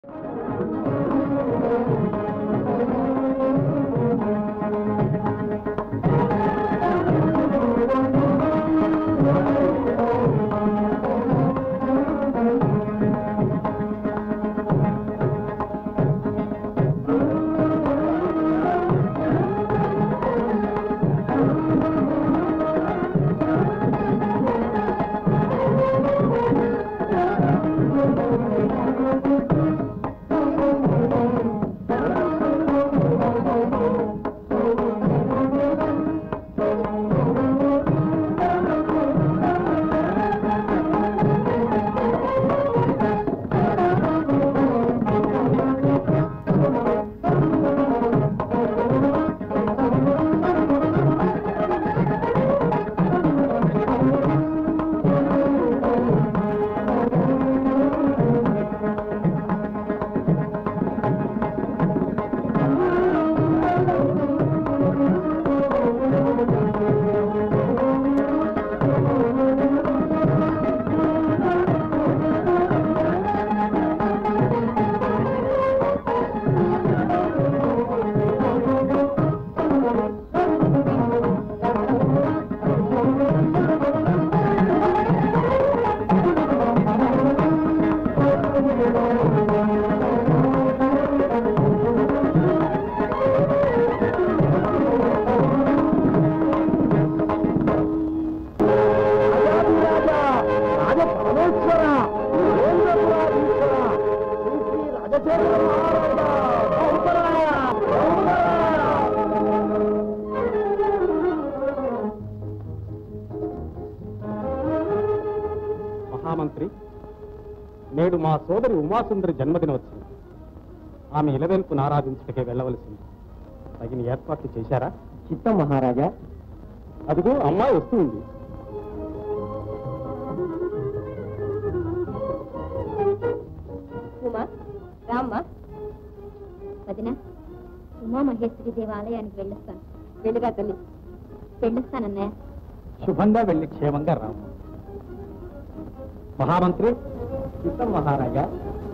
మహామంత్రి నేడు మా సోదరి ఉమాసుందరి జన్మదినోత్సవం ఆమె ఇలవెల్పును ఆరాధించుటకే వెళ్ళవలసింది తగిన ఏర్పాట్లు చేశారా చిత్తం మహారాజా అదిగో అమ్మాయి వస్తుంది ఉమా రామ్మా వదిన ఉమా మహేశ్వరి దేవాలయానికి వెళ్ళొస్తాను వెళ్ళుగా తల్లి వెళ్ళొస్తానన్నయ్య శుభంగా వెళ్ళి క్షేమంగా రాము మహామంత్రి చిత్తం మహారాజా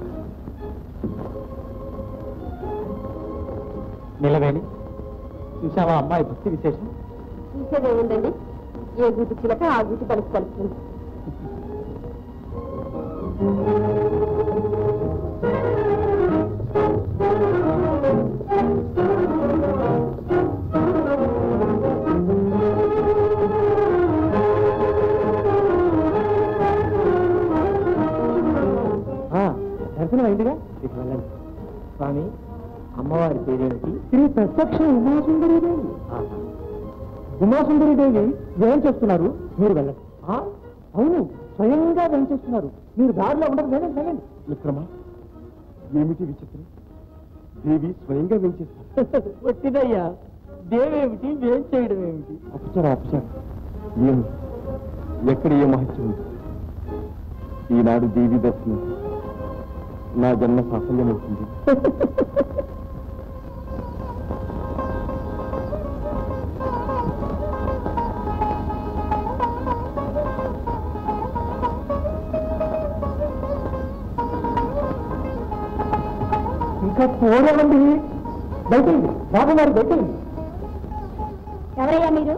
నిలవేణి చూసావా అమ్మాయి భక్తి విశేషం చూసేదేముందండి ఏ గూటి చిలక ఆ గూటి కలిసి కలుపుతుంది దర్శనం అయిందిగా ఇక వెళ్ళండి స్వామి అమ్మవారి పేరేమిటి శ్రీ ప్రత్యక్ష ఉమాసుందరి దేవి ఉమాసుందరి దేవి ఏం చేస్తున్నారు మీరు వెళ్ళండి ఆ, అవును స్వయంగా ఏం చేస్తున్నారు మీరు దారిలో ఉండదు వెళ్ళండి వెళ్ళండి మిత్రమా ఏమిటి విచిత్రం దేవి స్వయంగా వెంచేస్తారు వచ్చిదయ్యా దేవేమిటి వేం చేయడం ఏమిటి అపచారం అపచారం ఏమి ఎక్కడ ఏ మహత్యం ఉంది ఈనాడు దేవి దర్శనం నా జన్మ సాఫల్యమవుతుంది ఇంకా చూడవండి బయటండి బాబు గారు బయటండి ఎవరయ్యా మీరు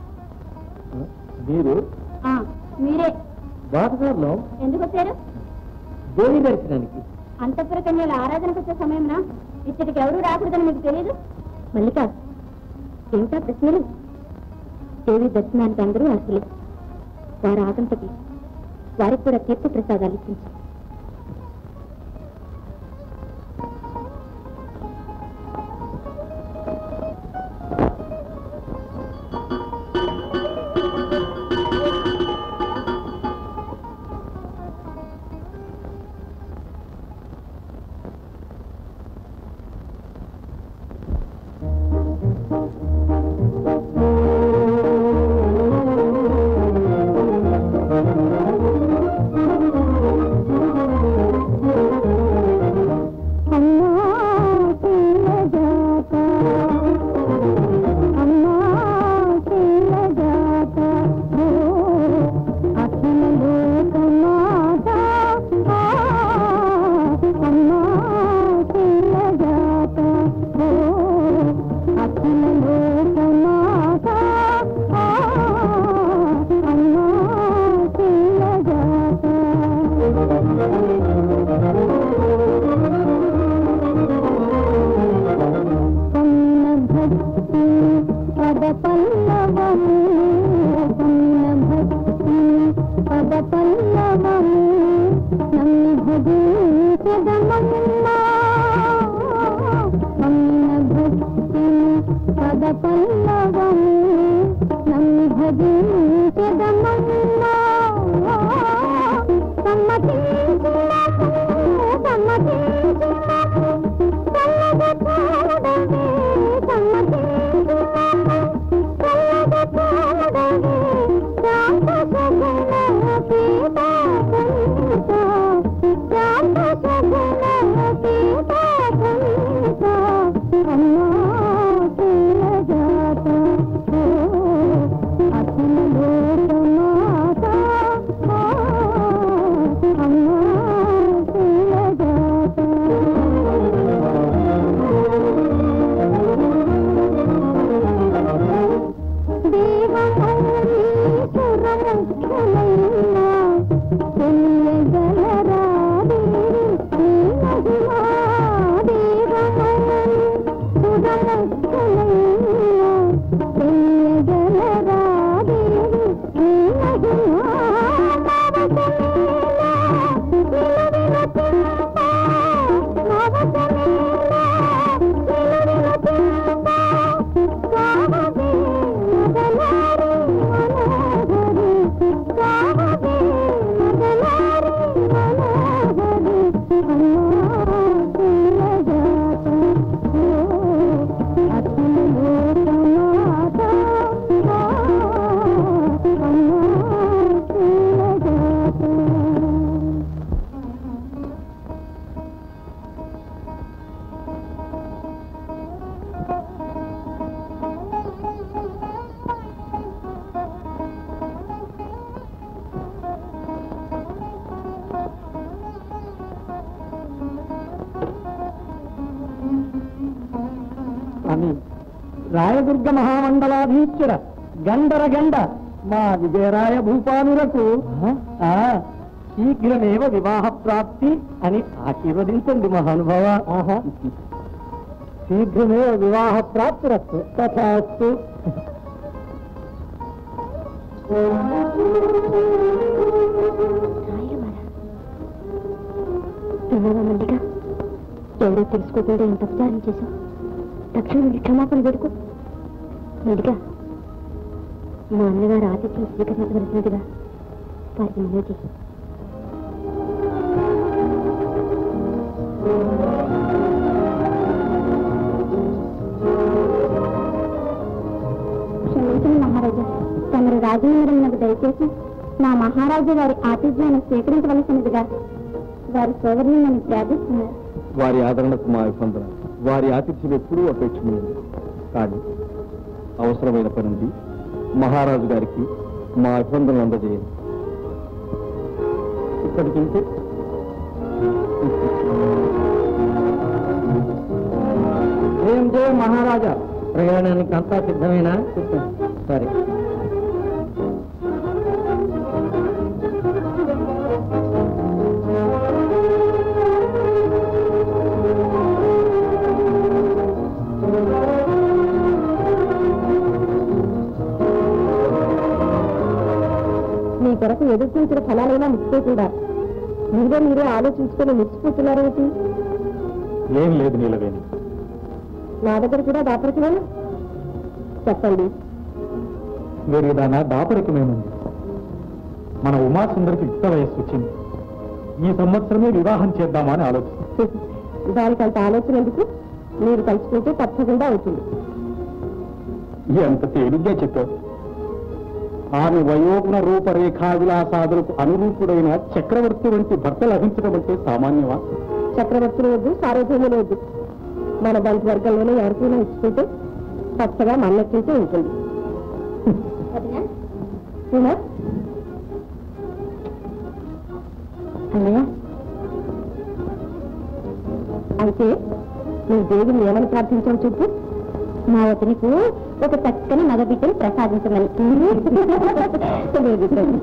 మీరు ఆ, మీరే బాటగారులో ఎందుకు వచ్చారు దేవి దర్శనానికి అంతఃపుర కన్యల ఆరాధనకు వచ్చే సమయమున ఇచ్చటికి ఎవరూ రాకూడదని మీకు తెలియదు మల్లిక ఏమిటా ప్రశ్నలు దేవి దర్శనానికి అందరూ అసలు వారు ఆగంతకి వారికి కూడా తీర్థ ప్రసాదాలు ఇచ్చింది ఆ పద పల్లవం నమ్మి భజించెదమన్నా సమ్మతించినకు సమ్మతించినకు చల్లగ చూడవే సమ్మతించినకు చల్లగ చూడవే రాక్షసగుణ పీతాకంత రాక్షసగుణ పీతాకంత అమ్మా జాత అఖిల లోకమాత అమ్మా అని రాయదుర్గ మహామండలాధీశ్వర గండర గండ మా విజయరాయ భూపానులకు ఆ శీఘ్రమేవ వివాహ ప్రాప్తి అని ఆశీర్వదించండి మహానుభావ శీఘ్రమేవ వివాహ ప్రాప్తిరస్తు తథాస్తు విన్నావా మల్లిక ఎవరో తెలుసుకోకుండా ఎంత ఉపచారం చేశావు తక్షణం వెళ్ళి క్షమాపణ పెడుకో మల్లిక మా అన్నగారు ఆతిథ్యం స్వీకరించవలసినదిగా వారికి మనవి చేయి క్షమించండి మహారాజా తమరు రాజమందిరంలో దయచేసి మా మహారాజు గారి ఆతిథ్యాన్ని స్వీకరించవలసినదిగా వారి సోదరుని నన్ను ప్రార్థిస్తున్నారు వారి ఆదరణకు మా ఇబ్బందులు వారి ఆతిథ్యం ఎప్పుడూ అపేక్షణీయం కానీ అవసరమైన పని ఉంది మహారాజు గారికి మా ఇబ్బందులను అందజేయండి ఇప్పటికింతే జయం జయం మహారాజా ప్రయాణానికి అంతా సిద్ధమేనా సరే మీ కొరకు ఎదురు చూసిన ఫలాలైనా ముట్టుకోకుండా మీరే మీరే ఆలోచించుకొని మురిసిపోతున్నారేమిటి ఏం లేదు నీలవేణి నా దగ్గర కూడా దాపరికమేనా చెప్పండి మీరు దాన దాపరికమేముంది మన ఉమాసుందరికి యుక్త వయస్సు వచ్చింది ఈ సంవత్సరమే వివాహం చేద్దామని ఆలోచిస్తాం దానికి అంత ఆలోచన ఎందుకు మీరు కలుసుకుంటే తప్పకుండా అవుతుంది ఎంత తేలిగ్గా చెప్పావు ఆమె వయోగుణ రూపరేఖా విలాసాదులకు అనురూపుడైన చక్రవర్తి వంటి భర్త లభించడం అంటే సామాన్యమా చక్రవర్తులు వద్దు సార్వభౌములు వద్దు మన బంధు వర్గంలోనే ఎవరికైనా ఇచ్చుకుంటే పచ్చగా మన్నట్టుంటే ఉంటుంది అవునా? అన్నయ్య అయితే నువ్వు దేవుని ఏమని ప్రార్థించావు చెప్పు మా వతనికి ఒక చక్కని మగబిడ్డను ప్రసాదించమని వేడుకోండి.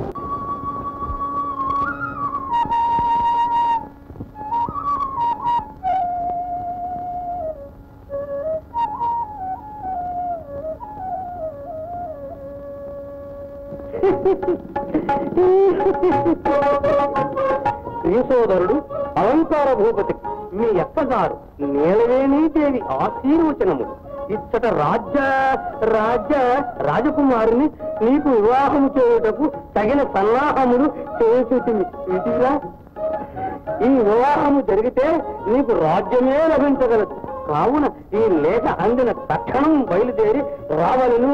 శ్రీసోదరుడు అలంకార భూపతి మీ అత్తగారు నీలవేణీ దేవి ఆశీర్వచనములు ఇచ్చట రాజ్య రాజ్య రాజకుమారుని నీకు వివాహము చేయుటకు తగిన సన్నాహములు చేయుచుంది వీటిరా ఈ వివాహము జరిగితే నీకు రాజ్యమే లభించగలదు కావున ఈ లేఖ అందిన తక్షణం బయలుదేరి రావలను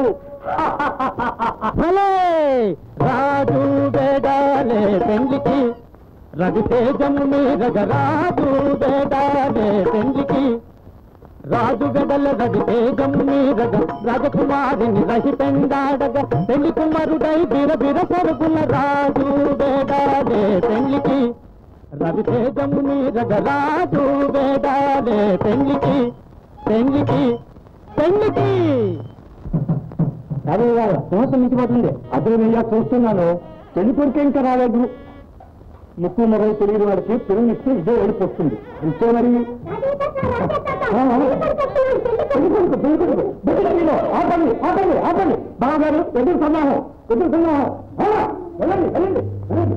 రాజు బేడాలే పెండ్లికి రవితేజము మీరగ రాజు బేడాలే పెండ్లికి రాజు గడల రవితేజము మీరగ రాజకుమారిని రహి పెండాడగ పెళ్లి కుమారుడై బిర బిర సరుగుల రాజు బేడాలే పెండ్లికి రవితేజము మీరగ రాజు బేడాలే పెండ్లికి పెండ్లికి పెండ్లికి అదే సంవత్సరం మించిపోతుంది అదే నేను చూస్తున్నాను పెళ్లి కొడుకు ఇంకా రాలేదు ముక్కు మొదలు తెలియని వాడికి పెళ్లి ఇస్తే ఇదే ఏడుపు వస్తుంది అంతే మరి ఆ, ఆ. పెళ్లి కొడుకు, పెళ్లి కొడుకు. బయటికి వెళ్ళు. ఆపండి ఆపండి ఆపండి బావగారు ఎదురు సన్నాహం ఎదురు సన్నాహం ఆ, వెళ్ళండి వెళ్ళండి వెళ్ళండి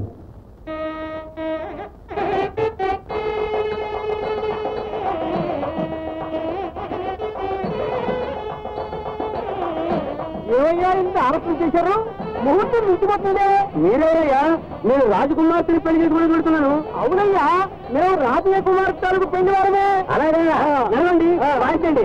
ఏమయ్యా ఇంత ఆరోపణ చేశారు ముహూర్తం మించిపోతుందే మీరేనయ్యా నేను రాజకుమార్తెని పెళ్లి చేసుకుని పెడుతున్నాను అవునయ్యా మేము రాజయ్య కుమార్తెలకు పెళ్లి వారమే అలాగయ్యా వెళ్ళండి వాయించండి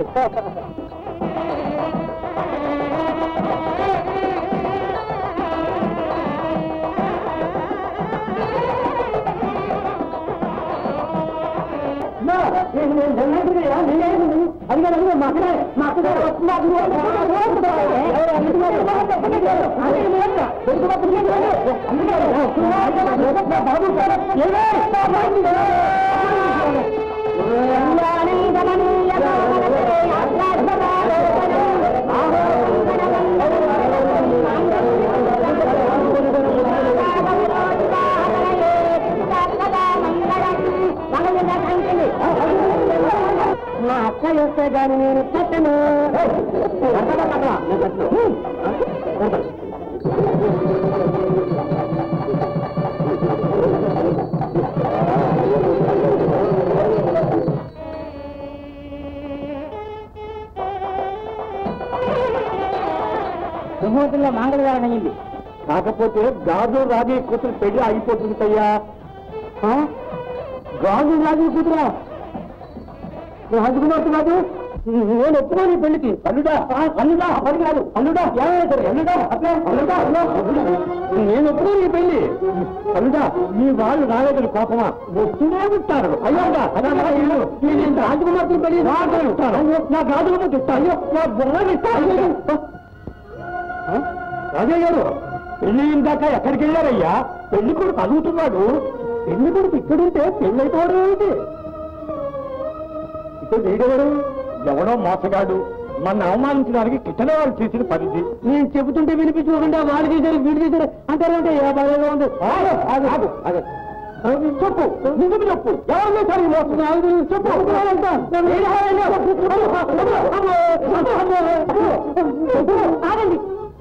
మా అక్క చేస్తే కానీ నేను కట్టను ముహూర్తంలో మంగళవారం అయ్యింది కాకపోతే గాజు రాజీ కూతురు పెళ్లి అయిపోతుంది అయ్యా గాజు రాజీ కూతురా రాజకుమార్తె కాదు నేను ఒప్పుకోని ఈ పెళ్లికి అల్లుడా ఆ, అల్లుడా పని కాదు అల్లుడా ఏమైనా సరే అల్లుడా అట్లా అల్లుడా అల్లుడా, అల్లుడా. నేను ఒప్పుకోని ఈ పెళ్లి అల్లుడా మీ వాళ్ళు రాలేదని కోపమా వస్తూనే ఉంటారు అయ్యోగా నేను రాజకుమార్తె పెళ్లి రాజు నా రాజకుమార్తె ఇస్తా అయ్యో నా బొమ్మ ఇస్తా రాజయ్య గారు పెళ్లి ఇందాక ఎక్కడికి వెళ్ళారయ్యా పెళ్లి కొడుకు అడుగుతున్నాడు పెళ్లి కొడుకు ఇక్కడుంటే పెళ్లి అయిపోవడం ఏమిటి ఇక్కడ వీడెవడు ఎవడో మోసగాడు మన అవమానించడానికి కిట్టనే వాడు చేసిన పనిది నేను చెబుతుంటే వినిపించుకోకుండా వాడు చేశారు వీడు చేశారు అంటారంటే ఏ బాధగా ఉంది ఆగు, ఆగు, ఆగు, ఆగు. ఆ, చెప్పు నిజం చెప్పు ఎవరు చేశారు ఈ మోసం ఆగు, చెప్పు అంతా. నేను ఎవరైనా? ఆగండి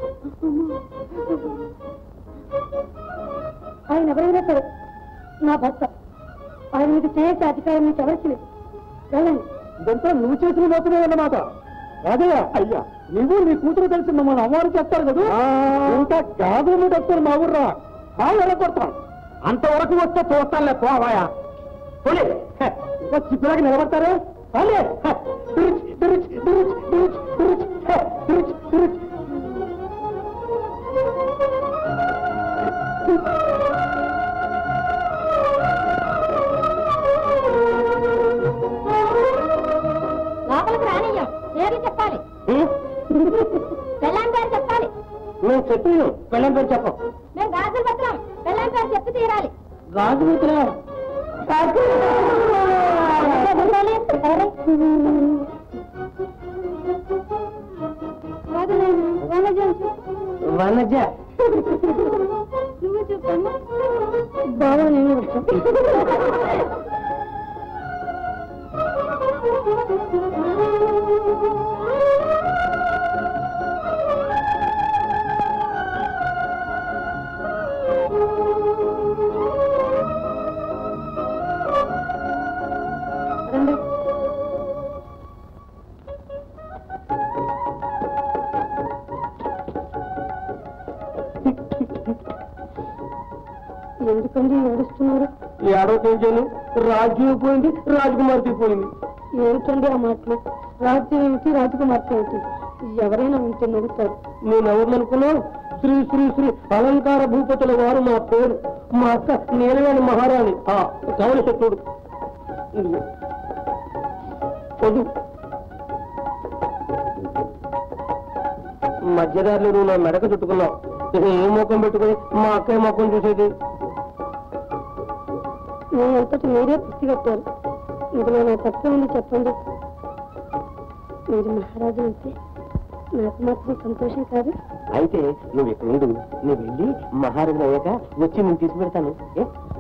ఆయన ఎవరైనా సరే నా భర్త ఆయన మీకు చేసే అధికారం మీకు ఎవరికి లేదు వెళ్ళండి ఇదంతా నువ్వు చేసిన మోసమే అన్నమాట రాజయ్య అయ్యా నువ్వు నీ కూతురు కలిసి మమ్మల్ని అమ్మవారు చేస్తారు కదా ఇంకా గాజు మీద వస్తారు మా ఊర్రా బాగా ఎరగొడతాం అంతవరకు వస్తే చూస్తానులే పోవాయా పోలే హ, ఇంకా చిప్పులాగా నిలబడతారే పోలే హ, తురుచ్, తురుచ్, తురుచ్, తురుచ్, తురుచ్, హ, తురుచ్, తురుచ్. లోపలికి రానియ్యం పేరు చెప్పాలి పెళ్ళాం పేరు చెప్పాలి మేము చెప్పాను పెళ్ళం పేరు చెప్పం మేము గాజులు పత్రం పెళ్ళాం పేరు చెప్పి తీరాలి రాజు కూతురా వనజ నువ్వు చెప్పమ్మా బాబా నేను రండి చెప్పండి ఏడుస్తున్నారు ఈ ఆడవకి ఏం చేయను రాజు పోయింది రాజకుమార్తె పోయింది ఏమిటండి ఆ మాటలు రాజ్యం ఏమిటి రాజకుమార్తె ఏమిటి ఎవరైనా ఉంటే నడుస్తారు నేను ఎవరిననుకున్నావు శ్రీ శ్రీ శ్రీ అలంకార భూపతుల వారు మా పేరు మా అక్క నీలవేణి మహారాణి ఆ కవల శత్రుడు ఇదిగో. చదువు మధ్యదారిలో నువ్వు నా మెడక చుట్టుకున్నావు ఇక ఏ ముఖం పెట్టుకుని మా అక్కయ్య ముఖం చూసేది మీ అంతటి మీరే పుట్టిగట్టారు ఇందులో నా తప్పే ఉంది చెప్పండి మీరు మహారాజు అంటే నాకు మాత్రం సంతోషం కాదు అయితే నువ్వు ఇక్కడ ఉండు నువ్వు వెళ్ళి మహారాజు అయ్యాక వచ్చి నేను తీసి పెడతాను ఏ?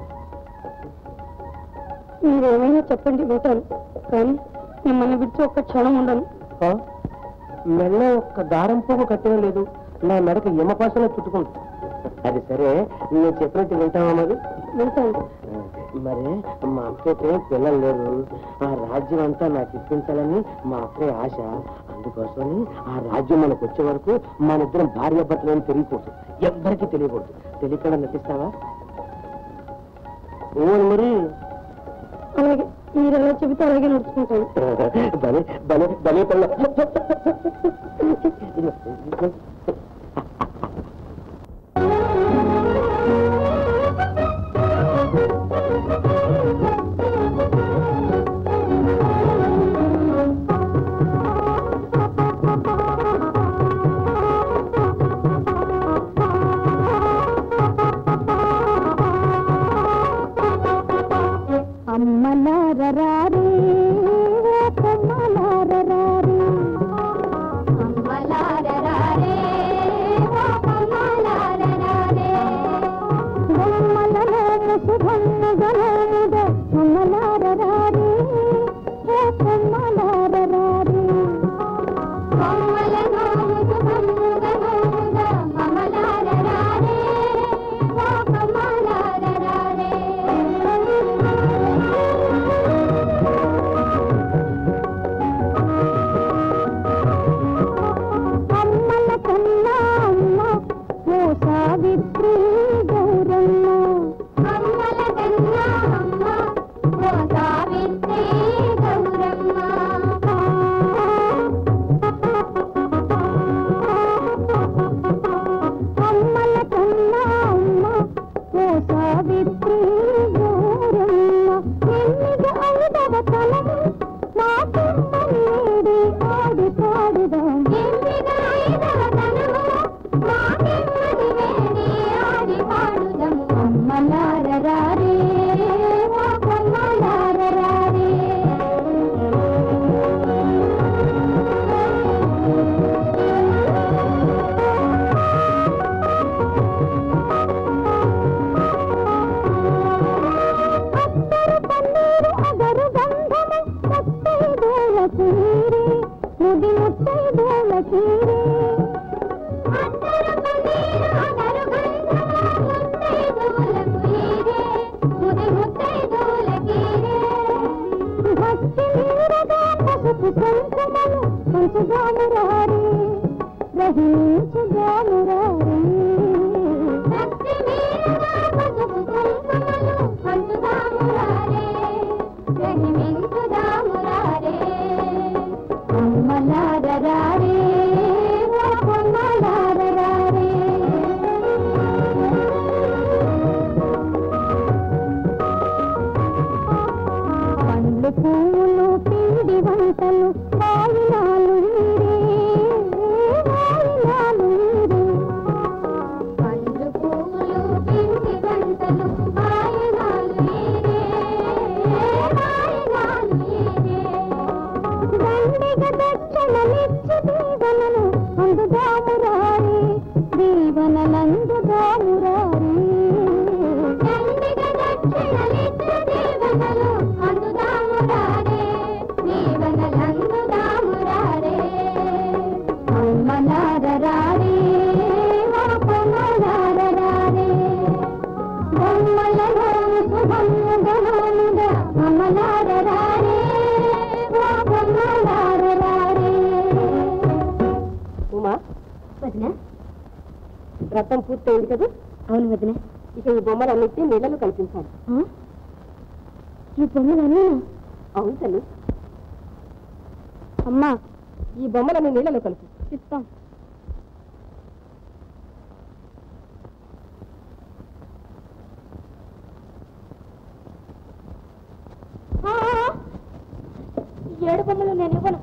మీరేమైనా చెప్పండి వింటాను కానీ మిమ్మల్ని విడిచి ఒక్క క్షణం ఉండను ఆ? మెల్ల ఒక్క దారం పోగు కట్టిన లేదు నా మెడకు యమపాసన చుట్టుకుంది అది సరే నేను చెప్పినట్టు వింటావా మరి వింటాను మరి మా అక్కయితే పిల్లలు లేరు ఆ రాజ్యం అంతా నాకు ఇప్పించాలని మా అక్కయ్య ఆశ అందుకోసమని ఆ రాజ్యం మనకు వచ్చే వరకు మన ఇద్దరం భార్య భర్తలని తెలియకూడదు ఎవ్వరికీ తెలియకూడదు తెలియకుండా నటిస్తావా ఓ మరి అలాగే మీరు ఎలా చెబితే అలాగే నడుచుకుంటాను భలే భలే భలే పిల్ల అమ్మలారరారే కొమ్మలారరారే అమ్మలారరారే కొమ్మలారరారే బొమ్మలలో ముసుగొన్న గలముద అమ్మలారరారే కొమ్మలారరారే కొమ్మలలో ముసుగొన్న గలముద అమ్మలారరారే అమ్మల కన్నా అమ్మ ఓ సావిత్రి గౌరమ్మ అమ్మల కన్నా అమ్మ ఓ సావిత్రి గౌరమ్మ అమ్మల కన్నా అమ్మ ఓ సావిత్రి గౌరమ్మ ఎన్నిగ ఐదవ తలము మా కుమ్మనేడి ఆడి పాడుదాం ఎన్నిగ ఐదవ తలము మా కుమ్మని వేడి ఆడి పాడుదాం అమ్మలారరారే మా కొమ్మలారరారే అత్తరు పన్నీరు అగరు గంధము ముత్తైదోల చీరే ముడి ముత్తైదోల చీరే అత్తరు పన్నీరు అగరు గంధము ముత్తైదోల చీరే ముడి ముత్తైదోల చీరే భక్తి మీరగా పసుపు కుంకుమలు పంచుగాము రారే గ్రహించుగాము రారే భక్తి మీరగా పసుపు కుంకుమలు పంచుగాము రారే గ్రహించుగాము రారే అమ్మలారరారే ఓ కొమ్మలారరారే పండ్లు పువ్వులు పిండి వంటలు వాయినాలు వీరే వాయినాలు వీరే పండ్లు పువ్వులు పిండి వంటలు వాయినాలు వీరే వాయినాలు వీరే దండిగ దక్షిణలిచ్చి దీవెనలు అందుదామురారే దీవెనలందుదామురారే దండిగ దక్షిణలిచ్చి దీవెనలు అందుదామురారే దీవెనలందుదామురారే అమ్మలారరారే ఓ కొమ్మలారరారే బొమ్మలలో శుభముగముద అమలారరారే ఓ బొమ్మలారరారే ఉమా వదిన రథం పూర్తయింది కదా అవును వదిన ఇక ఈ బొమ్మలన్నిటి నీళ్ళలో కల్పించాలి ఈ బొమ్మలన్నీ అవును తల్లి అమ్మా ఈ బొమ్మలన్నీ నీళ్ళలో కలిపి ఇస్తాం ఏడు బొమ్మలు నేను ఇవ్వను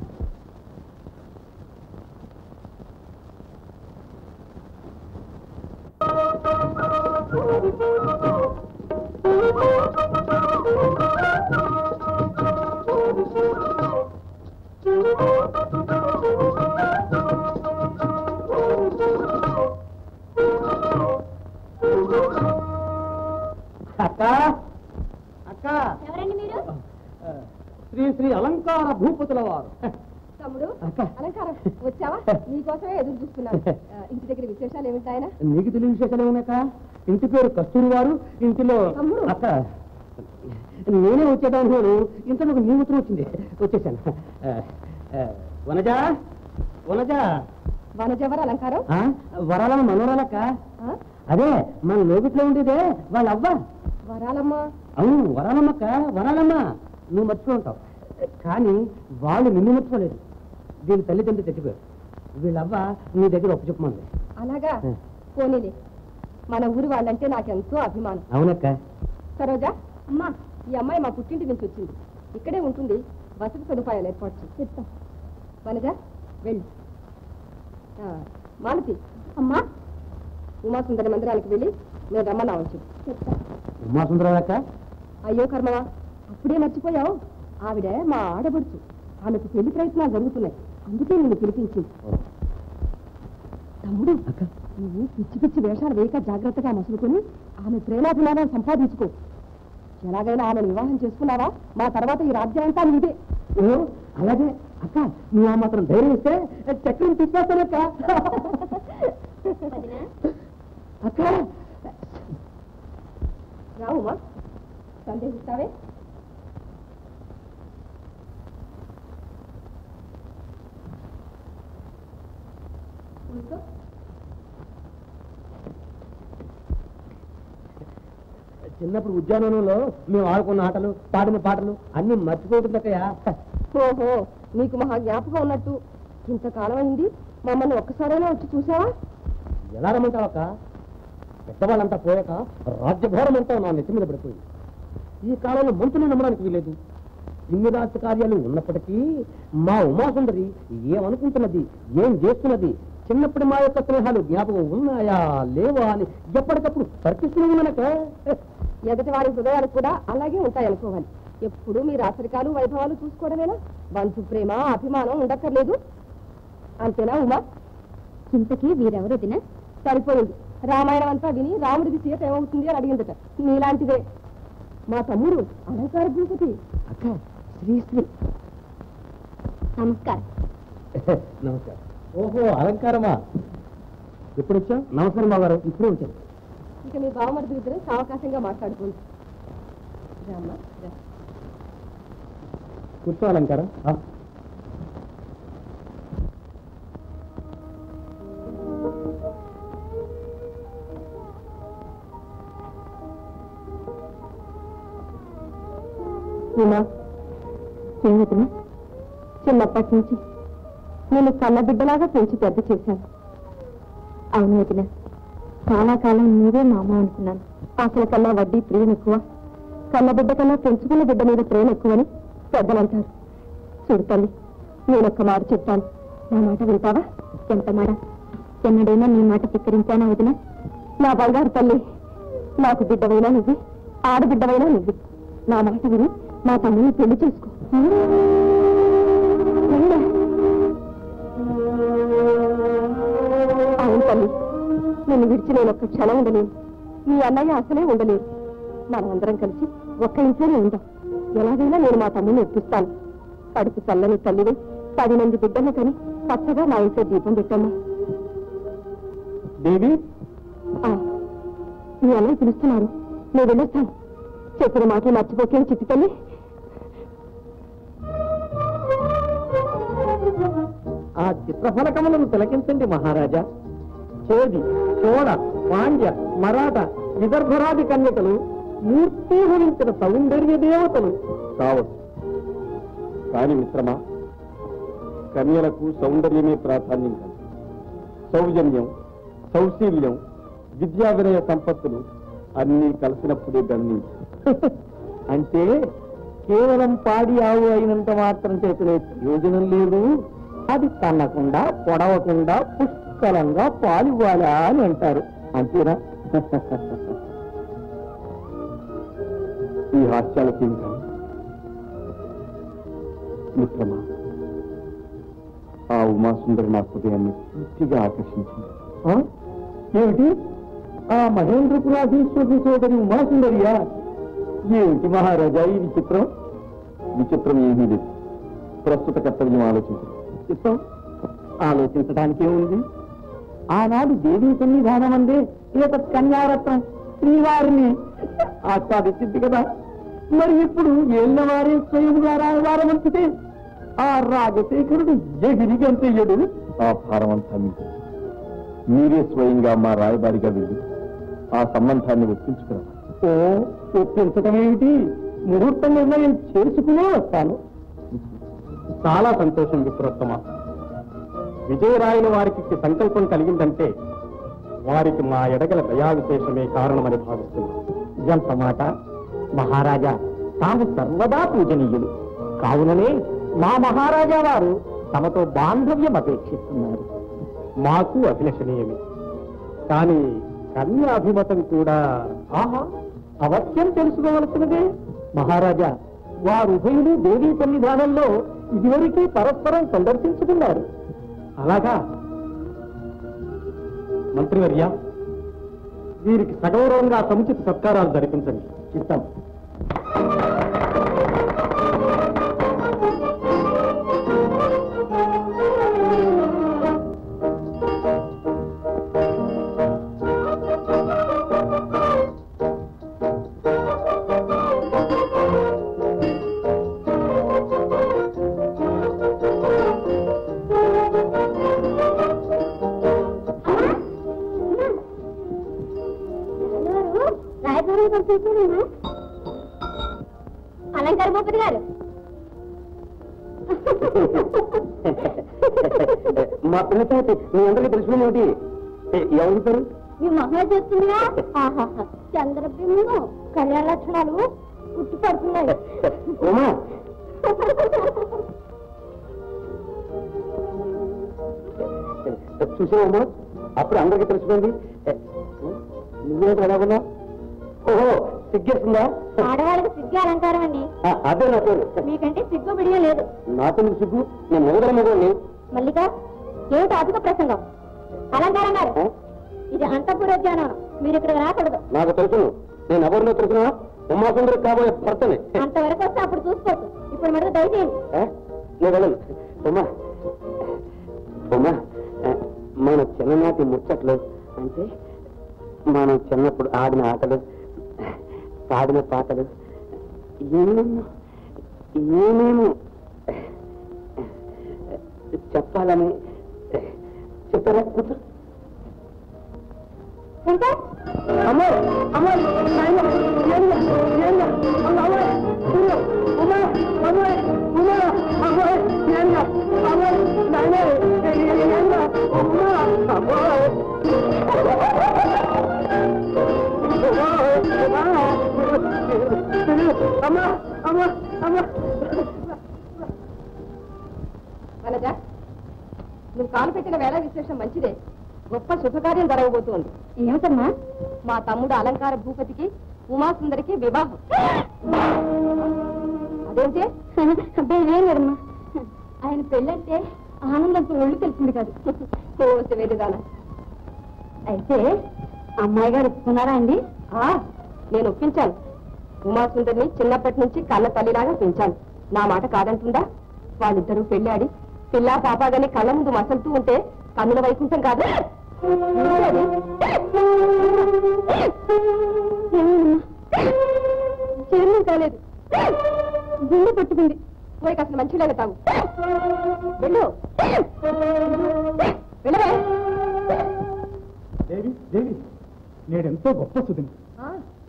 అక్క అక్క ఎవరండి మీరు శ్రీ శ్రీ అలంకార భూపతుల వారు తమ్ముడు అక్క. అలంకారం వచ్చావా నీకోసమే ఎదురు చూస్తున్నాను ఆ, ఇంటి దగ్గర విశేషాలు ఏమిటాయన నీకు తెలియని విశేషాలు ఏమన్నాక ఇంటి పేరు కస్తూరి వారు ఇంటిలో తమ్ముడు. అక్క నేనే వచ్చేదాను ఇంతలో ఒక నీ ఉత్తరం వచ్చింది వచ్చేసాను ఆ, ఆ, వనజ వనజ వనజవర అలంకారం ఆ, వరాలమ్మ మనోరాలక్క ఆ? అదే మన లోగిట్లో ఉండేదే వాళ్ళ అవ్వ వరాలమ్మ అవును వరాలమ్మక్క వరాలమ్మ నువ్వు మర్చిపోయి ఉంటావు కానీ వాళ్ళు నిన్ను మర్చిపోలేదు దీని తల్లిదండ్రులు చచ్చిపోయారు వీళ్ళవ్వ నీ దగ్గర ఒప్పు చెప్పమంది అలాగా ఆ. పోనీలే మన ఊరి వాళ్ళంటే నాకెంతో అభిమానం అవునక్క సరోజా అమ్మా ఈ అమ్మాయి మా పుట్టింటి నుంచి వచ్చింది ఇక్కడే ఉంటుంది వసతి సదుపాయాలు ఏర్పాటు చేసి చెప్తాం వనజ వెళ్ళి ఆ, మాలతి అమ్మా ఉమాసుందరి మందిరానికి వెళ్ళి నేను రమ్మన్నామని చెప్పు చెప్తా ఉమా సుందరక్క అయ్యో కర్మవా అప్పుడే మర్చిపోయావు ఆవిడ మా ఆడబడుచు ఆమెకు పెళ్లి ప్రయత్నాలు జరుగుతున్నాయి అందుకే నిన్ను పిలిపించింది తమ్ముడు అక్క నువ్వు పిచ్చి పిచ్చి వేషాలు వేయక జాగ్రత్తగా మసులుకొని ఆమె ప్రేమాభిమానాలు సంపాదించుకో ఎలాగైనా ఆమెను వివాహం చేసుకున్నావా మా తర్వాత ఈ రాజ్యం అంతా నీదే ఓ అలాగే అక్క నువ్వు ఆ మాత్రం ధైర్యం ఇస్తే చక్రం తిప్పేస్తానక్క అక్క రావుమా సందేహిస్తావే కూర్చో. చిన్నప్పుడు ఉద్యానవనంలో మేము ఆడుకున్న ఆటలు పాడిన పాటలు అన్ని మర్చిపోతుందక్కయ్యా ఓహో నీకు మహా జ్ఞాపకం ఉన్నట్టు ఇంతకాలం అయింది మమ్మల్ని ఒక్కసారైనా వచ్చి చూసావా ఎలా రమ్మంటావు అక్క పెద్దవాళ్ళంతా పోయాక రాజ్యభారం అంతా నా నెత్తి మీద పడిపోయింది ఈ కాలంలో మంత్రులు నమ్మడానికి వీలేదు ఇన్ని రాష్ట్ర కార్యాలు ఉన్నప్పటికీ మా ఉమాసుందరి ఏమనుకుంటున్నది ఏం చేస్తున్నది చిన్నప్పుడు మా యొక్క స్నేహాలు జ్ఞాపకం ఉన్నాయా లేవా అని ఎప్పటికప్పుడు తర్కిస్తూ ఉన్నానక్క ఎదటి వారి హృదయాలు కూడా అలాగే ఉంటాయనుకోవాలి ఎప్పుడు మీ రాసరికాలు వైభవాలు చూసుకోవడమేనా బంధు ప్రేమ అభిమానం ఉండక్కర్లేదు అంతేనా ఉమా ఇంతకీ వీరెవరు తిన సరిపోయింది రామాయణం అంతా విని రాముడికి సీత ఏమవుతుంది అని అడిగిందట నీలాంటిదే మా తమ్ముడు అలంకార భూపతి అక్క శ్రీ శ్రీ నమస్కారం నమస్కారం ఓహో అలంకారమా ఎప్పుడు వచ్చా నమస్కారం బాగారు ఇప్పుడే వచ్చాను ఇక మీ బావమరిది ఇద్దరు సావకాశంగా మాట్లాడుకోండి రామ్మా రా. కూర్చో అలంకారం ఆ. ఉమా ఏమిటినా చిన్నప్పటి నుంచి నేను కన్న బిడ్డలాగా పెంచి పెద్ద చేశాను అవును వదిన చాలా కాలం నీవే మా అమ్మ అనుకున్నాను అసలు కన్నా వడ్డీ ప్రేమ ఎక్కువ కన్న బిడ్డ కన్నా పెంచుకున్న బిడ్డ మీద ప్రేమ ఎక్కువని పెద్దలంటారు చూడు తల్లి నేను ఒక్క మాట చెప్తాను నా మాట వింటావా ఎంత మాట ఎన్నడైనా నీ మాట పిక్కరించానా వదిన నా బంగారు తల్లి నాకు బిడ్డవైనా నువ్వు ఆడబిడ్డవైనా నువ్వు నా మాట విని మా తమ్ముని పెళ్లి చేసుకో వెళ్ళా. అవును తల్లి నిన్ను విడిచి నేను ఒక్క క్షణం ఉండలేను మీ అన్నయ్య అసలే ఉండలేరు మనమందరం కలిసి ఒక్క ఇంట్లోనే ఉందాం ఎలాగైనా నేను మా తమ్ముని ఒప్పిస్తాను కడుపు చల్లని తల్లిని పది మంది బిడ్డలు కని చక్కగా నా ఇంట్లో దీపం పెట్టమ్మా దేవి ఆ, మీ అన్నయ్య పిలుస్తున్నారు నేను వెళ్ళొస్తాను చెప్పిన మాటలు మర్చిపోకే చిట్టి తల్లి ఆ చిత్రఫలకములను తిలకించండి మహారాజా చేది చోళ పాండ్య మరాఠ విదర్భరాది కన్యకలు మూర్తీభవించిన సౌందర్య దేవతలు కావచ్చు కాని మిత్రమా కన్యలకు సౌందర్యమే ప్రాధాన్యం కాదు సౌజన్యం సౌశీల్యం విద్యా వినయ సంపత్తులు అన్నీ కలిసినప్పుడే గణనీయం అంటే కేవలం పాడి ఆవు అయినంత మాత్రం చేతనే ప్రయోజనం లేదు అది తన్నకుండా పొడవకుండా పుష్కలంగా పాలివ్వాలా అని అంటారు అంతేనా ఈ హాస్యాలకేం కానీ మిత్రమా ఆ ఉమాసుందరి నా హృదయాన్ని పూర్తిగా ఆకర్షించింది ఆ? ఏమిటి ఆ మహేంద్రపురాధీశ్వరి సోదరి ఉమాసుందరియా ఏమిటి మహారాజా ఈ విచిత్రం విచిత్రం ఏమీ లేదు ప్రస్తుత కర్తవ్యం ఆలోచించదు చిత్తం ఆలోచించడానికి ఏముంది ఆనాడు దేవీ సన్నిధానం అందే ఏతత్ కన్యారత్నం శ్రీవారిని ఆస్వాదించింది కదా మరి ఇప్పుడు ఏళ్ళవారే స్వయముగా రాయవారమంచితే ఆ రాజశేఖరుడు ఎగిరి గంతయ్యడు ఆ భారం అంతా మీదే మీరే స్వయంగా మా రాయబారిగా వెళ్ళి ఆ సంబంధాన్ని ఒప్పించుకురావాలి ఓ ఒప్పించటం ఏమిటి ముహూర్త నిర్ణయం చేసుకునే వస్తాను చాలా సంతోషం విప్రోత్తమ విజయరాయల వారికి సంకల్పం కలిగిందంటే వారికి మా ఎడగల దయా విశేషమే కారణమని భావిస్తున్నాం ఎంత మాట మహారాజా తాము సర్వదా పూజనీయులు కావుననే మా మహారాజా వారు తమతో బాంధవ్యం అపేక్షిస్తున్నారు మాకు అభిలషణీయమే కానీ కన్య అభిమతం కూడా ఆహా అవశ్యం తెలుసుకోవలసినదే మహారాజా వారు ఉభయులు దేవీ సన్నిధానంలో ఇదివరకు పరస్పరం సందర్శించుకున్నారు అలాగా మంత్రివర్య వీరికి సగౌరవంగా సముచిత సత్కారాలు జరిపించండి చిత్తం రాయబారం పంపించారమ్మా అలంకార భూపతి గారు మా పిల్లకాయకి మీ అందరికీ తెలిసిన ఏమిటి ఎవరు పేరు మీ మహా చేస్తుందిగా ఆహాహా. చంద్రబింబం కళ్యాణ లక్షణాలు పుట్టి పడుతున్నాయి ఉమా చూసావమ్మా అప్పుడు అందరికీ తెలిసిపోయింది నువ్వేంటి ఎలా ఉన్నావు ఓహో సిగ్గేస్తుందా ఆడవాళ్ళకి సిగ్గు అలంకారం అండి ఆ, అదే నా పేరు మీకంటే సిగ్గు బిడియం లేదు నాతో నీకు సిగ్గు నేను మొదల మొదలని మల్లిక ఏమిటి అధిక ప్రసంగం అలంకారం గారు ఇది అంతపురోద్యానం మీరు ఇక్కడ రాకూడదు నాకు తెలుసును నేను ఎవరినో తెలుసునా ఉమాసుందరి కాబోయే భర్తని అంతవరకు వస్తే అప్పుడు చూసుకోవచ్చు ఇప్పుడు మటుకు దయచేయండి ఏ? నేను వెళ్ళను ఉమా ఉమా ఏ, మన చిన్ననాటి ముచ్చట్లు అంటే మనం చిన్నప్పుడు ఆడిన ఆటలు పాడిన పాటలు ఏమేమో ఏమేమో చెప్పాలని చెప్పారా కూతురు శంకర్ అమ్మో అమ్మో నాయన ఏంగా ఏంగా అమ్మో అమ్మో ఉమా అమ్మో ఉమా అమ్మో ఏంగా అమ్మో నాయన ఏంగా ఉమా అమ్మో అమ్మా అమ్మా అమ్మా వనజ నువ్వు కాలు పెట్టిన వేళ విశేషం మంచిదే గొప్ప శుభకార్యం జరగబోతోంది ఏమిటమ్మా మా తమ్ముడు అలంకార భూపతికి ఉమాసుందరికి వివాహం అదేంటే అబ్బాయి ఏం కదమ్మా ఆయన పెళ్ళంటే ఆనందంతో ఒళ్ళు తెలిసింది కాదు ఓ వెరిదాన అయితే అమ్మాయి గారు ఒప్పుకున్నారా అండి ఆ నేను ఒప్పించాను ఉమాసుందరిని చిన్నప్పటి నుంచి కళ్ళ తల్లిలాగా పెంచాను నా మాట కాదంటుందా వాళ్ళిద్దరూ పెళ్ళాడి పిల్ల పాపాగాని కళ్ళ ముందు మసలుతూ ఉంటే కన్నుల వైకుంఠం కాదు ఏంటది? చీరలు కాలేదు గుండె పట్టుకుంది పోయి కాస్త మంచిలాగా తాగు వెళ్ళు వెళ్ళవే దేవి దేవి నేడెంతో గొప్ప సుదిని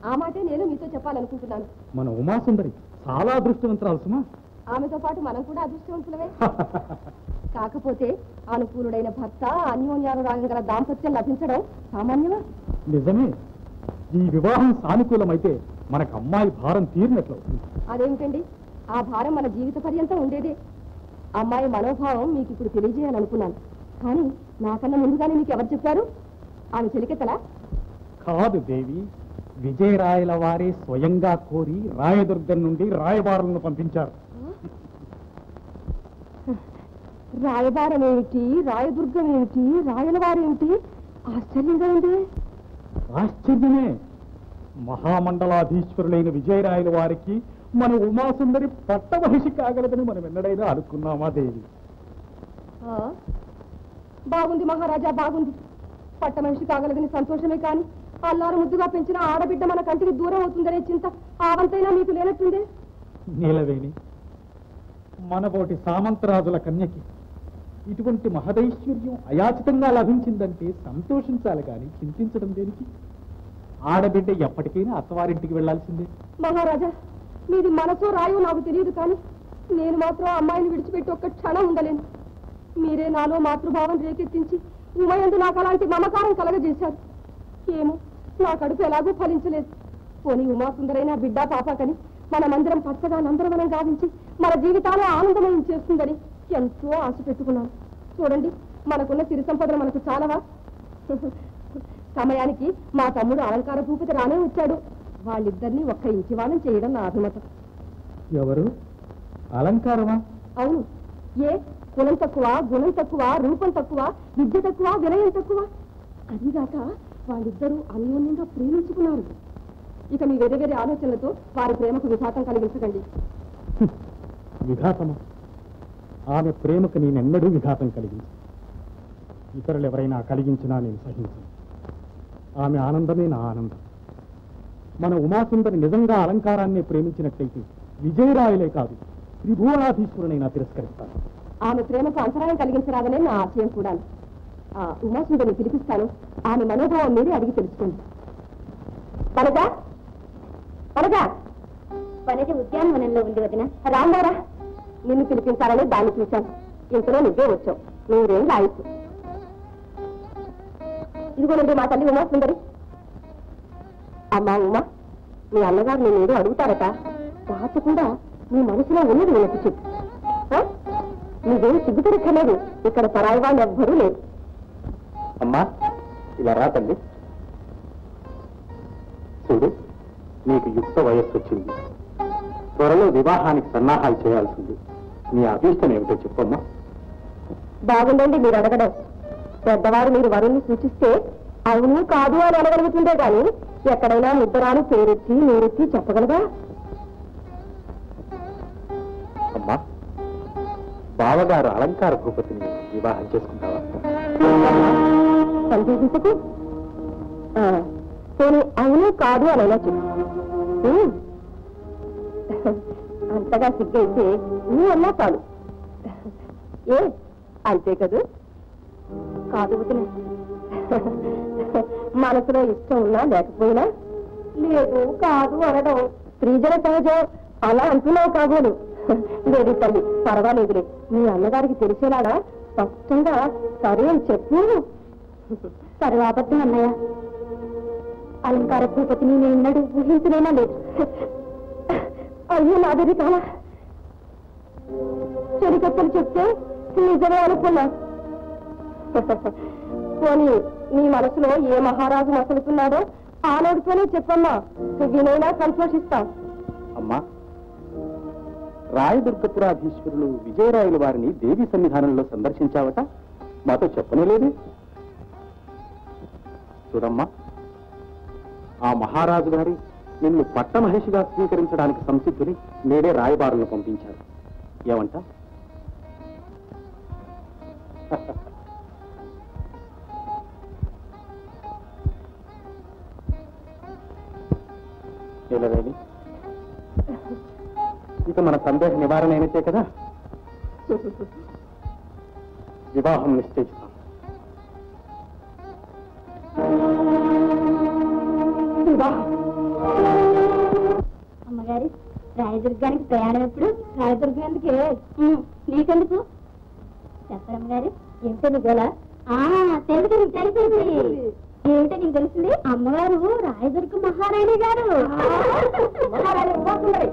ఆ మాటే నేను మీతో చెప్పాలనుకుంటున్నాను మన ఉమాసుందరి చాలా అదృష్టవంతురాలు సుమా ఆమెతో పాటు మనం కూడా అదృష్టవంతులమే కాకపోతే అనుకూలుడైన భర్త అన్యోన్యానురాగం గల దాంపత్యం లభించడం సామాన్యమా నిజమే ఈ వివాహం సానుకూలమైతే మనకు అమ్మాయి భారం తీరినట్లు అవుతుంది అదేమిటండి ఆ భారం మన జీవిత పర్యంతం ఉండేదే అమ్మాయి మనోభావం మీకు ఇప్పుడు తెలియజేయాలనుకున్నాను కానీ నాకన్నా ముందుగానే మీకు ఎవరు చెప్పారు ఆమె చెలికెత్తలా కాదు దేవి విజయరాయల వారే స్వయంగా కోరి రాయదుర్గం నుండి రాయబారులను పంపించారు రాయబారం ఏమిటి రాయదుర్గం ఏమిటి రాయలవారేమిటి ఆశ్చర్యంగా ఉంది ఆశ్చర్యమే మహామండలాధీశ్వరులైన విజయరాయల వారికి మన ఉమాసుందరి పట్టమహిషి కాగలదని మనం ఎన్నడైనా అనుకున్నామా దేవి ఆ, బాగుంది మహారాజా బాగుంది పట్ట మనిషి కాగలదని సంతోషమే కాని అల్లారు ముద్దుగా పెంచిన ఆడబిడ్డ మన కంటికి దూరం అవుతుందనే చింత ఆవంతైనా మీకు లేనట్టుందే నీలవేణి మనబోటి సామంతరాజుల కన్యకి ఇటువంటి మహదైశ్వర్యం అయాచితంగా లభించిందంటే సంతోషించాలి కానీ చింతించడం దేనికి ఆడబిడ్డ ఎప్పటికైనా అత్తవారింటికి వెళ్లాల్సిందే మహారాజా మీది మనసో రాయో నాకు తెలియదు కానీ నేను మాత్రం ఆ అమ్మాయిని విడిచిపెట్టి ఒక్క క్షణం ఉండలేను మీరే నాలో మాతృభావం రేకెత్తించి ఉమయందు నాకు అలాంటి మమకారం కలగజేశారు ఏమో నా కడుపు ఎలాగూ ఫలించలేదు పోనీ ఉమాసుందరైన బిడ్డ పాపకని మన మందిరం పచ్చగా నందరవనం గావించి మన జీవితాలు ఆనందమయం చేస్తుందని ఎంతో ఆశ పెట్టుకున్నాను చూడండి మనకున్న సిరి సంపదలు మనకు చాలవా సమయానికి మా తమ్ముడు అలంకార భూపతి రానే వచ్చాడు వాళ్ళిద్దరినీ ఒక్క ఇంటి వాళ్ళని చేయడం నా అభిమతం ఎవరు అలంకారమా అవును ఏ కులం తక్కువ గుణం తక్కువ రూపం తక్కువ విద్య తక్కువ వినయం తక్కువ అదిగాక వాళ్ళిద్దరూ అన్యోన్యంగా ప్రేమించుకున్నారు ఇక మీ వేరే వేరే ఆలోచనలతో వారి ప్రేమకు విఘాతం కలిగించకండి విఘాతమా ఆమె ప్రేమకు నేనెన్నడూ విఘాతం కలిగించు ఇతరులు ఎవరైనా కలిగించినా నేను సహించను ఆమె ఆనందమే నా ఆనందం మన ఉమాసుందరి నిజంగా అలంకారాన్ని ప్రేమించినట్లయితే విజయరాయలే కాదు త్రిభువనాధీశ్వరునైనా తిరస్కరిస్తాను ఆమె ప్రేమకు అంతరాయం కలిగించరాదనే నా ఆశయం కూడా ఆ ఉమాసుందరిని పిలిపిస్తాను ఆమె మనోభావం మీరే అడిగి తెలుసుకోండి పనగా పనగా వనజ ఉద్యానవనంలో ఉంది వదిన రామారా నిన్ను పిలిపించాలని దాన్ని చూశాను ఇంతలో నువ్వే వచ్చావు నూరేళ్ళు ఆయుసు ఇదిగోనండి మా తల్లి ఉమా సుందరి అమ్మా ఉమా మీ అన్నగారు నేను ఏదో అడుగుతారట దాచకుండా నీ మనసులో ఉన్నది వినకు చెప్పు ఆ? నీవేం సిగ్గుపరక్కర్లేదు ఇక్కడ పరాయి వాళ్ళు ఎవ్వరూ లేరు అమ్మా ఇలా రా తల్లి చూడు నీకు యుక్త వయస్సు వచ్చింది త్వరలో వివాహానికి సన్నాహాలు చేయాల్సింది నీ అభీష్టం ఏమిటో చెప్పమ్మా బాగుందండి మీరు అడగడం పెద్దవారు మీరు వరుణ్ణి సూచిస్తే అవును కాదు అని అనగలుగుతుందే గాని ఎక్కడైనా ముద్దరాలు పేరెత్తి మీరెత్తి చెప్పగలగా అమ్మా బావగారు అలంకార భూపతిని వివాహం చేసుకుంటావా సందేహించకు ఆ, పోనీ అవును కాదు అని ఎలా చెప్పు ఉమ్. అంతగా సిగ్గైతే నువ్వు అన్నా చాలు ఏ అంతే కదూ కాదు వదిన మనసులో ఇష్టం ఉన్నా లేకపోయినా లేదు కాదు అనడం స్త్రీజన సహజం అలా అంటున్నావు కాబోలు లేదు తల్లి పర్వాలేదులే మీ అన్నగారికి తెలిసేలాగా స్పష్టంగా సరే అని చెప్పు సరే అబద్ధం అన్నయ్య అలంకార భూపతిని నేను ఎన్నడూ ఊహించలేనా లేదు అయ్యో నాదరి కాల చెరికత్తలు చెప్తే నిజమే అనుకున్నా పోనీ నీ మనసులో ఏ మహారాజు మసలుతున్నాడో ఆ నోటితోనే చెప్పమ్మా వినైనా సంతోషిస్తాం అమ్మా రాయదుర్గపురాధీశ్వరులు విజయరాయల వారిని దేవి సన్నిధానంలో సందర్శించావట మాతో చెప్పనే లేదు చూడమ్మా ఆ మహారాజు గారి నిన్ను పట్టమహర్షిగా స్వీకరించడానికి సంసిద్ధుని నేడే రాయబారులను పంపించారు ఏమంటా నిలవేణి ఇక మన సందేహ నివారణ అయినట్టే కదా వివాహం నిశ్చయిస్తాం వివాహం గారు రాయదుర్గానికి ప్రయాణం ఎప్పుడు రాయదుర్గం ఎందుకే నీకెందుకు చెప్పరమ్మ గారు ఏమిటో నీ గోల ఆ తెలుసు నీకు తెలిసింది ఏమిటో నీకు తెలిసింది అమ్మగారు రాయదుర్గ మహారాణి గారు మహారాణి ఉమాసుందరి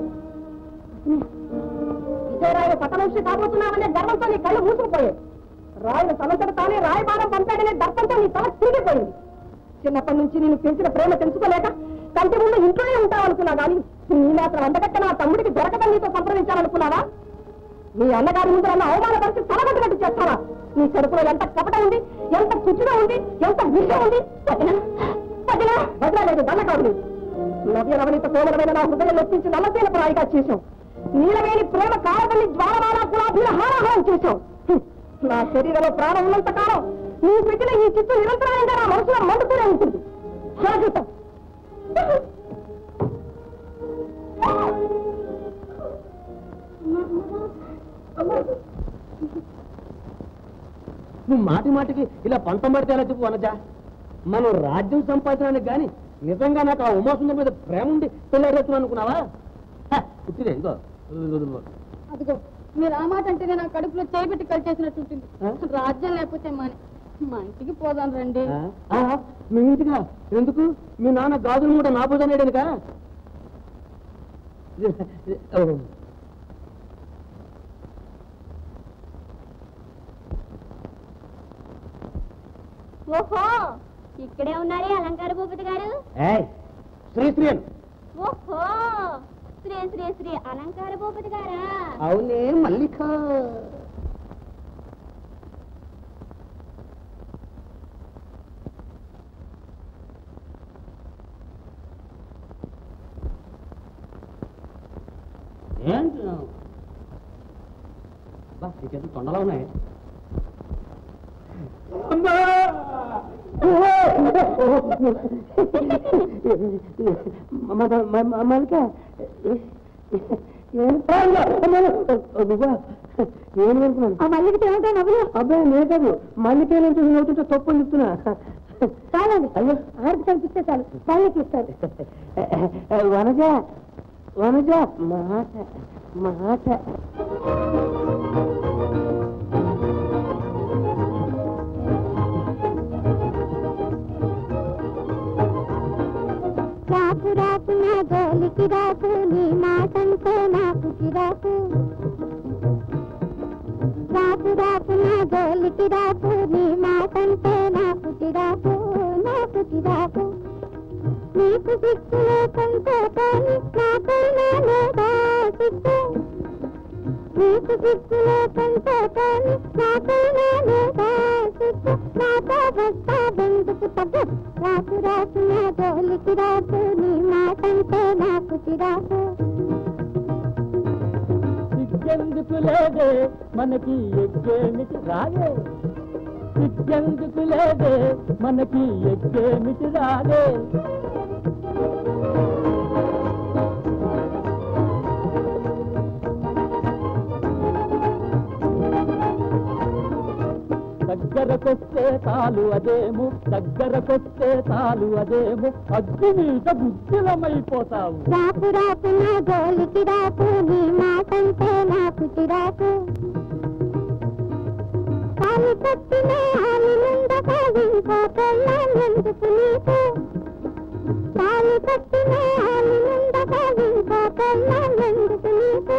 విజయరాయ పట్టణంశి కాబోతున్నామనే గర్వంతో నీ కళ్ళు మూసుకుపోయాయి రాయుడు తనంతట తానే రాయబారం పంపాడనే దర్పంతో నీ తల తిరిగిపోయింది చిన్నప్పటి నుంచి నేను పెంచిన ప్రేమ తెలుసుకోలేక కంటి ముందు ఇంట్లోనే ఉంటావనుకున్నా కానీ నీ మాత్రం అంతకట్ట నా తమ్ముడికి దొరకదని నీతో సంప్రదించాలనుకున్నావా మీ అన్నగారి ముందు నన్ను అవమానపరిచి తలగొట్టినట్టు చేస్తావా నీ కడుపులో ఎంత కపట ఉంది ఎంత కుచ్చుగా ఉంది ఎంత విషయం ఉంది వదినా వదినా వదినా లేదు దండకాడు నవ్య నవనీత కోమలమైన నా హృదయం నొప్పించి నల్లతేల ప్రాయిగా చేశాం నీలవేణి ప్రేమ కాలದಲ್ಲಿ జ్వాలమాల గులాబీల హారాహారం చేశాం హ్మ్. నా శరీరంలో ప్రాణం ఉన్నంత కాలం నీ పెట్టిన ఈ చిత్తు నిరంతరాయంగా నా మనసులో మండుతూనే ఉంటుంది శాశ్వతం నువ్వు మాటి మాటికి ఇలా పంతం పడితే ఎలా చెప్పు వనజ మనం రాజ్యం సంపాదించడానికి గాని నిజంగా నాకు ఆ ఉమాసుందరం మీద ప్రేమ ఉండి పెళ్ళారేస్తున్నాను అనుకున్నావా హ, పుట్టిదే ఇదిగో అదిగో మీరు ఆ మాట అంటేనే నా కడుపులో చేపెట్టి కలిచేసినట్టుంటుంది ఆ? రాజ్యం లేకపోతే మాని మా ఇంటికి పోదాం రండి ఆ, ఆ, మీ ఇంటిగా ఎందుకు మీ నాన్న గాజులు కూడా నా భుజాన్ని వేయడానికా? ఇది- ఇది- ఓ. ఓహో ఇక్కడే ఉన్నారే అలంకార భూపతి గారు ఏయ్, శ్రీ శ్రీ అను. ఓహో శ్రీ శ్రీ శ్రీ అలంకార భూపతి గారా అవునే మల్లిక ఏంటి బా నీకేదో తొండలా ఉన్నాయి అమ్మా! మ- మ- మ- మల్లిక ఏం నువ్వా ఏం వెళ్తున్నాను ఆ మల్లికి ఏమిటో నవ్వులు అబ్బాయి నేను కాదు మల్లికేలను చూసి నవ్వుతుంటే తప్పు చెప్తున్నా చాలండి అయ్యో ఆడికి కనిపిస్తే చాలు మల్లికి ఇస్తారు వనజ వనజ మాట మాట రాకు రాకు నా గోలికి రాకు నీ మాటంటే నాకు చిరాకు రాకు రాకు నా గోలికి రాకు నీ మాటంటే నాకు చిరాకు నాకు చిరాకు నీకు సిక్కు లేకంటే కానీ నాకైనా లేదా సిక్కు నీకు సిక్కు లేకంటే కానీ నాకైనా లేదా సిక్కు నాతో వస్తా బెందుకు తగ్గ రాకు రాకు నా జోలికి రాకు నీ మాటంటే నాకు చిరాకు సిగ్గెందుకు లేదే మనకి ఎగ్గేమిటి రాగే సిగ్గెందుకు లేదే మనకి ఎగ్గేమిటి రాగే దగ్గరకొస్తే తాలు అదేము దగ్గరకొస్తే తాలు అదేము అగ్గి మీద బుద్ధిలమైపోతావు రాకు రాకు నా జోలికి రాకు నీ మాటంటే నాకు చిరాకు కాలు కట్టిన ఆలు నుండగా ఇంకో పెళ్ళాలెందుకు నీకు కాలు కట్టిన ఆలు నుండగా ఇంకో పెళ్ళాలెందుకు నీకు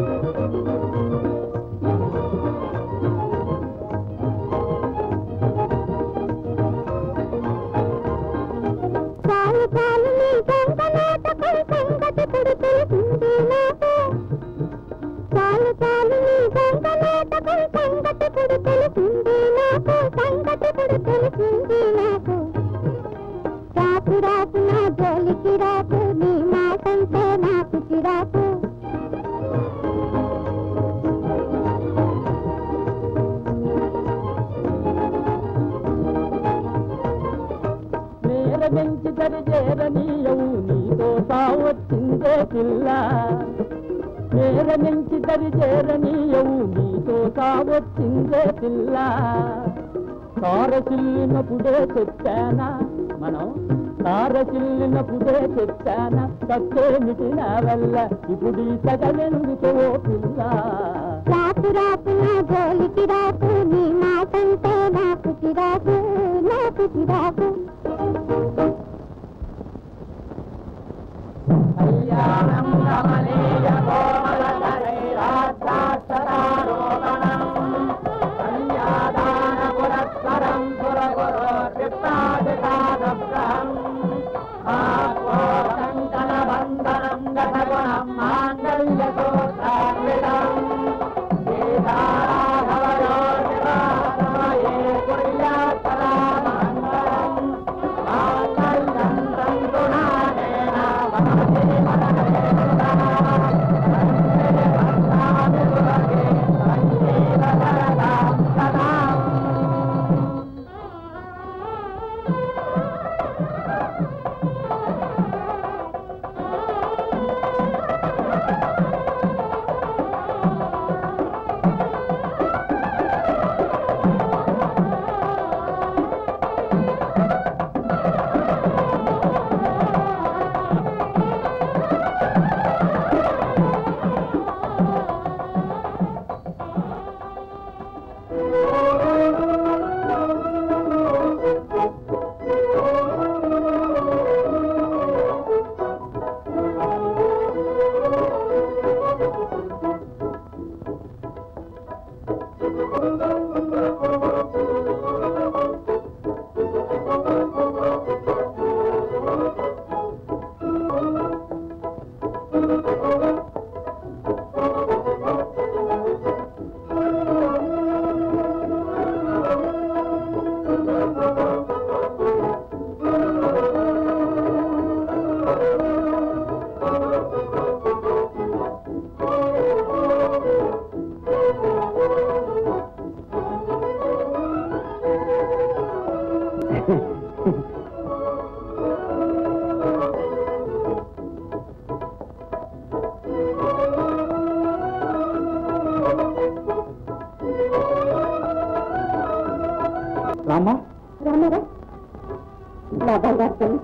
చాలు చాలు నీ గంట నాటకం సంగతి ఇప్పుడు తెలిసింది నాకు చాలు చాలు నీ గంట నాటకం సంగతి ఇప్పుడు తెలిసింది నాకు సంగతి ఇప్పుడు తెలిసింది నాకు రాకు రాకు నా జోలికి రాకు నీ మాటంటే నాకు చిరాకు నేర నుంచి దరిజేరనీయవు నీతో సావచ్చిందే పిల్ల నేర నుంచి దరిజేరనీయవు నీతో సావచ్చిందే పిల్ల కారసిల్లినప్పుడే చెప్పానా మనం తారసిల్లిన పుదే తెచ్చాన తప్పేమిటి నా వల్ల ఇప్పుడు ఈ సగలెందుకు ఓ పిల్ల రాకు రాకు నా జోలికి రాకు నీ మాటంటే నాకు చిరాకు నాకు చిరాకు రామ్మా రామారా నా బంగారు తల్లి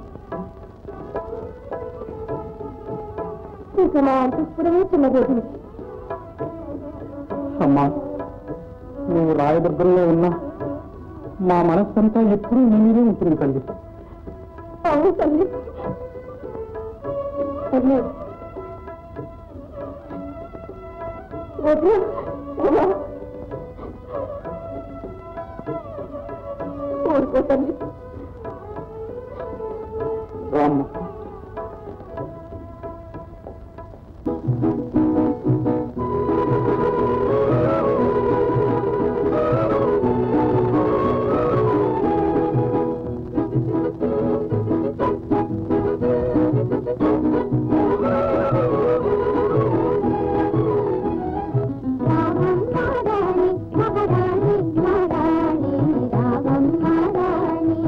ఇంకా మా అంతఃపురమే చిన్న రోజులు అమ్మా నువ్వు రాయదుర్గంలో ఉన్నా మా మనస్సంతా ఎప్పుడూ నీ మీదే ఉంటుంది తల్లి అవును తల్లి తల్లి వద్దు అమ్మా. ఊరుకో తల్లి రామ్మా రామమ్మ రాణి మహారాణి మహారాణి రామమ్మ రాణి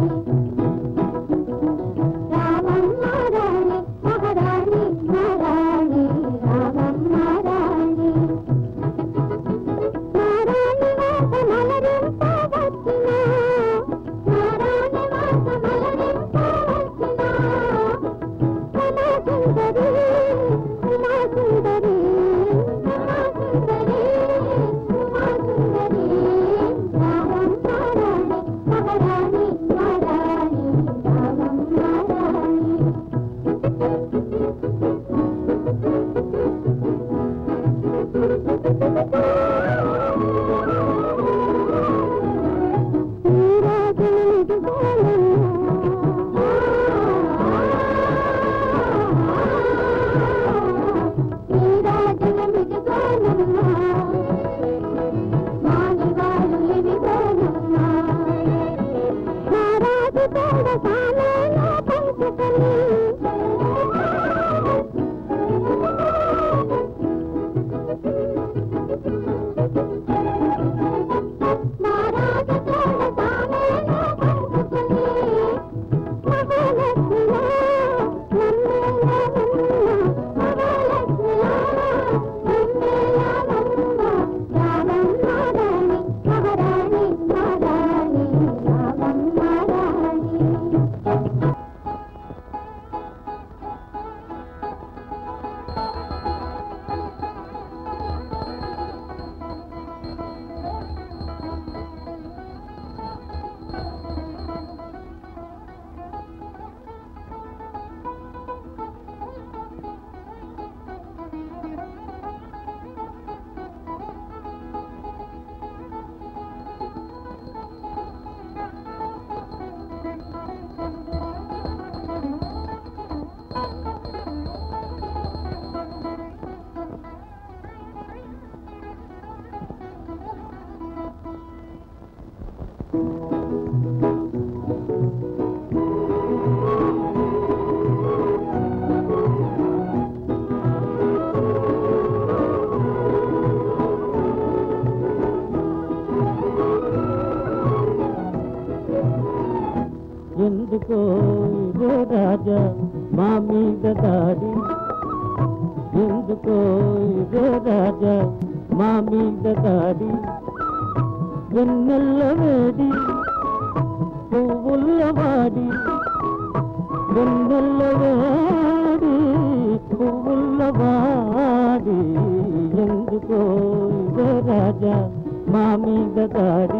ఎందుకో ఇదే రాజా మా మీద దాడి ఎందుకో ఇదే రాజా మా మీద దాడి వెన్నెల్ల వేడి పువ్వుల్ల వాడి వెన్నెల్ల వేడి పువ్వుల్ల వాడి ఎందుకో ఇదే రాజా మా మీద దాడి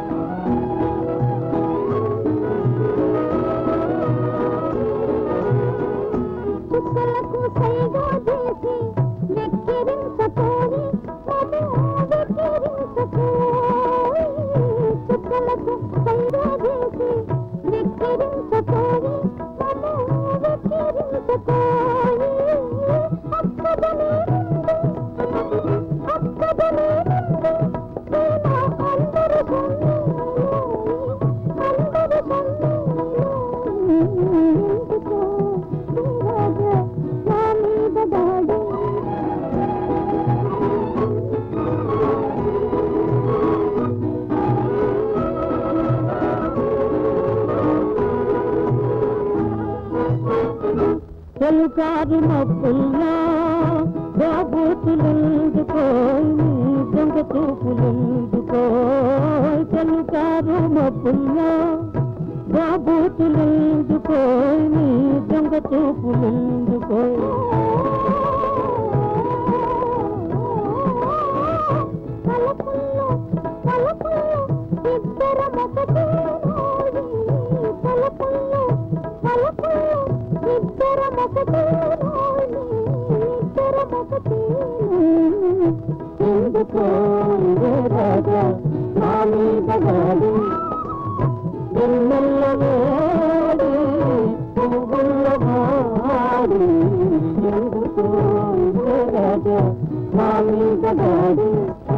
చుక్కలకు సైగా చేసి వెక్కిరించపోయి మము వెక్కిరించపోయి చుక్కలకు సైగా చేసి వెక్కిరించపోయి మము వెక్కిరించపోయి అక్కదనే అక్కదనే అందరు అందరు ఎందుకో రాజా నా మీద దాడి తెలుకారు మబ్బుల్లా బాబూతులెందుకో దొంగ చూపులెందుకో తెలుకారు మబ్బుల్లా బాబూతులెందుకో దొంగ చూపులెందుకో తలపుల్లో తలపుల్లో ఇద్దరం ఒకటే నోడి తలపుల్లో తలపుల్లో ఇద్దరం ఒకటే నోడి ఇద్దరం ఒకటే ఎందుకో ఇదే రాజా నా మీద గాలి వెన్నెల్ల వేడి పువ్వుల వాడి ఎందుకో ఇదే రాజా నా మీద గాలి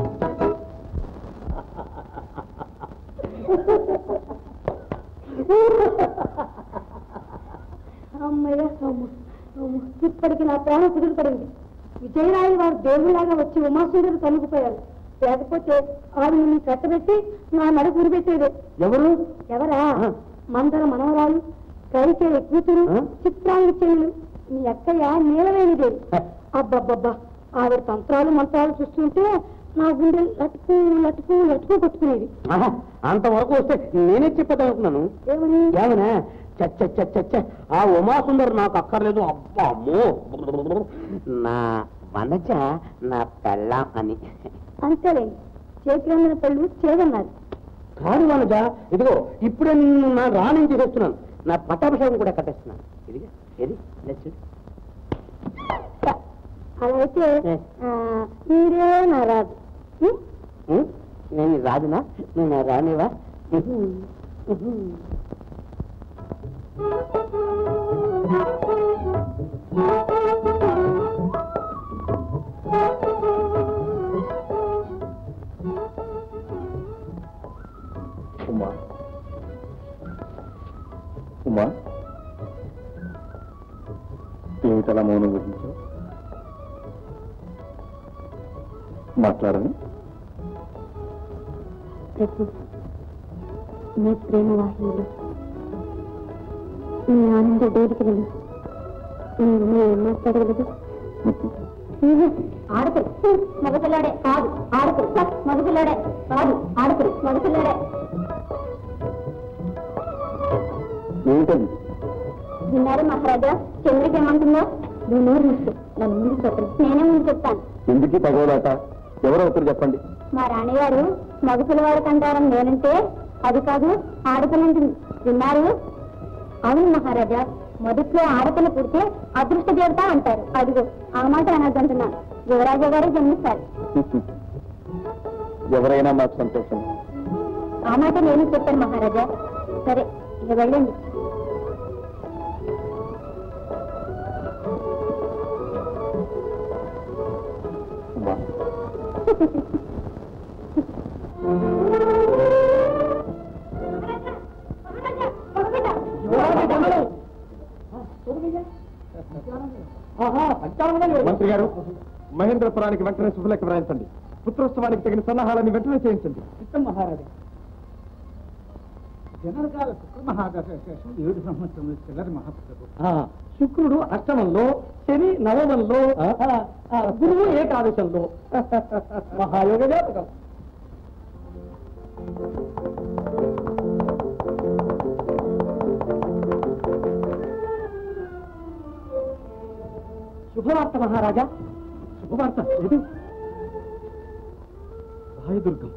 అమ్మయ్య అమ్మ అమ్మ. ఇప్పటికి నా ప్రాణం కుదురుపడింది విజయరాయలు వారు దేవుళ్ళలాగా వచ్చి ఉమాసుందరు తనుకుపోయారు లేకపోతే ఆవిడ నీ కట్టబెట్టి నా మెడ గురిపెట్టేదే ఎవరు ఎవరా ఆ. మందర మనవరాలు కైకేయ కూతురు ఆ? చిత్రాంగి చెల్లెలు మీ అక్కయ్య నీలవేణిదేవి అబ్బబ్బబ్బా ఆవిడ తంత్రాలు మంత్రాలు చూస్తుంటే నా గుండె లటుకు లటుకు లటుకు కొట్టుకునేది ఆహా, అంతవరకు వస్తే నేనే చెప్పేది అనుకున్నాను ఏమని ఏమనే చచ్చ చచ్చ చచ్చ ఆ ఉమాసుందర్ నాకు అక్కర్లేదు అబ్బా అమ్మో నా వనజ నా పెళ్ళాం అని అంతేలేండి చేతిలో ఉన్న పళ్ళు చేదన్నారు కాదు వనజ ఇదిగో ఇప్పుడే నిన్ను నా రాణి చేసేస్తున్నాను నా పట్టాభిషేకం కూడా కట్టేస్తున్నాను ఇదిగా ఏది ఇలా చూడు. అలా అయితే ఆ, మీరే నా రాదు ఉం? ఉం? నేను రాదునా నువ్వు నా రానివా ఉమా ఉమా ఏమిటలా మౌనం వహించావు మాట్లాడని ప్రతి నీ ప్రేమ వాహినిలో నీ ఆనంద డోలికలలో నేను మాట్లాడగలదు ఆడపిల్ల మగపిల్లాడే కాదు ఆడపిల్ల మగపిల్లాడే కాదు ఆడపిల్ల మగపిల్లాడే ఏమిటది విన్నారు మహారాజా చంద్రిక ఏమంటుందో నువ్వు నోరు మూసుకో. నన్ను ముందు చెప్పండి నేనే ముందు చెప్తాను ఎందుకు ఈ తగవలాట ఎవరో ఒకరు చెప్పండి మా రాణిగారు మగ పిల్లవాడు కంటారని నేనంటే అది కాదు ఆడపిల్లంటుంది విన్నారు అవును మహారాజా మొదట్లో ఆడపిల్ల పుడితే అదృష్ట దేవత అంటారు అదిగో ఆ మాట అనొద్దంటున్నాను యువరాజా గారే జన్మిస్తారు ఎవరైనా మాకు సంతోషం ఆ మాట నేను చెప్పాను మహారాజా సరే ఇక వెళ్ళండి ఉమా మహేంద్రపురానికి వెంటనే శుభలేఖ వ్రాయించండి పుత్రోత్సవానికి తగిన సన్నాహాలని వెంటనే చేయించండి చిత్తం మహారాజా జనరకాల శుక్ర మహాదశ శేషం ఏడు సంవత్సరములు చిల్లరి మహత్సవం శుక్రుడు అష్టమంలో శని నవమంలో ఆ, ఆ, గురువు ఏకాదశంలో మహాయోగ జాతకం శుభవార్త మహారాజా శుభవార్త ఏది రాయదుర్గం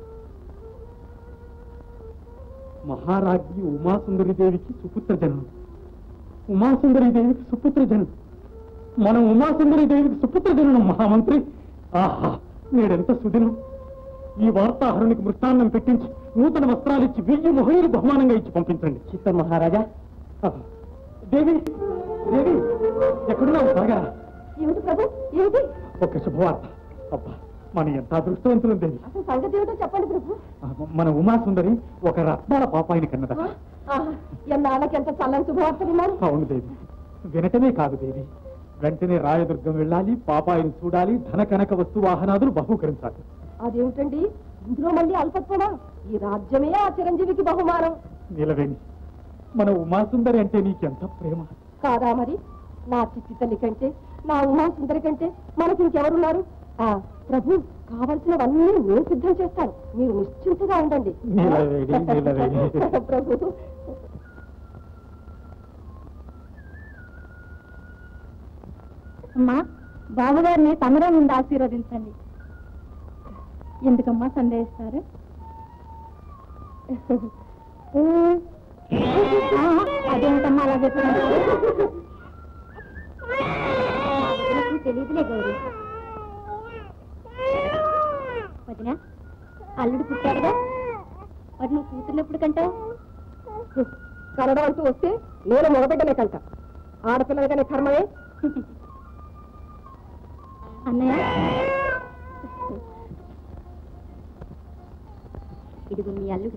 మహారాజ్ఞి ఉమాసుందరి దేవికి సుపుత్ర జననం ఉమాసుందరి దేవికి సుపుత్ర జననం మనం ఉమాసుందరి దేవికి సుపుత్ర జననం మహామంత్రి ఆహా నేడెంత సుదినం ఈ వార్తాహరునికి మృష్టాన్నం పెట్టించి నూతన వస్త్రాలు ఇచ్చి వెయ్యి మొహనీయులు బహుమానంగా ఇచ్చి పంపించండి చిత్తం మహారాజా ఆహా. దేవి దేవి ఎక్కడున్నావు త్వరగా ఏమిటి ప్రభు ఏమిటి ఒక శుభవార్త అబ్బా మన ఎంత అదృష్టవంతులు దేవి అసలు సంగతి ఏమిటో చెప్పండి ప్రభు ఆ, మన ఉమాసుందరి ఒక రత్నాల పాపాయిని కన్నదట ఆహా, ఎన్నాళ్ళకి ఎంత చల్లని శుభవార్త విన్నారు అవును దేవి వినటమే కాదు దేవి వెంటనే రాయదుర్గం వెళ్ళాలి పాపాయిని చూడాలి ధన కనక వస్తు వాహనాదులు బహూకరించాలి అదేమిటండి ఇందులో మళ్ళీ అల్పత్వమా ఈ రాజ్యమే ఆ చిరంజీవికి బహుమానం నిలవేణి మన ఉమాసుందరి అంటే నీకెంత ప్రేమ కాదా మరి నా చిట్టి తల్లి కంటే నా ఉమా సుందరి కంటే మనకి ఇంకెవరున్నారు ఆ ప్రభు కావలసినవన్నీ నేను సిద్ధం చేస్తాను మీరు నిశ్చింతగా ఉండండి నిలవేడి, నిలవేడి. ప్రభు అమ్మా బాబుగారిని తమరే ముందు ఆశీర్వదించండి ఎందుకమ్మా సందేహిస్తారు అదేంటమ్మా అలా చెప్పారు తెలియదులే గౌరీ వదిన అల్లుడు పుట్టాడుగా మరి నువ్వు కూతుర్నప్పుడు కంటావు కనడం అంటూ వస్తే నేను మొగబిడ్డలే కంట ఆడపిల్లలకనే కర్మమే అన్నయ్య ఇదిగో మీ అల్లుడు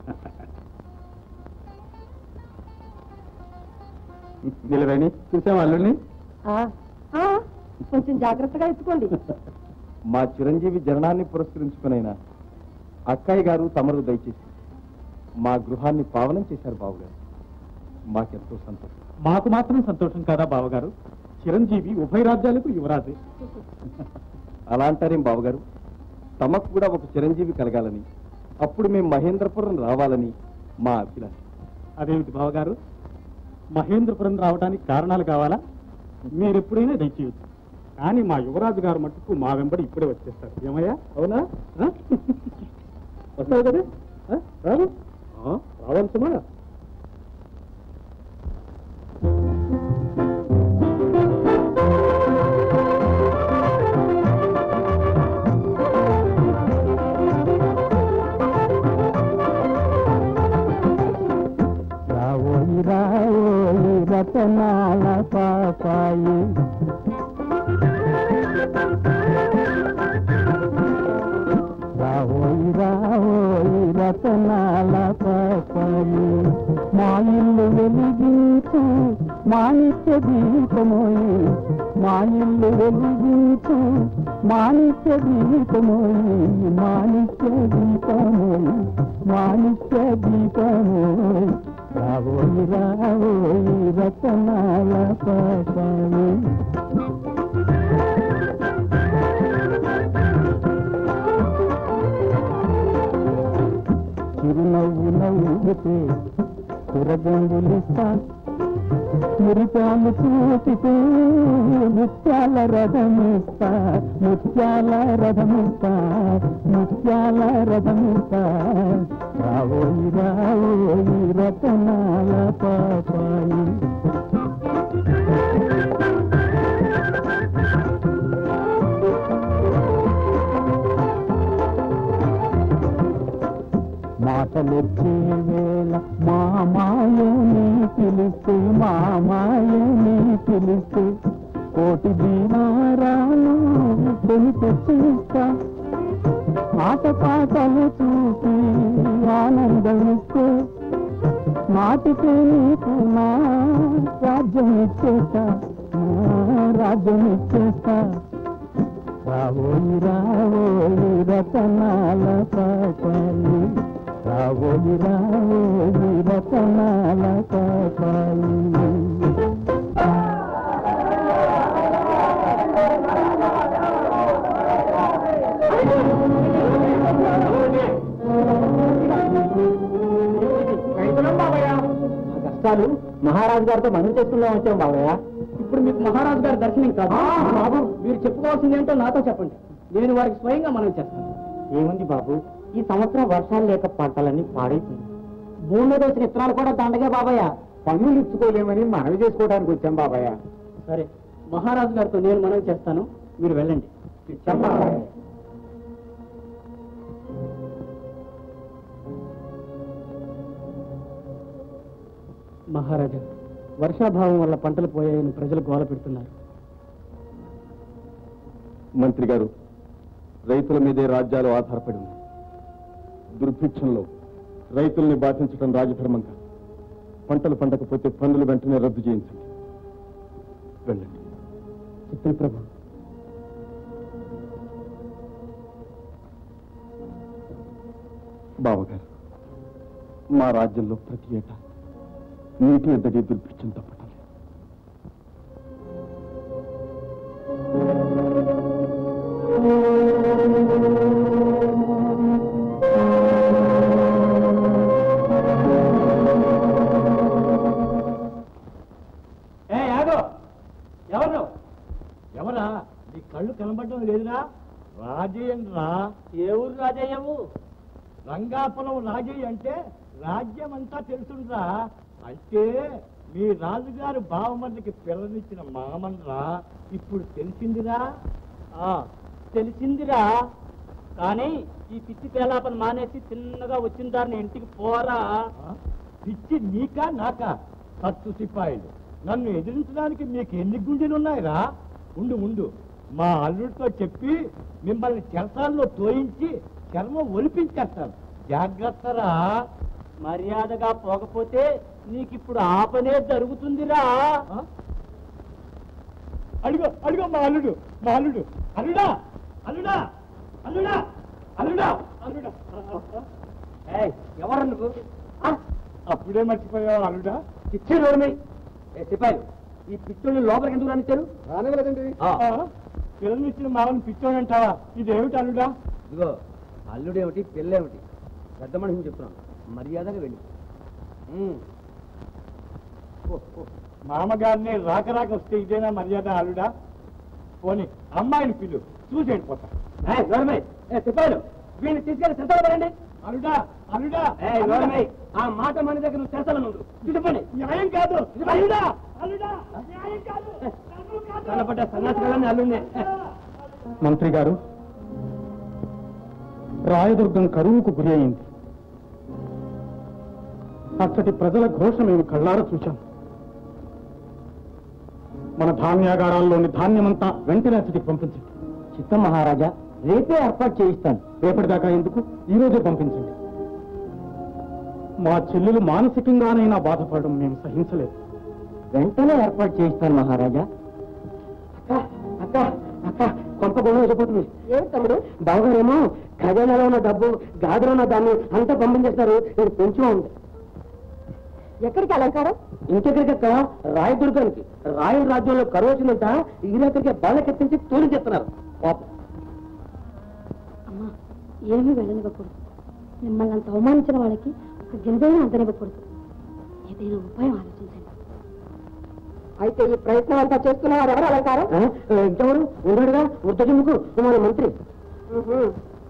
నిలవేణి చూసావా అల్లుడిని ఆ, ఆ, కొంచెం జాగ్రత్తగా ఎత్తుకోండి మా చిరంజీవి జననాన్ని పురస్కరించుకునైనా అక్కయ్య గారు తమరు దయచేసి మా గృహాన్ని పావనం చేశారు బావగారు మాకెంతో సంతోషం మాకు మాత్రం సంతోషం కాదా బావగారు చిరంజీవి ఉభయ రాజ్యాలకు యువరాజే అలా అంటారేం బావగారు తమకు కూడా ఒక చిరంజీవి కలగాలని అప్పుడు మేము మహేంద్రపురం రావాలని మా అభిలాష అదేమిటి బావగారు మహేంద్రపురం రావడానికి కారణాలు కావాలా మీరు ఎప్పుడైనా దయచేయచ్చు కానీ మా యువరాజు గారు మట్టుకు మా వెంబడి ఇప్పుడే వచ్చేస్తారు ఏమయ్యా అవునా ఆ? వస్తావు కదా ఆ? రావు ఆ, రావాలి సుమా రావోయి రావోయి రతనాల పాపాయి రావోయి రావోయి రతనాల పాపాయి మా ఇల్లు వెలిగించు మాణిక్య దీపమోయి మా ఇల్లు వెలిగించు మాణిక్య దీపమోయి మాణిక్య దీపమోయి మాణిక్య దీపమోయి రావోయి రావోయి రతనాల పాపాయి చిరునవ్వు నవ్వుతే కురగొంగులిస్తా మురిపాలు చూపితే ముత్యాల రథమిస్తా ముత్యాల రథమిస్తా ముత్యాల రథమిస్తా రావోయి రావోయి రతనాల పాపాయి మాటలొచ్చే వేళ మా మాయని పిలిస్తే మా మాయని పిలిస్తే కోటి దీనారాలు కొని తెచ్చిస్తా ఆట పాటలు చూసి ఆనందమిస్తే మాటికే నీకు నా రాజ్యం ఇచ్చేస్తా నా రాజ్యం ఇచ్చేస్తా రావోయి రావోయి రతనాల పాపాలి రావోయి రావోయి రతనాల పాపాలి కష్టాలు మహారాజు గారితో మనం చేసుకుందాం వచ్చాం బాబయ్య ఇప్పుడు మీకు మహారాజు గారి దర్శనం కాదు బాబు మీరు చెప్పుకోవాల్సింది ఏంటో నాతో చెప్పండి నేను వారికి స్వయంగా మనం చేస్తాను ఏముంది బాబు ఈ సంవత్సరం వర్షాలు లేక పంటలన్నీ పాడైపోయింది భూమి మీద వచ్చిన విత్తనాలు కూడా దండగే బాబయ్య పన్నులు ఇచ్చుకోలేమని మనవి చేసుకోవడానికి వచ్చాం బాబయ్య సరే మహారాజు గారితో నేను మనం చేస్తాను మీరు వెళ్ళండి మహారాజా వర్షాభావం వల్ల పంటలు పోయాయని ప్రజలు గోల పెడుతున్నారు మంత్రి గారు రైతుల మీదే రాజ్యాలు ఆధారపడి ఉన్నాయి దుర్భిక్షంలో రైతుల్ని బాధించడం రాజధర్మం కాదు పంటలు పండకపోతే పన్నులు వెంటనే రద్దు చేయించండి వెళ్ళండి చిత్తం ప్రభు బావగారు మా రాజ్యంలో ప్రతి ఏటా నీటి ఎద్దడి దుర్భిక్షం తప్పటం లేదు. ఏ యాగో ఎవరు ఎవరా నీ కళ్ళు కనబడడం లేదురా రాజయ్యరా ఏ ఊరు రాజయ్యవు రంగాపురం రాజయ్య అంటే రాజ్యం అంతా తెలుసుండ్రా అంటే మీ రాజుగారు బావమర్దికి పిల్లనిచ్చిన మామన్రా ఇప్పుడు తెలిసిందిరా ఆ తెలిసిందిరా కానీ ఈ పిచ్చి పేలాపన మానేసి చిన్నగా వచ్చిన దారిని ఇంటికి పోరా పిచ్చి నీకా నాకా సత్తు సిపాయిలు నన్ను ఎదిరించడానికి మీకు ఎన్ని గుండెలున్నాయిరా ఉండు ఉండు మా అల్లుడితో చెప్పి మిమ్మల్ని చెరసాల్లో తోయించి చర్మం ఒలిపించేస్తాను జాగ్రత్తరా మర్యాదగా పోకపోతే నీకిప్పుడు ఆ పనే జరుగుతుందిరా అడుగు అడుగు మా అల్లుడు మా అల్లుడు అల్లుడా అల్లుడా అల్లుడా అల్లుడా అల్లుడా ఎవరు నువ్వు అప్పుడే మర్చిపోయావు అల్లుడా ఇచ్చే నోర్మి ఏ సిపాయి ఈ పిచ్చోళ్ళు లోపలికి ఎందుకు రానిచ్చారు పిల్లలు ఇచ్చిన మామని పిచ్చోడు అంటావా ఇదేమిటి అల్లుడా ఇదిగో అల్లుడేమిటి పెళ్ళేమిటి పెద్ద మనిషిని చెప్తున్నాను మర్యాదగా వెళ్ళి మామగారిని రాక రాక వస్తే ఇదేనా మర్యాద అల్లుడా పోనీ అమ్మాయిని పిల్లు చూసి వెళ్ళిపోతా సిపాయిలు వీళ్ళని తీసుకెళ్లి సెంటర్ పడండి అల్లుడా అల్లుడా ఏయ్, నోర్మై, ఆ మాట మన దగ్గర నువ్వు చేస్తాను నువ్వు చెప్పండి న్యాయం కాదు అల్లుడా అల్లుడా న్యాయం కాదు కనపడ్డ సన్నాసికలన్నీ అల్లుండే మంత్రి గారు రాయదుర్గం కరువుకు గురి అయింది అక్కడి ప్రజల ఘోష మేము కళ్ళారా చూశాం మన ధాన్యాగారాల్లోని ధాన్యమంతా వెంటనే అతిథికి పంపించండి చిత్తం మహారాజా రేపే ఏర్పాటు చేయిస్తాను రేపటిదాకా ఎందుకు ఈ రోజే పంపించండి మా చెల్లెలు మానసికంగానైనా బాధపడడం మేము సహించలేదు వెంటనే ఏర్పాటు చేయిస్తాను మహారాజా అక్క అక్క అక్క కొంత గొడవ అయిపోతుంది ఏమిటి తమ్ముడు బావగారేమో ఖజానాలో ఉన్న డబ్బు గాదిలో ఉన్న దాన్ని అంతా పంపించేస్తారు నేను కొంచెం ఉంది ఎక్కడికి అలంకారం ఇంకెక్కడికక్క రాయదుర్గానికి రాయల రాజ్యంలో కరువు వచ్చిందంట ఈ దగ్గరికి బళ్ళకెత్తించి తోలించేస్తున్నారు పాపం అమ్మా ఏమీ వెళ్ళనివ్వకూడదు మిమ్మల్ని అంత అవమానించిన వాళ్ళకి ఒక గింజైనా అంతనివ్వకూడదు ఏదైనా ఉపాయం ఆలోచించండి అయితే ఈ ప్రయత్నం అంతా చేస్తున్నవారు ఎవరు అలంకారం ఆ? ఇంకెవరు ఉన్నాడుగా వృద్ధజముకు మన మంత్రి ఉహు.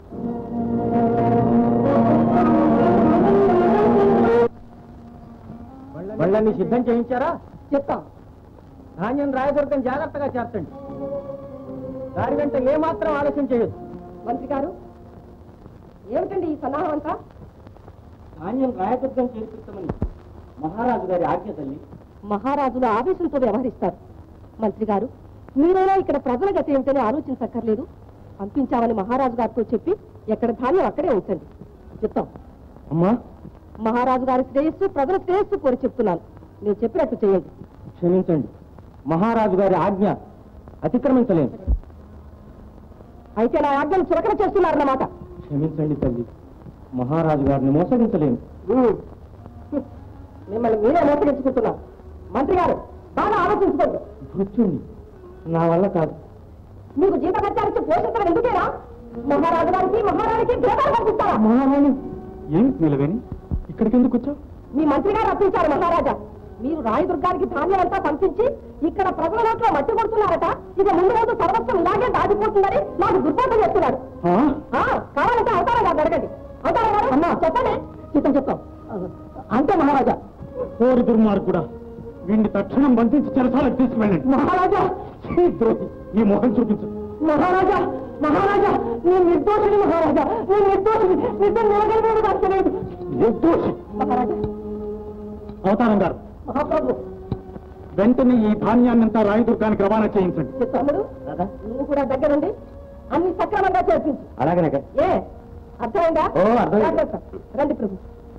వాళ్ళని సిద్ధం చేయించారా చెప్తాం ధాన్యం రాయదుర్గం జాగ్రత్తగా చేర్చండి దాని వెంట ఏమాత్రం ఆలస్యం చేయొద్దు మంత్రి గారు ఏమిటండి ఈ సన్నాహం అంతా ధాన్యం రాయదుర్గం చేర్పించమని మహారాజు గారి ఆజ్ఞ తల్లి మహారాజులు ఆవేశంతో వ్యవహరిస్తారు మంత్రి గారు మీరైనా ఇక్కడ ప్రజల గతి ఏమిటని ఆలోచించక్కర్లేదు పంపించామని మహారాజు గారితో చెప్పి ఎక్కడ ధాన్యం అక్కడే ఉంచండి చెప్తాం అమ్మా మహారాజు గారి శ్రేయస్సు ప్రజల శ్రేయస్సు కోరి చెప్తున్నాను నేను చెప్పినట్టు చేయండి క్షమించండి మహారాజు గారి ఆజ్ఞ అతిక్రమించలేను అయితే నా ఆజ్ఞను చురకన చేస్తున్నారన్నమాట క్షమించండి తల్లి మహారాజు గారిని మోసగించలేను ఉమ్. మిమ్మల్ని మీరే మోసగించుకుంటున్నారు మంత్రి గారు బాగా ఆలోచించుకోండి కూర్చోండి నా వల్ల కాదు మీకు జీతకత్యానికి పోషించడం ఎందుకేనా మహారాజు గారికి మహారాణికి భేదాలు పంపిస్తారా మహారాణి ఏమి నిలవేని ఇక్కడికి ఎందుకు వచ్చావు మీ మంత్రి గారు రప్పించారు మహారాజా మీరు రాయదుర్గానికి ధాన్యం అంతా పంపించి ఇక్కడ ప్రజల నోట్లో మట్టి కొడుతున్నారట ఇక ముందు రోజు సర్వస్వం ఇలాగే దాటిపోతుందని నాకు దుర్బోధం చేస్తున్నారు ఆ, కావాలంటే అవతారం గారు అడగండి అవతారం గారు అమ్మా చెప్పండి చిత్తం చెప్తాం అంతే మహారాజా కోరి దుర్మార్గుడా వీడిని తక్షణం బంధించి చెరసాలకు తీసుకువెళ్ళండి మహారాజా ఛీ, ద్రోహి ఈ మొహం చూపించు మహారాజా మహారాజా నేను నిర్దోషిని మహారాజా నేను నిర్దోషిని నిజం నిలగలిగేది నాకు తెలియదు నిర్దోషి మహారాజా అవతారం గారు మహాప్రభు వెంటనే ఈ ధాన్యాన్నంతా రాయదుర్గానికి రవాణా చేయించండి ఈ తమ్ముడు నువ్వు కూడా దగ్గరుండి అన్ని సక్రమంగా చేర్పించు అలాగనే ఏ అర్థమైందా ఓ, అర్థమైంది. జాగ్రత్త. రండి ప్రభు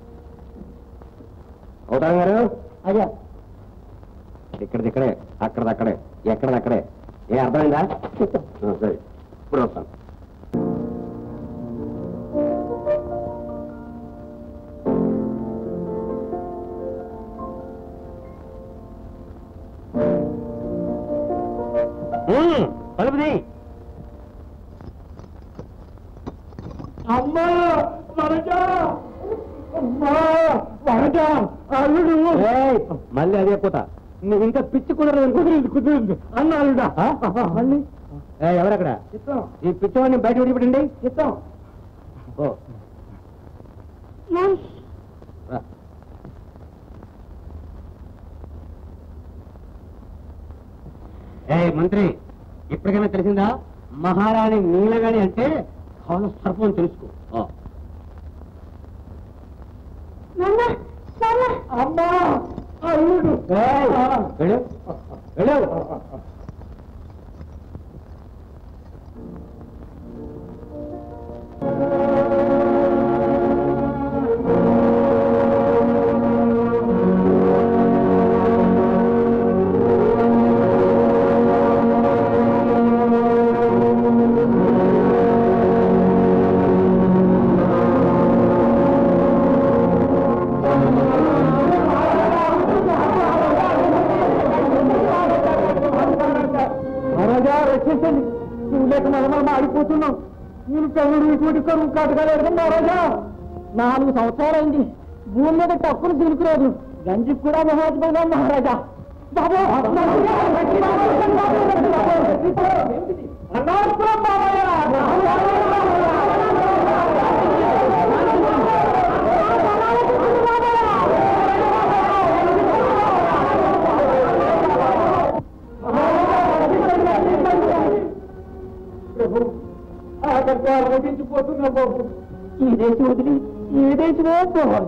అవతారం గారు అయ్యా ఇక్కడిది ఇక్కడే అక్కడది అక్కడే ఎక్కడది అక్కడే ఏ అర్థమైందా చెప్తాం ఆ, సరే ఇప్పుడు వస్తాను కలుపుది అమ్మా వరజా అమ్మా వరజా అల్లుడు మళ్ళీ అదే పూత నువ్వు ఇంకా పిచ్చి కుదరదు కుదిరింది కుదిరింది అన్న అల్లుడా మళ్ళీ ఏ, ఎవరక్కడ ఇస్తాం ఈ పిచ్చవాడిని బయట విడిపెట్టండి ఇస్తాం ఓ రా. ఏ మంత్రి ఇప్పటికైనా తెలిసిందా మహారాణి నీలగాని అంటే కాలు సర్పం తెలుసుకో ఆ. అమ్మా అల్లుడు ఏయ్, వెళ్ళు. వెళ్ళు. మహారాజా రక్షించండి నువ్వు లేక మనం ఆడిపోతున్నాం నేను కవుడు ఇటువంటి కరువు కాటకాలేదు మహారాజా నాలుగు సంవత్సరాలైంది భూమి మీద టక్కును తిరుగురాదు గంజి కూడా మహాత్మైనా మహారాజా బాబు అన్నార్పురం ప్రభు ఆటంకాలు వదిలించిపోతున్నా బాబు ఈ దేశం వదిలి ఈ దేశమే పోవాలి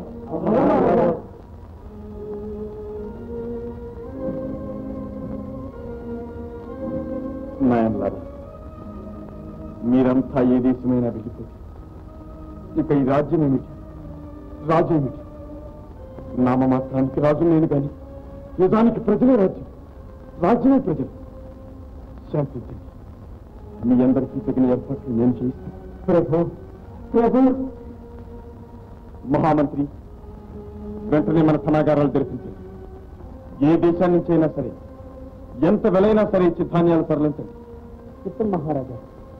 నాయనలారా మీరంతా ఏ దేశమైనా వెళ్ళిపోతే ఇక ఈ రాజ్యం ఏమిటి రాజు ఏమిటి నామమాత్రానికి రాజు నేను కానీ నిజానికి ప్రజలే రాజ్యం రాజ్యమే ప్రజలు శాంతించండి మీ అందరికీ తగిన ఏర్పాట్లు నేను చేయిస్తాను ప్రభు ప్రభు మహామంత్రి వెంటనే మన ధనాగారాలు తెరిపించండి ఏ దేశాన్ని నుంచి అయినా సరే ఎంత వెలైనా సరే ఇచ్చి ధాన్యాలు తరలించండి చిత్తం మహారాజా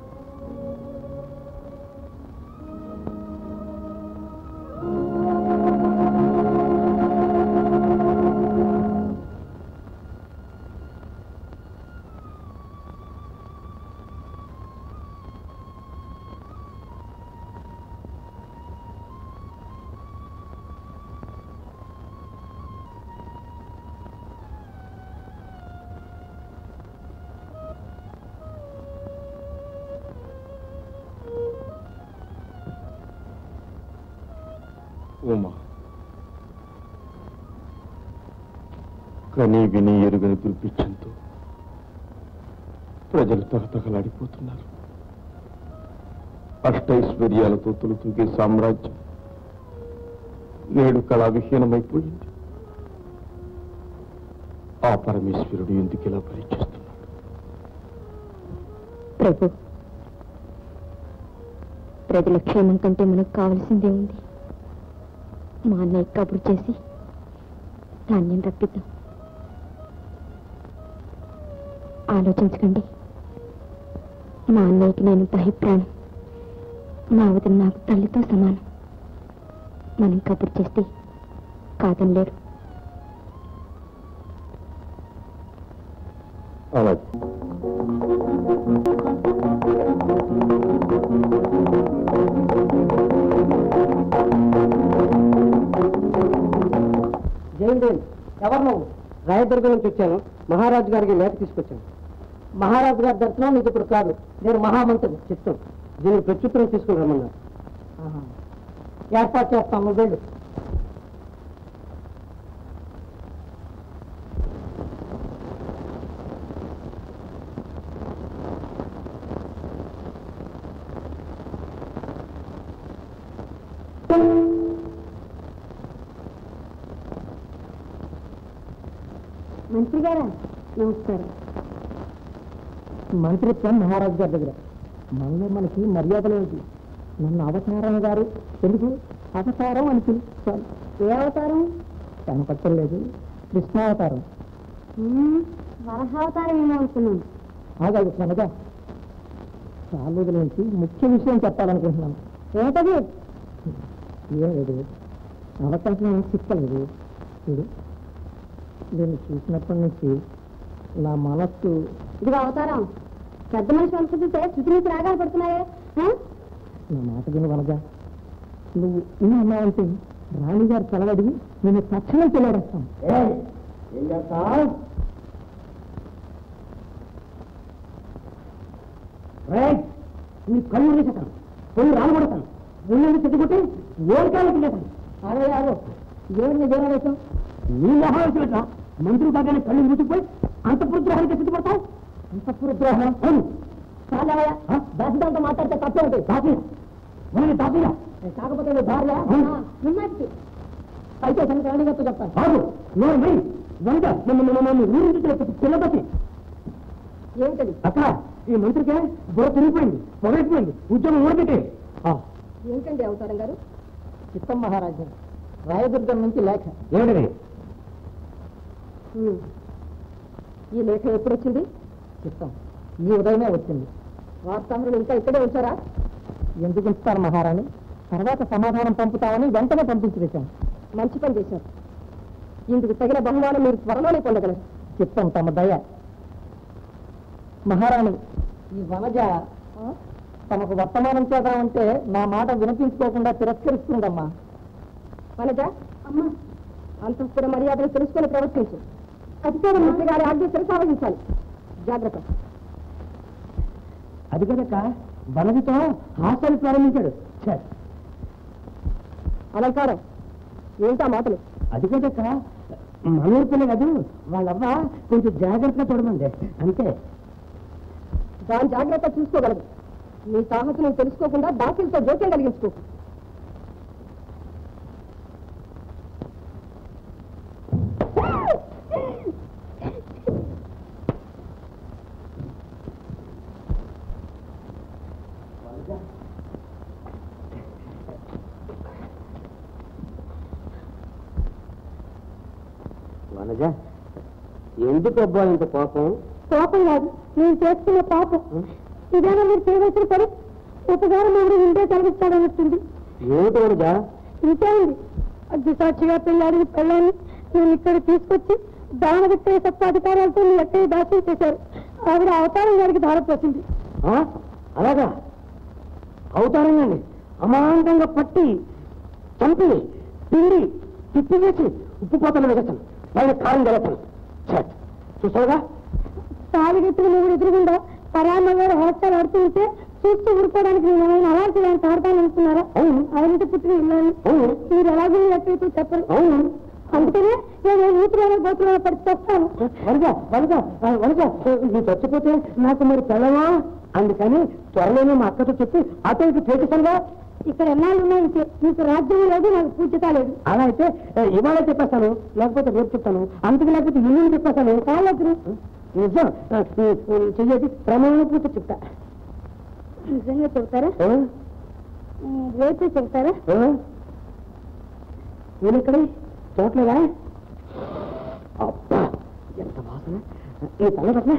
ఉమా కని విని ఎరుగని దుర్భిక్షంతో ప్రజలు తగతగలాడిపోతున్నారు అష్టైశ్వర్యాలతో తొలుతూగే సామ్రాజ్యం నేడు కళా విహీనమైపోయింది ఆ పరమేశ్వరుడు ఎందుకు ఇలా పరీక్షిస్తున్నాడు ప్రభు ప్రజల క్షేమం కంటే మనకు కావలసిందే ఉంది మా అన్నయ్య కబురు చేసి ధాన్యం రప్పిద్దాం ఆలోచించకండి మా అన్నయ్యకి నేను బహిప్రాణం మా వదిన నాకు తల్లితో సమానం మనం కబురు చేస్తే కాదనలేరు అలాగే జయందేవ్ ఎవరు నువ్వు రాయదుర్గం నుంచి వచ్చాను మహారాజు గారికి లేఖ తీసుకొచ్చాను మహారాజు గారి దర్శనం నీకు ఇప్పుడు కాదు నేను మహామంత్రిని చెప్తాను దీనికి ప్రత్యుత్తరం తీసుకుని రమ్మన్నారు ఏర్పాటు చేస్తాను నువ్వు వెళ్ళు మంత్రి గారా నమస్కారం మంత్రిత్వం మహారాజు గారి దగ్గర మనలో మనకి మర్యాదలు ఏంటి నన్ను అవతారం గారు ఎందుకు అవతారం అని పిలుస్తాను ఏ అవతారం కనపట్టలేదు కృష్ణావతారం వరహావతారం ఏమో అనుకున్నాను ఆగాదు కనుక చాలా నుంచి ముఖ్య విషయం చెప్పాలనుకుంటున్నాను ఏమిటది ఏం లేదు అవకాశం ఏం చిక్కలేదు చూడు దీన్ని చూసినప్పటి నుంచి నా మనస్సు ఇదిగో అవతారం పెద్ద మనిషి అనుకుంటుంటే శృతి నుంచి రాగాలు పడుతున్నాయే ఆ? నా మాట విని వనగా నువ్వు ఇన్ని అన్నావంటే రాణిగారు చలవడి నేను తక్షణం తెలియడేస్తాను ఏం చేస్తావు నీ కళ్ళు వేసేస్తాను పొయ్యి రాలబడతాను ఒళ్ళు చెట్టుకుంటే ఓడికాలకి లేతాను అరే ఆగో ఎవరిని దూరం వేసావు నీ మహావేశం మంత్రులు కాగానే కళ్ళు మూసిపోయి అంతఃపురద్రోహానికి సిద్ధపడతావు అంతఃపురద్రోహం అవును చాలవయ్యా దాసిదాంతో మాట్లాడితే తప్పే ఉంటాయి దాసి మనకి దాసిరా కాకపోతే నువ్వు భార్య ఉన్నట్టు అయితే సంగతి రాణిగారితో చెప్తాను బాబు నోరు మరి వంద నన్ను ఊరి నుంచి పిల్లబట్టి ఏమిటది అక్క ఈ మంత్రికే బుర్ర తిరిగిపోయింది పొగైపోయింది ఉద్యోగం ఊరిపెట్టే ఏమిటండి అవతారం గారు చిత్తం మహారాజు రాయదుర్గం నుంచి లేఖ ఏమిటి ఉమ్. ఈ లేఖ ఎప్పుడు వచ్చింది చిత్తం ఈ ఉదయమే వచ్చింది వార్తాహరులు ఇంకా ఇక్కడే ఉంచారా ఎందుకు ఇస్తారు మహారాణి తర్వాత సమాధానం పంపుతామని వెంటనే పంపించి వేశాను మంచి పని చేశారు ఇందుకు తగిన బహుమానం మీరు త్వరలోనే పొందగలరు చిత్తం తమ దయ మహారాణి ఈ వనజ ఆ, తమకు వర్తమానం చేద్దామంటే నా మాట వినిపించుకోకుండా తిరస్కరిస్తుందమ్మా వనజ అమ్మా అంతఃపుర మర్యాదలు తెలుసుకొని ప్రవర్తించు అధికార మంత్రి గారి ఆజ్ఞ శిరసావహించాలి జాగ్రత్త అది కనుక వనజతో హాస్టల్ ప్రారంభించాడు ఛే, అలంకారం ఏంటా మాటలు అది కనుక మనూరు పిల్ల కాదు వాళ్ళవ్వ కొంచెం జాగ్రత్తగా చూడమంది అంతే దాని జాగ్రత్త చూసుకోగలదు నీ సాహసం నువ్వు తెలుసుకోకుండా దాసులతో జోక్యం కలిగించుకో వనజ ఎందుకు అబ్బా ఇంత కోపం కోపం కాదు నేను చేసుకున్న పాపం ఇదేనా మీరు చేయవలసిన పని ఉపకారం ఎవరు ఉంటే కలిగిస్తాడన్నట్టుంది ఏమిటి వనజ ఇంకేంది అగ్ని సాక్షిగా పెళ్ళాడిన పెళ్ళాన్ని నేను ఇక్కడ తీసుకొచ్చి దానవిత్తే సత్తాధికారాలతో మీ ఎక్కడ దాఖలు చేశారు ఆవిడ అవతారం గారికి ధారపోసింది ఆ? అలాగా అవతారంగానే అమాంతంగా పట్టి చంపి పిండి తిప్పివేసి ఉప్పు కోతలు వేసేస్తాను పైన కారం జరుగుతాను చూసావుగా తాలిగెత్తులు నువ్వు ఎదురుగుండా పరాన్న గారు హాస్టల్ ఆడుతూ ఉంటే చూస్తూ ఊరుకోవడానికి నేను ఏమైనా అలాంటి దాన్ని తాడతాను అనుకున్నారా అవును ఆయనతో పుట్టిన ఇల్లాన్ని అవును మీరు ఎలాగో ఎక్కడితో చెప్పరు అవును అందుకనే నేను ఊపిరిలో గోతులో పడి చేస్తాను వరద వరద వరద నువ్వు చచ్చిపోతే నాకు మరి తెల్లవా అందుకని త్వరలోనే మా అక్కతో చెప్పి అతో ఇటు చేసేసానుగా ఇక్కడ ఎన్నాళ్ళు ఉన్నాయి ఇంకే. నీకు రాజ్యం లేదు నాకు పూజ్యత లేదు అలా అయితే ఏ, ఇవాళ చెప్పేస్తాను లేకపోతే రేపు చెప్తాను అందుకు లేకపోతే ఇల్లు చెప్పేస్తాను కాళ్ళకు నిజం ఆ, ఈ, ఈ, చెయ్యేది ప్రమాణ పూర్తి చెప్తా నిజంగా చెబుతారా ఆ? రేపే చెప్తారా నేను ఇక్కడ చూడలేదా అబ్బా ఎంత వాసన ఈ తల పట్ల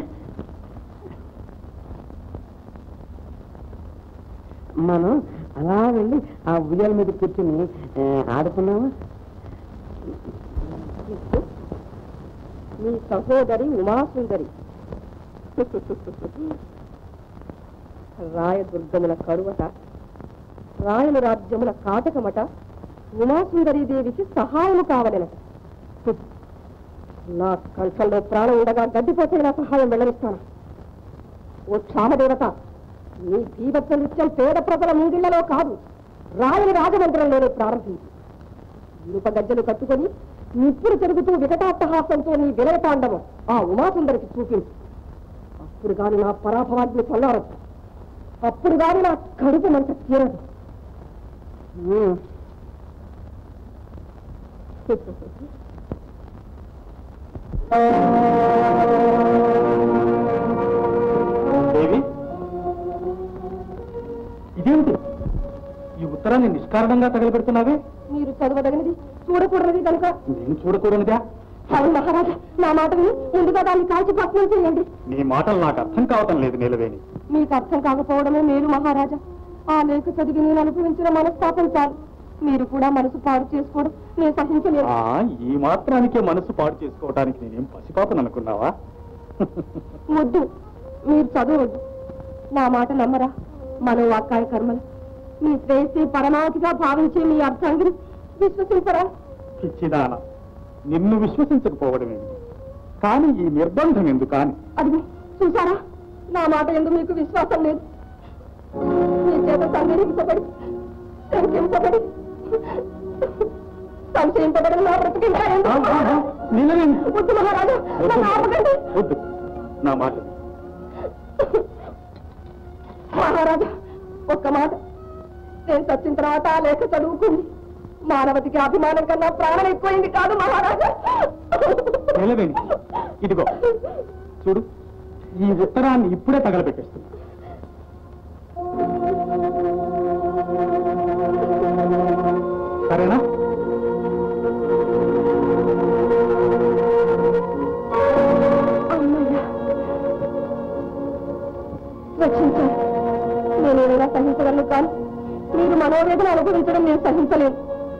మనం అలా వెళ్ళి ఆ ఉయ్యాల మీద కూర్చుని ఆ, ఆడుకున్నామా మీ సహోదరి ఉమాసుందరి రాయదుర్గముల కరువట రాయల రాజ్యముల కాటకమట ఉమాసుందరీదేవికి సహాయము కావలెనట హ్మ్. నా కంఠంలో ప్రాణం ఉండగా గడ్డిపోతే నా సహాయం వెళ్ళనిస్తాను ఓ క్షామదేవత నీ భీభత్స నృత్యం పేద ప్రజల ముంగిళ్లలో కాదు రాయల రాజమందిరంలోనే ప్రారంభించి ఇనుప గజ్జలు కట్టుకొని నిప్పుడు తిరుగుతూ వికటాట్టహాసంతో నీ వినయ తాండవం ఆ ఉమాసుందరికి చూపించు అప్పుడు గాని నా పరాభవాగ్ని చల్లారదు అప్పుడు గాని నా కడుపు మంట తీరదు ఉమ్. దేవి ఇదేమిటి ఈ ఉత్తరాన్ని నిష్కారణంగా తగలబెడుతున్నావే మీరు చదవదగినది చూడకూడనిది కనుక నేను చూడకూడనిదా అవును మహారాజా నా మాట విని ముందుగా దాన్ని కాల్చి భస్మం చేయండి నీ మాటలు నాకు అర్థం కావటం లేదు నీలవేణి మీకు అర్థం కాకపోవడమే మేలు మహారాజా ఆ లేఖ చదివి నేను అనుభవించిన మనస్తాపం చాలు మీరు కూడా మనసు పాడు చేసుకోవడం నేను సహించలేను ఆ, ఈ మాత్రానికే మనసు పాడు చేసుకోవడానికి నేనేం పసిపాపను అనుకున్నావా వద్దు మీరు చదవద్దు నా మాట నమ్మరా మనోవాక్కాయ కర్మలు మీ శ్రేయస్సు పరమావధిగా భావించే మీ అర్థాంగిని విశ్వసించరా పిచ్చిదాన నిన్ను విశ్వసించకపోవడం ఏమిటి కానీ ఈ నిర్బంధం ఎందుకు అని అదిగో చూసారా నా మాట ఎందుకు మీకు విశ్వాసం లేదు మీ చేత సందేహించబడి శంకించబడి సంశయించబడిన నా బ్రతికింకా ఎందుకు? ఆ, ఆ, ఆ, నీలవేణి వద్దు మహారాజా నన్ను ఆపకండి వద్దు నా మాట విను. మహారాజా ఒక్క మాట నేను చచ్చిన తర్వాత ఆ లేఖ చదువుకుంది మానవతికి అభిమానం కన్నా ప్రాణం ఎక్కువైంది కాదు మహారాజా నిలవేణి ఇదిగో చూడు ఈ ఉత్తరాన్ని ఇప్పుడే తగలబెట్టేస్తున్నా సరేనా అమ్మయ్యా రక్షించారు నేను ఏదైనా సహించగలను కానీ మీరు మనోవేదన అనుభవించడం నేను సహించలేను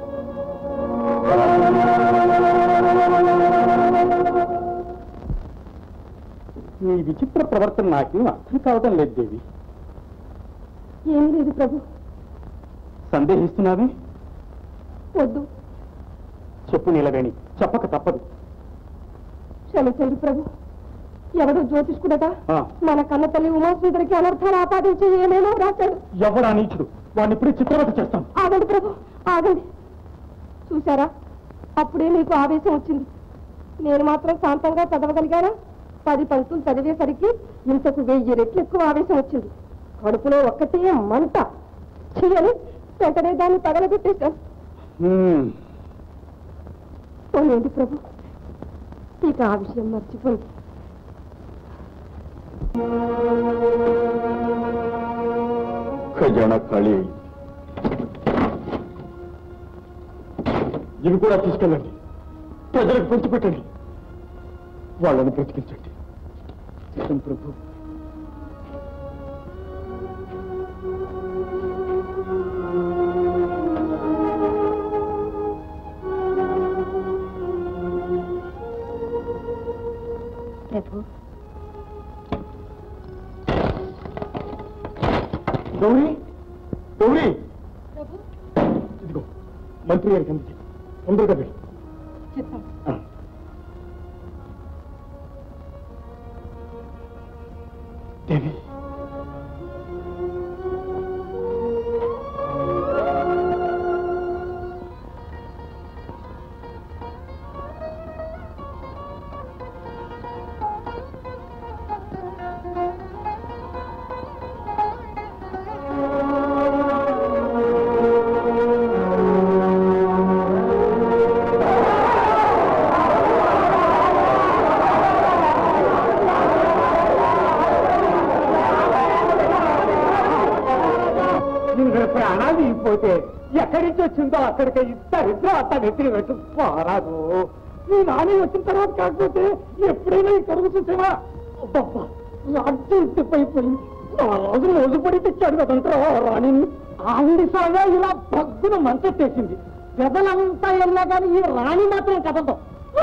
నీ విచిత్ర ప్రవర్తన నాకేం అర్థం కావటం లేదు దేవి ఏమీ లేదు ప్రభు సందేహిస్తున్నావే వద్దు చెప్పు నీలవేణి చెప్పక తప్పదు క్షమించండి ప్రభు ఎవడో జ్యోతిష్కుడట ఆ. మన కన్న తల్లి ఉమాసుందరికి అనర్థాలు ఆపాదించి ఏమేమో రాశాడు ఎవడా నీచుడు వాడిని ఇప్పుడే చిత్రవత చేస్తాం ఆగండి ప్రభు ఆగండి చూసారా అప్పుడే మీకు ఆవేశం వచ్చింది నేను మాత్రం శాంతంగా చదవగలిగానా పది పంక్తులు చదివేసరికి ఇంతకు వెయ్యి రెట్లు ఎక్కువ ఆవేశం వచ్చింది కడుపులో ఒక్కటే మంట చెయ్యని వెంటనే దాన్ని తగలబెట్టేశాను హ్మ్. పోలేండి ప్రభు ఇక ఆ విషయం మర్చిపోయింది ఖజానా ఖాళీ అయింది ఇవి కూడా తీసుకెళ్ళండి ప్రజలకు పంచిపెట్టండి వాళ్ళని బ్రతికించండి నిజం ప్రభు ప్రభు గౌరీ గౌరీ ఇదిగో మంత్రి గారికి అందుకే తొందరగా వెళ్ళి చిత్తం దేవి ఆ ఎక్కడి నుంచి వచ్చిందో అక్కడికి ఇద్దరిద్దరు అంతా నెత్తిని పెట్టు పోరాదు ఈ రాణి వచ్చిన తర్వాత కాకపోతే ఎప్పుడైనా ఈ కరువు చూసేవా అబ్బబ్బా, రాజ్యం తిప్పైపోయింది ఆ రోజు రోజుపడి తెచ్చాడు కదంటారా రాణిని ఆవిడి సాగా ఇలా భగ్గున మంచెత్తేసింది పెదలంతా వెళ్ళా కానీ ఈ రాణి మాత్రం కదతో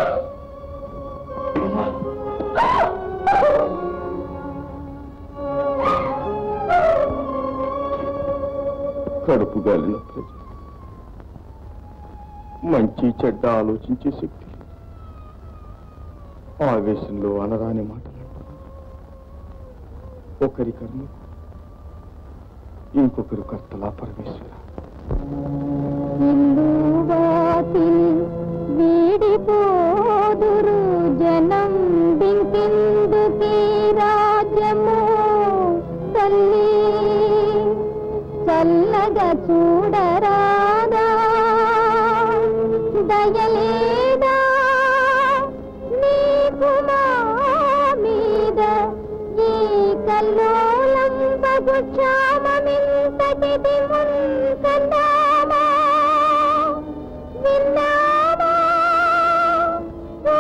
కడుపు గాలిన ప్రజ మంచి చెడ్డ ఆలోచించే శక్తి ఆవేశంలో అనరాని మాటలంటారు ఒకరి కర్మ ఇంకొకరు కర్తలా పరమేశ్వర ఇల్లు వాకిలి వీడిపోదురు జనం బింకిందుకీ రాజ్యము తల్లి చల్లగా చూడరాదా దయలేదా నీకు మా మీద ఈ కల్లోలం బగు క్షామమింతటిది మున్కన్నామా విన్నామా ఓ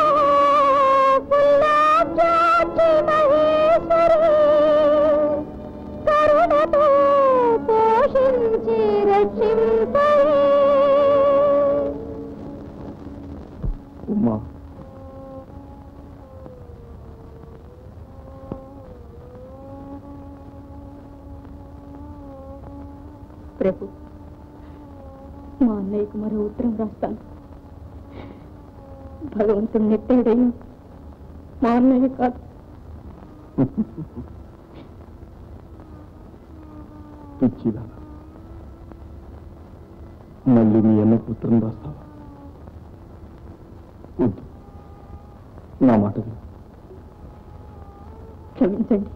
పుల్లాబ్జాక్షి మహేశ్వరి కరుణతో పోషించి రక్షింపరే ఉమా ప్రభు మా అన్నయ్యకు మరో ఉత్తరం రాస్తాను భగవంతుడు నెట్టాడయ్యా మా అన్నయ్య కాదు పిచ్చిదా మళ్ళీ మీ అన్నకు ఉత్తరం రాస్తావా వద్దు నా మాట విను క్షమించండి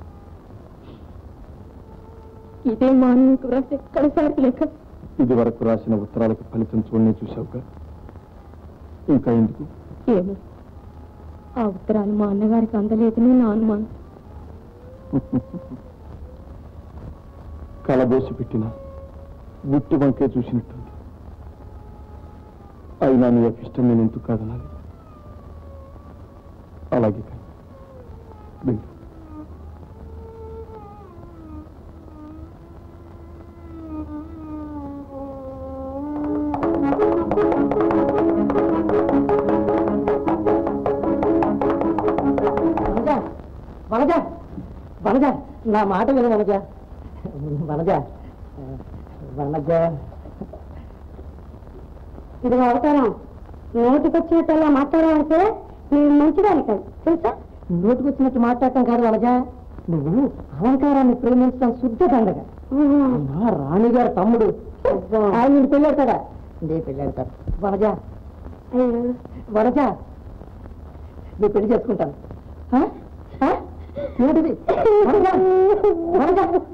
ఇదే మా అన్నయ్యకు రాసే కడసారి లేక ఇది వరకు రాసిన ఉత్తరాలకు ఫలితం చూడని చూశావుగా ఇంకా ఎందుకు ఏమో ఆ ఉత్తరాలు మా అన్నగారికి అందలేదని నా అనుమానం కలబోసి పెట్టిన గుట్టి వంకే చూసినట్టుంది అయినా నీ యొక్క ఇష్టం నేను ఎందుకు కాదనాలి అలాగే కానీ వెళ్ళు వనజ వనజ వనజ నా మాట విను వనజ వనజ వనజ ఇది అవతారం నోటికొచ్చినట్టల్లా మాట్లాడాలంటే నేను మంచిదాని కాదు తెలుసా నోటికొచ్చినట్టు మాట్లాడటం కాదు వనజ నువ్వు అలంకారాన్ని ప్రేమించడం శుద్ధ దండగ మా రాణిగారు తమ్ముడు ఆయన నేను పెళ్ళాడతాడా నీ పెళ్ళాడతాడు వనజ వనజ నీ పెళ్లి చేసుకుంటాను ఆ? ఆ? ఏంటిది వనజ వనజ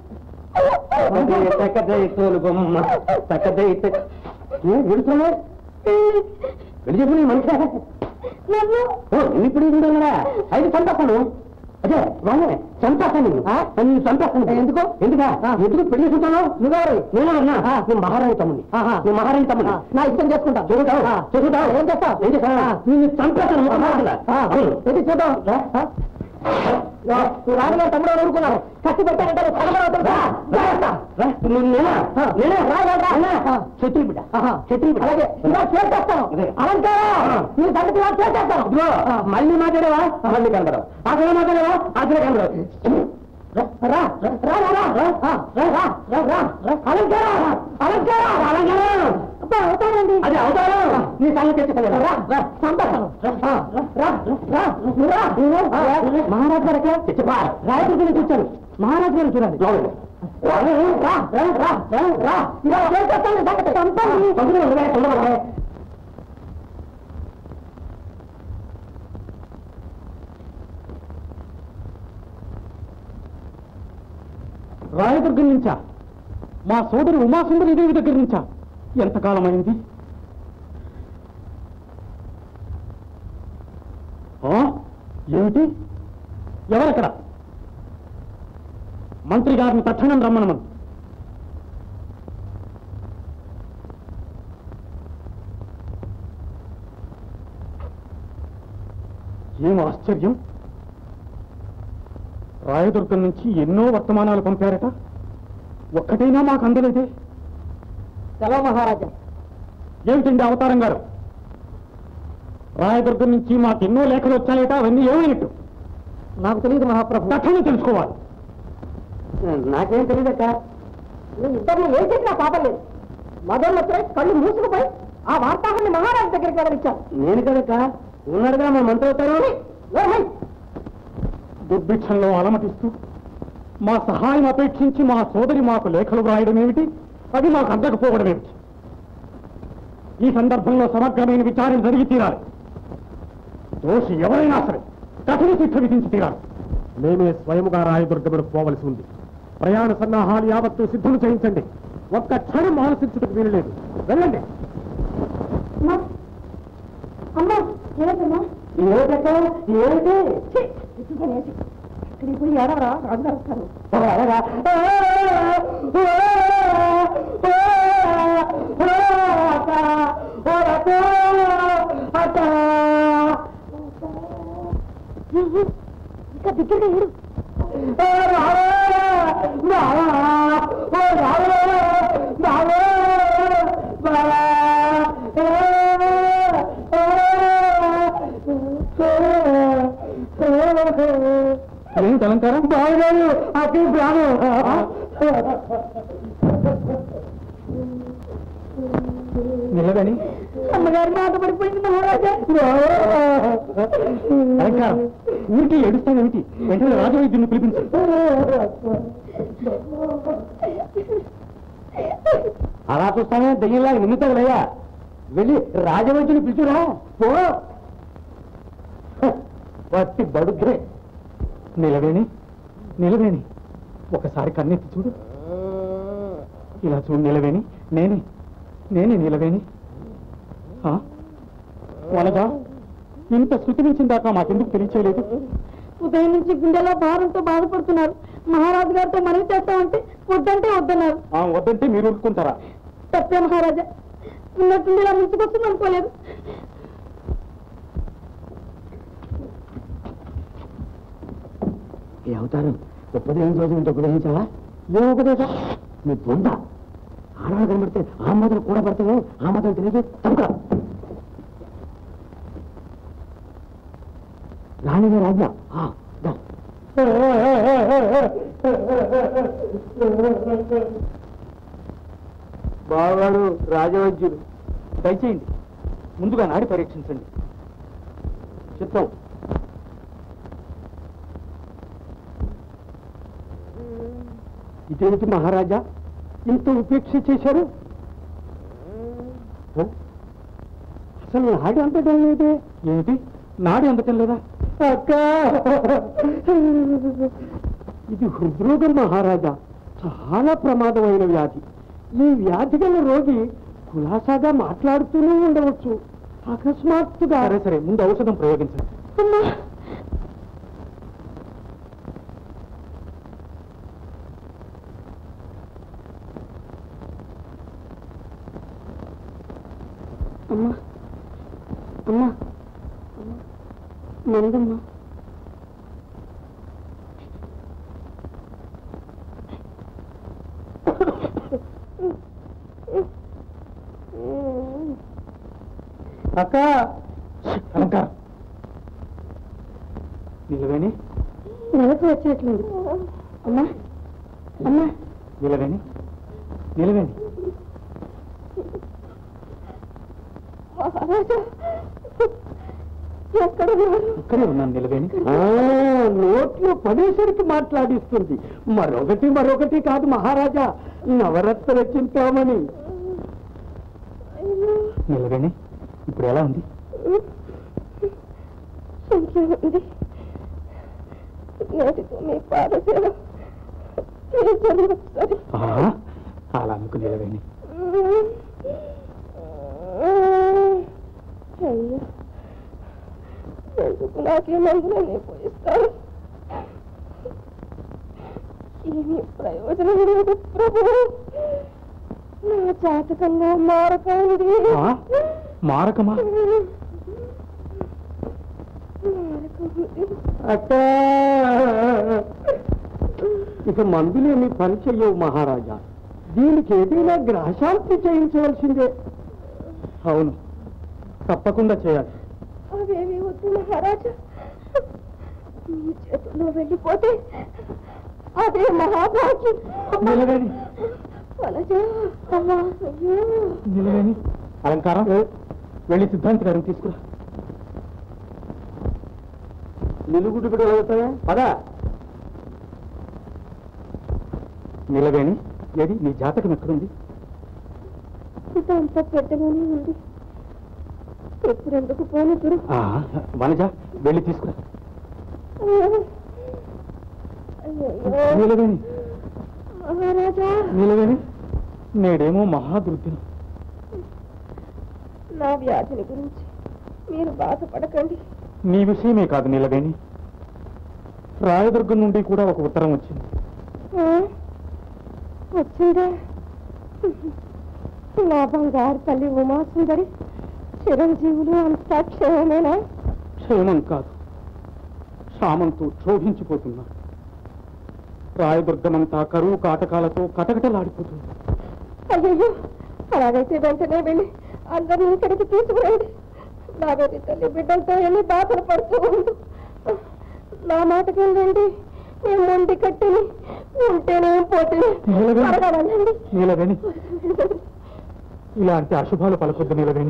పెళ్లి చెప్పు నీ మనిషి ఇప్పుడు ఉండాలరా అయితే చంపేస్తాను అదే వాళ్ళే చంపేస్తాను నేను చంపేస్తాను ఎందుకు ఎందుకా ఎందుకు పెళ్లి చేసుకుంటాను నువ్వెవరు నేనన్నా నేను మహారాణి తమ్ముని నేను మహారాణి తమ్ముని నా ఇష్టం చేసుకుంటా చూడతావు చూడతావు ఏం చేస్తావు ఏం చేస్తా నేను చంపేస్తాను ఏది చూద్దాం రాజుగారు తమ్ముడు అని ఊరుకున్నారు కత్తి పెట్టారంటే చెట్టు బిడ్డ చెట్టు బిడ్డ అలాగే ఇలా చేసేస్తాను అలంకారం నీ సంగతి ఇలా చేసేస్తాను మళ్ళీ మాట్లాడేవా మళ్ళీ కనబడవు అసలు మాట్లాడేవా అసలే కనబడవు రా రా రా రా రా రా రా రా రా రా అలంకారం అలంకారం అలంకారం అవుతానండి అది అవుతాను నీ సంగతి తెచ్చుకోలేదు రా రా సంపేస్తాను రా రా రా రా మహారాజు గారు ఎక్కడ తెచ్చిపా రాయపూర్ నుంచి వచ్చారు మహారాజు గారు చూడండి రా రా రా రా రా రా ఇలా చేసేస్తాను సంగతి చంపండి తొందరగా ఉండవే, తొందరగా ఉండవే. రాయదుర్గం నుంచా మా సోదరి ఉమాసుందరి దేవి దగ్గర నుంచా ఎంతకాలం అయింది ఆ? ఏమిటి ఎవరక్కడ మంత్రి గారిని తక్షణం రమ్మనమను ఏం ఆశ్చర్యం రాయదుర్గం నుంచి ఎన్నో వర్తమానాలు పంపారట ఒక్కటైనా మాకు అందలేదే సెలవు మహారాజా ఏమిటండి అవతారం గారు రాయదుర్గం నుంచి మాకు ఎన్నో లేఖలు వచ్చాయట అవన్నీ ఏమైనట్టు నాకు తెలియదు మహాప్రభు తక్షణం తెలుసుకోవాలి నాకేం తెలియదక్క నీ ఇద్దరిని ఏం చేసినా పాపం లేదు మదర్లు వచ్చే కళ్ళు మూసుకుపోయి ఆ వార్తాహుని మహారాజు దగ్గరికి వెళ్ళనిచ్చాను నేను కదక్క ఉన్నాడుగా మా మంత్రవుతారు దుర్భిక్షంలో అలమటిస్తూ మా సహాయం అపేక్షించి మా సోదరి మాకు లేఖలు వ్రాయడం ఏమిటి అది మాకు అందకపోవడం ఏమిటి ఈ సందర్భంలో సమగ్రమైన విచారణ జరిగి తీరాలి దోషి ఎవరైనా సరే కఠిన శిక్ష విధించి తీరాలి మేమే స్వయముగా రాయదుర్గములకు పోవలసి ఉంది ప్రయాణ సన్నాహాలు యావత్తు సిద్ధం చేయించండి ఒక్క క్షణం ఆలోచించుటకు వీలులేదు వెళ్ళండి అమ్మా ఏమిటమ్మా ఏమిటక్క ఏమిటి ఇక్కడికి పోయి ఏడవరా రాజుగారు వస్తారు అలాగా ఇంకా దగ్గరగా ఏడు ఏమిటి అలంకారం బాగున్నాను అతి ప్రాణం నిలవని అమ్మగారు మాట పడిపోయింది మహారాజా అలంకారం ఊరికి ఏడుస్తావేమిటి వెంటనే రాజవైద్యుని పిలిపించు అలా చూస్తానే దెయ్యంలాగా నిమిత్తగలయ్యా వెళ్ళి రాజవైద్యుని పిలుచురా పో పట్టి బడుద్దే నిలవేణి నిలవేణి ఒకసారి కన్నెత్తి చూడు ఇలా చూడు నిలవేణి నేనే నేనే నిలవేణి ఆ? వనగా ఇంత శృతి మించిన దాకా మాకెందుకు తెలియచేయలేదు ఉదయం నుంచి గుండెలో భారంతో బాధపడుతున్నారు మహారాజు గారితో మనవి చేస్తామంటే వద్దంటే వద్దన్నారు ఆ, వద్దంటే మీరు ఊరుకుంటారా తప్పే మహారాజా ఉన్నట్టుండి ఇలా ముంచుకొస్తుంది అనుకోలేదు ఈ అవతారం ఉపదేశం రోజు ఇంత ఉపదేశించావా ఏ ఉపదేశం నీ బొంద ఆడవాళ్ళు కనబడితే ఆ మాత్రం కూడా పడతావే ఆ మాత్రం తెలియదు తప్పుక రాణిగా రాజ్ఞ ఆ, దా. బావాడు రాజవైద్యుడు దయచేయండి ముందుగా నాడి పరీక్షించండి చిత్తం ఇదేమిటి మహారాజా ఇంత ఉపేక్ష చేశారు ఆ? అసలు నాడి అంతటం లేదే ఏమిటి నాడి అందటం లేదా అక్క ఇది హృద్రోగం మహారాజా చాలా ప్రమాదమైన వ్యాధి ఈ వ్యాధి గల రోగి కులాసాగా మాట్లాడుతూనే ఉండవచ్చు అకస్మాత్తుగా సరే సరే ముందు ఔషధం ప్రయోగించండి అమ్మా అమ్మా మందమ్మా అక్క అలంకారం నిలవేణి నెలకు వచ్చినట్లుంది అమ్మా అమ్మా నిలవేణి నిలవేణి మహారాజా ఎక్కడున్నారు ఇక్కడే ఉన్నాను నిలవేణి ఆ, నోట్లో పడేసరికి మాట్లాడిస్తుంది మరొకటి మరొకటి కాదు మహారాజా నవరత్న చింతామణి నిలవేణి ఇప్పుడు ఎలా ఉంది సంఖ్య ఉంది నేటితో మీ పాదసేవ చేయించండి ఒకసారి ఆ, అలా అనుకు నిలవేణి అయ్యో ఎందుకు నాకే మందులన్నీ పోయిస్తారు ఏమీ ప్రయోజనం లేదు ప్రభు నా జాతకంలో మారకండి ఆ? మారకమా మారక అక్క ఇక మందులేమి పని చెయ్యవు మహారాజా దీనికి ఏదైనా గ్రహశాంతి చేయించవలసిందే అవును తప్పకుండా చేయాలి అవేమి వద్దు మహారాజా మీ చేతుల్లో వెళ్ళిపోతే అదే మహాభాగ్యం నిలవేణి వలజా అమ్మా అయ్యో నిలవేణి అలంకారం వెళ్ళి సిద్ధాంతి గారిని తీసుకురా నిలుగుడు కూడా అవుతాయా పదా నిలవేణి ఏది నీ జాతకం ఎక్కడుంది ఇదంతా పెద్దగానే ఉంది ఎప్పుడెందుకు పోనితురు ఆ, వనజ వెళ్ళి తీసుకురా అయ్యో నిలవేణి మహారాజా నిలవేణి నేడేమో మహాదుర్దినం నా వ్యాధిని గురించి మీరు బాధపడకండి నీ విషయమే కాదు నిలవేణి రాయదుర్గం నుండి కూడా ఒక ఉత్తరం వచ్చింది ఆ? వచ్చిందా నా బంగారు తల్లి ఉమాసుందరి చిరంజీవులు అంతా క్షేమమేనా క్షేమం కాదు క్షామంతో క్షోభించిపోతున్నా రాయదుర్గమంతా కరువు కాటకాలతో కటకటలాడిపోతుంది అయ్యయ్యో అలాగైతే వెంటనే వెళ్ళి అందరినీ ఇక్కడికి తీసుకురండి నా వెర్రి తల్లి బిడ్డలతో ఎన్ని బాధలు పడుతూ ఉండు నా మాటకి వెళ్ళండి నేను మొండి కట్టిని ఉంటేనే పోతే నిలవేణి. త్వరగా వెళ్ళండి నీలవేణి ఇలాంటి అశుభాలు పలకొద్దు నీలవేణి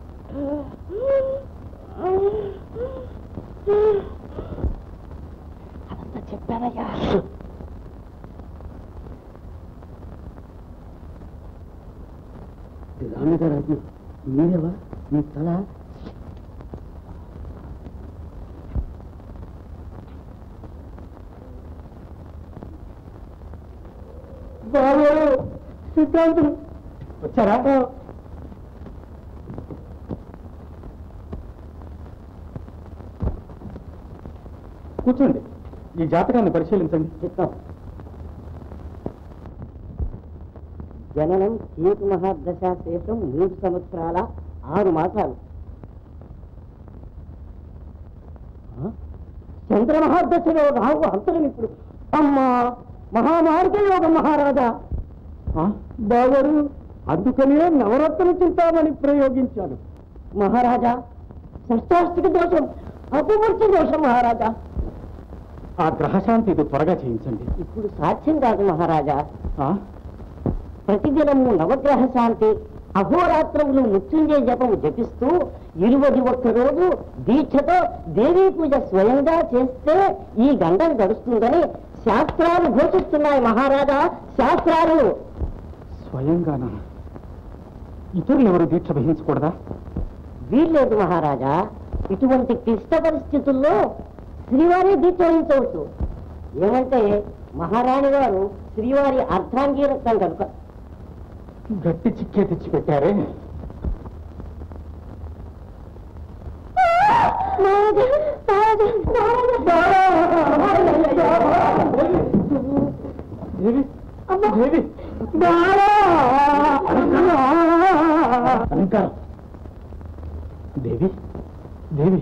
అదంతా చెప్పానయ్యా రామగారాజు మీరేవా మీ తల బాబు సిద్ధాంతం వచ్చారా కూర్చోండి ఈ జాతకాన్ని పరిశీలించండి చిత్తం జననం కేతు మహాదశ శేషం మూడు సంవత్సరాల ఆరు మాసాలు ఆ? చంద్ర మహాదశలో రాహు అంతరం ఇప్పుడు అమ్మా మహామార్గ యోగం మహారాజా ఆ? బావరు అందుకనే నవరత్న చింతామణి ప్రయోగించాను మహారాజా షష్టాష్టిక దోషం అపమూర్తి దోషం మహారాజా ఆ గ్రహశాంతి ఇది త్వరగా చేయించండి ఇప్పుడు సాధ్యం కాదు మహారాజా ఆ? ప్రతిదినము నవగ్రహ శాంతి అహోరాత్రములు మృత్యుంజయ జపము జపిస్తూ ఇరువది ఒక్క రోజు దీక్షతో దేవీ పూజ స్వయంగా చేస్తే ఈ గండం గడుస్తుందని శాస్త్రాలు ఘోషిస్తున్నాయి మహారాజా శాస్త్రాలు స్వయంగానా ఇతరులు ఎవరు దీక్ష వహించకూడదా వీల్లేదు మహారాజా ఇటువంటి క్లిష్ట పరిస్థితుల్లో శ్రీవారి దీక్ష వహించవచ్చు ఏమంటే మహారాణి గారు శ్రీవారి అర్ధాంగీరత్నం కనుక గట్టి చిక్కే తెచ్చి పెట్టారే దేవి దేవి అలంకారం దేవి దేవి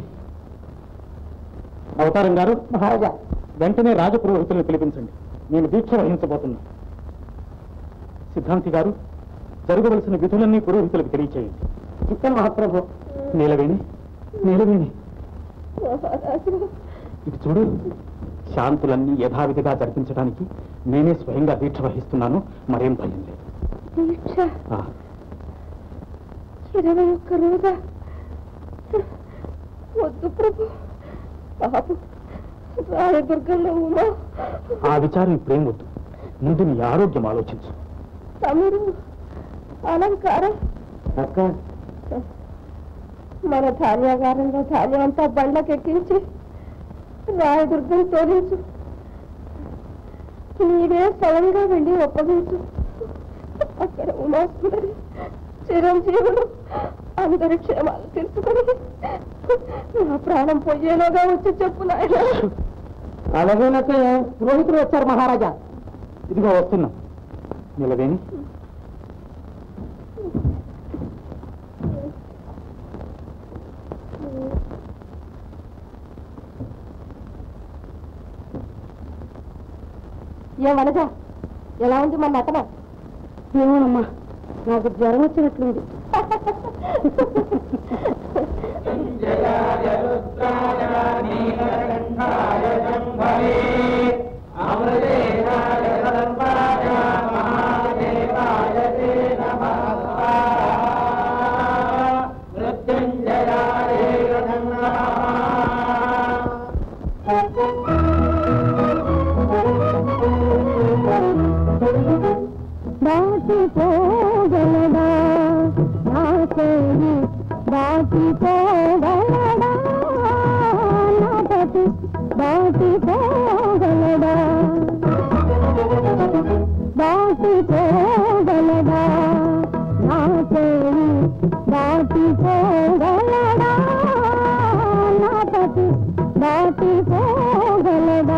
అవతారం గారు మహారాజా వెంటనే రాజపురోహితులను పిలిపించండి నేను దీక్ష వహించబోతున్నా సిద్ధాంతి గారు జరగవలసిన విధులన్నీ పురోహితులకు తెలియచేయండి చిత్తం మహాప్రభు నీలవేణి నీలవేణి మహారాజు ఇది చూడు శాంతులన్నీ యథావిధిగా జరిపించడానికి నేనే స్వయంగా దీక్ష వహిస్తున్నాను మరేం భయం లేదు దీక్ష ఆ, ఇరవై ఒక్క రోజా వద్దు ప్రభు పాపం రాయదుర్గంలో ఉమా ఆ విచారం ఇప్పుడేం వద్దు ముందు నీ ఆరోగ్యం ఆలోచించు తమరు అలంకారం అక్క మన ధాన్యాగారంలో ధాన్యం అంతా బండ్లకెక్కించి రాయదుర్గం తోలించు నీవే స్వయంగా వెళ్ళి ఒప్పగించు అక్కడ ఉమాసుందరి చిరంజీవులు అందరి క్షేమాలు తెలుసుకొని నా ప్రాణం పోయేలోగా వచ్చి చెప్పు నాయన అలాగేనైతే పురోహితులు వచ్చారు మహారాజా ఇదిగో వస్తున్నా నిలవేణి ఏ వనజ ఎలా ఉంది మన నటన ఏమోనమ్మా నాకు జ్వరం వచ్చినట్లుంది దాటిపోగలడా నా చేయి దాటిపోగలడా నా పతి దాటిపోగలడా దాటిపోగలడా నా చేయి దాటిపోగలడా నా పతి దాటిపోగలడా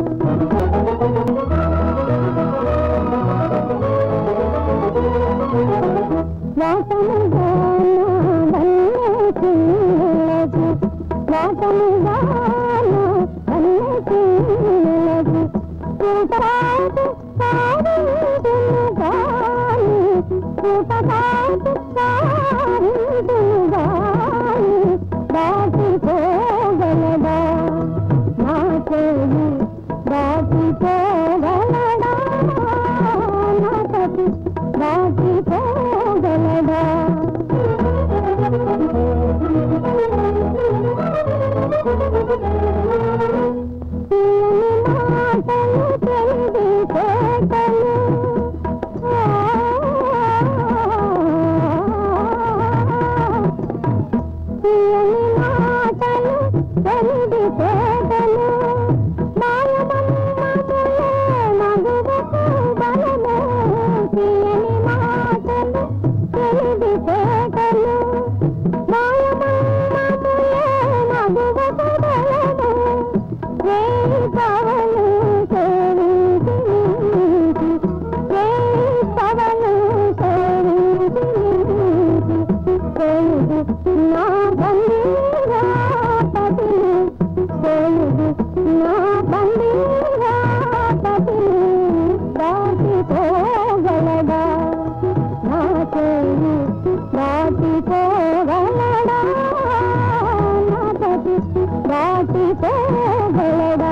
దాటిపోగలదా నా చేయి దాటిపోగలడా నా పతి దాటిపోగలడా తీయని మాటలు తెలివి చేతలు తీయని మాటలు తెలివి చేతలు మాయమన్నములే మగువకు బలము తీయని మాటలు తెలివి చేతలు మాయమన్నములే మగువకు బలము వేయి పవలు సేవించి వేయి పవలు సేవించి తెలుగు నా బందీగా పతి తెలుగు నా బందీగా పతి దాటిపోగలడా నా చేయి దాటిపోగలడా నా పతి దాటిపోగలడా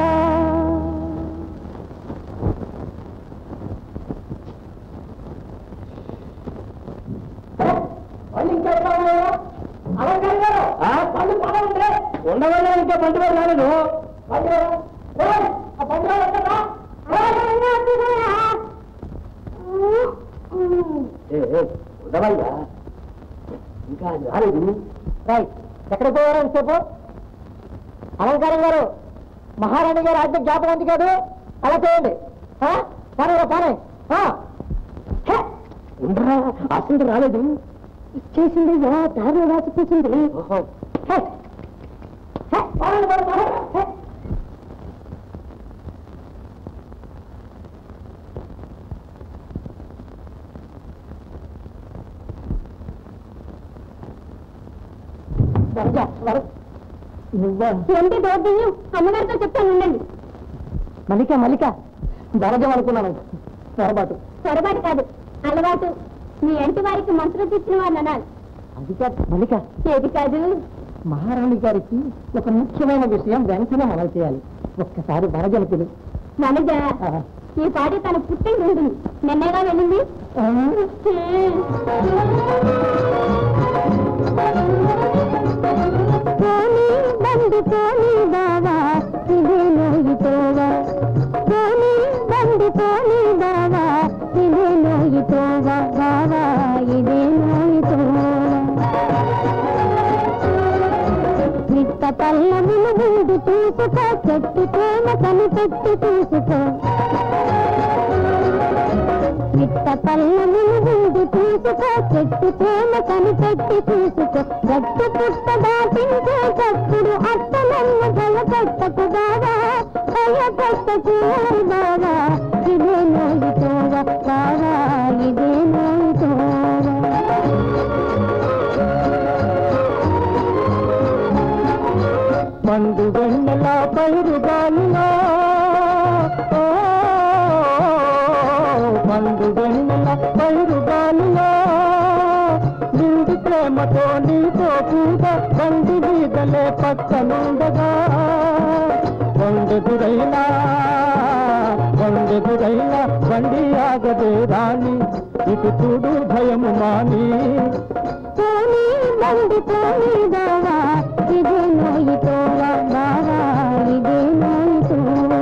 ఉండవల్ల ఇంకా పండుగ రాలేదు ఉండవయ్యా ఇంకా రాలేదు రైట్ ఎక్కడ పోయారని చెప్పు అలంకారం గారు మహారాణి గారు ఆజ్ఞ జ్ఞాపకం ఉంది కాదు అలా చేయండి ఆ? పానే పానే ఆ. హే! ఉండరా అసలు రాలేదు ఇచ్చేసింది ఎలా దారిలో రాసిపోతుంది ఓహో హే! హే! పానండి, పానండి, పానండి. హే! వరద, వరద. నువ్వా ఏంటి దోర్దయ్యం అమ్మగారితో చెప్తాను ఉండండి మల్లిక మల్లిక వరదం అనుకున్నాను పొరపాటు పొరపాటు కాదు అలవాటు మీ ఇంటి వారికి మంత్రం తెచ్చిన వారిని అనాలి అది కాదు మల్లిక ఏది కాదు మహారాణి గారికి ఒక ముఖ్యమైన విషయం వెంటనే అమలు చేయాలి ఒక్కసారి వరదలు పిలు మనజ ఈ పాటి తన పుట్టింది ఉంటుంది నిన్నగా వెళ్ళింది పోనీ బండి పోనీ బావా ఇదే నోయితోవా పోనీ బండి పోనీ బావా ఇదే నోయితోవా బావా ఇదే నోయితోవా నిత్త పల్లములు ముందు చూసుకో చెట్టు ప్రేమ కనిపెట్టి చూసుకో నిత్త పల్లములు ముందు చూసుకో చెట్టు ప్రేమ కనిపెట్టి చూసుకో గట్టు పుట్ట దాటించేటప్పుడు అత్తలన్న భయపెట్టకు బావా భయపెట్టకు బావా ఇదే నోయితోవా బావా ఇదే నోయితోవా మందు వెన్నెల పైరు గాలిలో ఓ, బండి మీదలే పక్కనుండగా కొండెదురైనా కొండెదురైనా బండి ఆగదే రాణి ఇటు చూడు భయము మాని పోనీ బండి పోనీ బావా ఇదే నోయి తోవా బావా ఇదే నోయి తోవా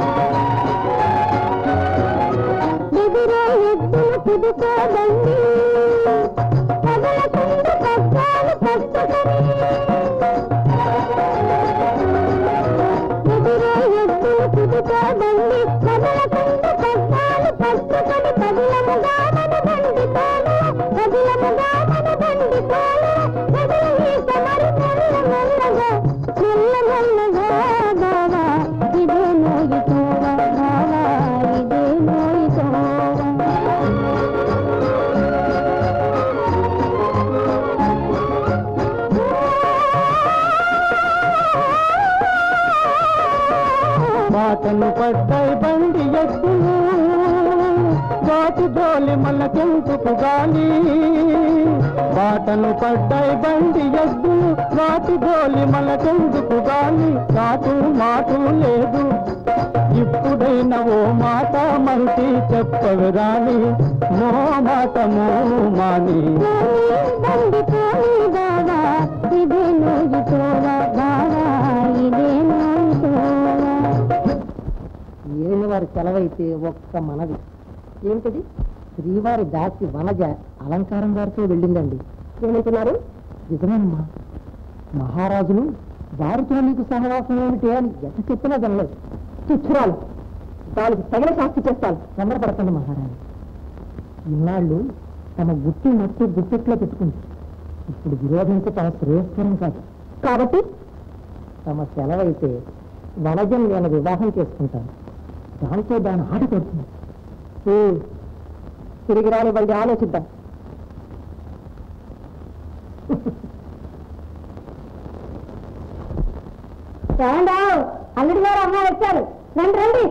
ఎదురే ఎద్దులు కుదుకోదండి కదలకుండా పగ్గాలు పట్టుకొని ఎదురే ఎద్దులు కుదుకోదండి కదలకుండా పగ్గాలు పట్టుకొని కదిలముగా మన బండి తోలు కదిలముగా మన బండి తోలు కదిలి సమరి మెల్ల మెల్లగా మెల్ల మెల్లగా బావా ఇదే నోయి తోవా బావా ఇదే నోయి తోవా మాటలు పడ్డాయి బండి ఎత్తులు వాటి దోలి మల్లకెందుకు గాలి బాటలు పడ్డాయి బండి ఎద్దులు వాటి దోలి మల్లకెందుకు గాలి కాటు మాటు లేదు ఇప్పుడైనా ఓ మాట మరుటి చెప్పవి రాని మో మాట మో మాని బండి పోనీ బావా ఇదే నోయి తోవా బావా ఇదే నోయి తోవా ఏలిన వారి సెలవైతే ఒక్క మనవి ఏమిటది శ్రీవారి దాసి వనజ అలంకారం వారితో వెళ్ళిందండి ఏమంటున్నారు నిజమేనమ్మా మహారాజులు వారితో నీకు సహవాసం ఏమిటి అని ఎంత చెప్పినా వినలేదు తుచ్చురాలు దానికి తగిన శాస్తి చేస్తాను తొందరపడకండి మహారాణి ఇన్నాళ్ళు తమ గుట్టి మట్టి గుప్పెట్లో పెట్టుకుంది ఇప్పుడు విరోధించటం శ్రేయస్కరం కాదు కాబట్టి తమ సెలవైతే వనజం నేను వివాహం చేసుకుంటాను దాంతో దాని ఆట పడుతుంది ఉమ్, తిరిగి రానివ్వండి ఆలోచిద్దాం రావు అల్లుడి గారు అమ్మ వచ్చారు రండి రండి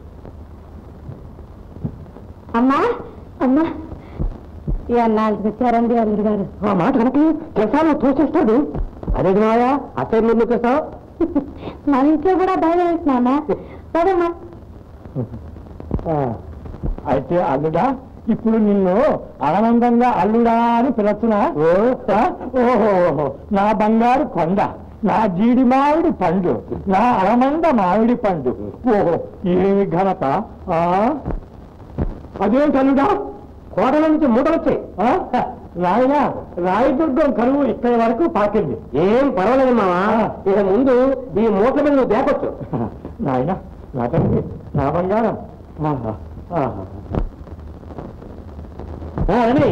అమ్మా అమ్మా ఎన్నాళ్ళకి వచ్చారండి అల్లుడి గారు ఆ మాట కనుక ప్రసాదం తోచేస్తాడు అదే మాయా అత్తయ్య ముందు ప్రసాద్ మన ఇంట్లో కూడా భయం వేస్తున్నామా పదమ్మా అయితే అల్లుడా ఇప్పుడు నిన్ను ఆనందంగా అల్లుడా అని పిలుస్తున్నా ఓ ఆ? ఓహో ఓహో. నా బంగారు కొండ నా జీడి మామిడి పండు నా అరమంద మామిడి పండు ఓహో ఏమి ఘనత ఆ? అదేంటి అల్లుడా కోటల నుంచి మూటలొచ్చాయి రాయినా రాయదుర్గం కరువు ఇక్కడి వరకు పాకింది ఏం పర్వాలేదు మావా ఇక ముందు ఈ మూట్ల మీద నువ్వు దేకొచ్చు నాయన నా తండ్రి నా బంగారం ఆహా, ఆహా. ఆ, రండి.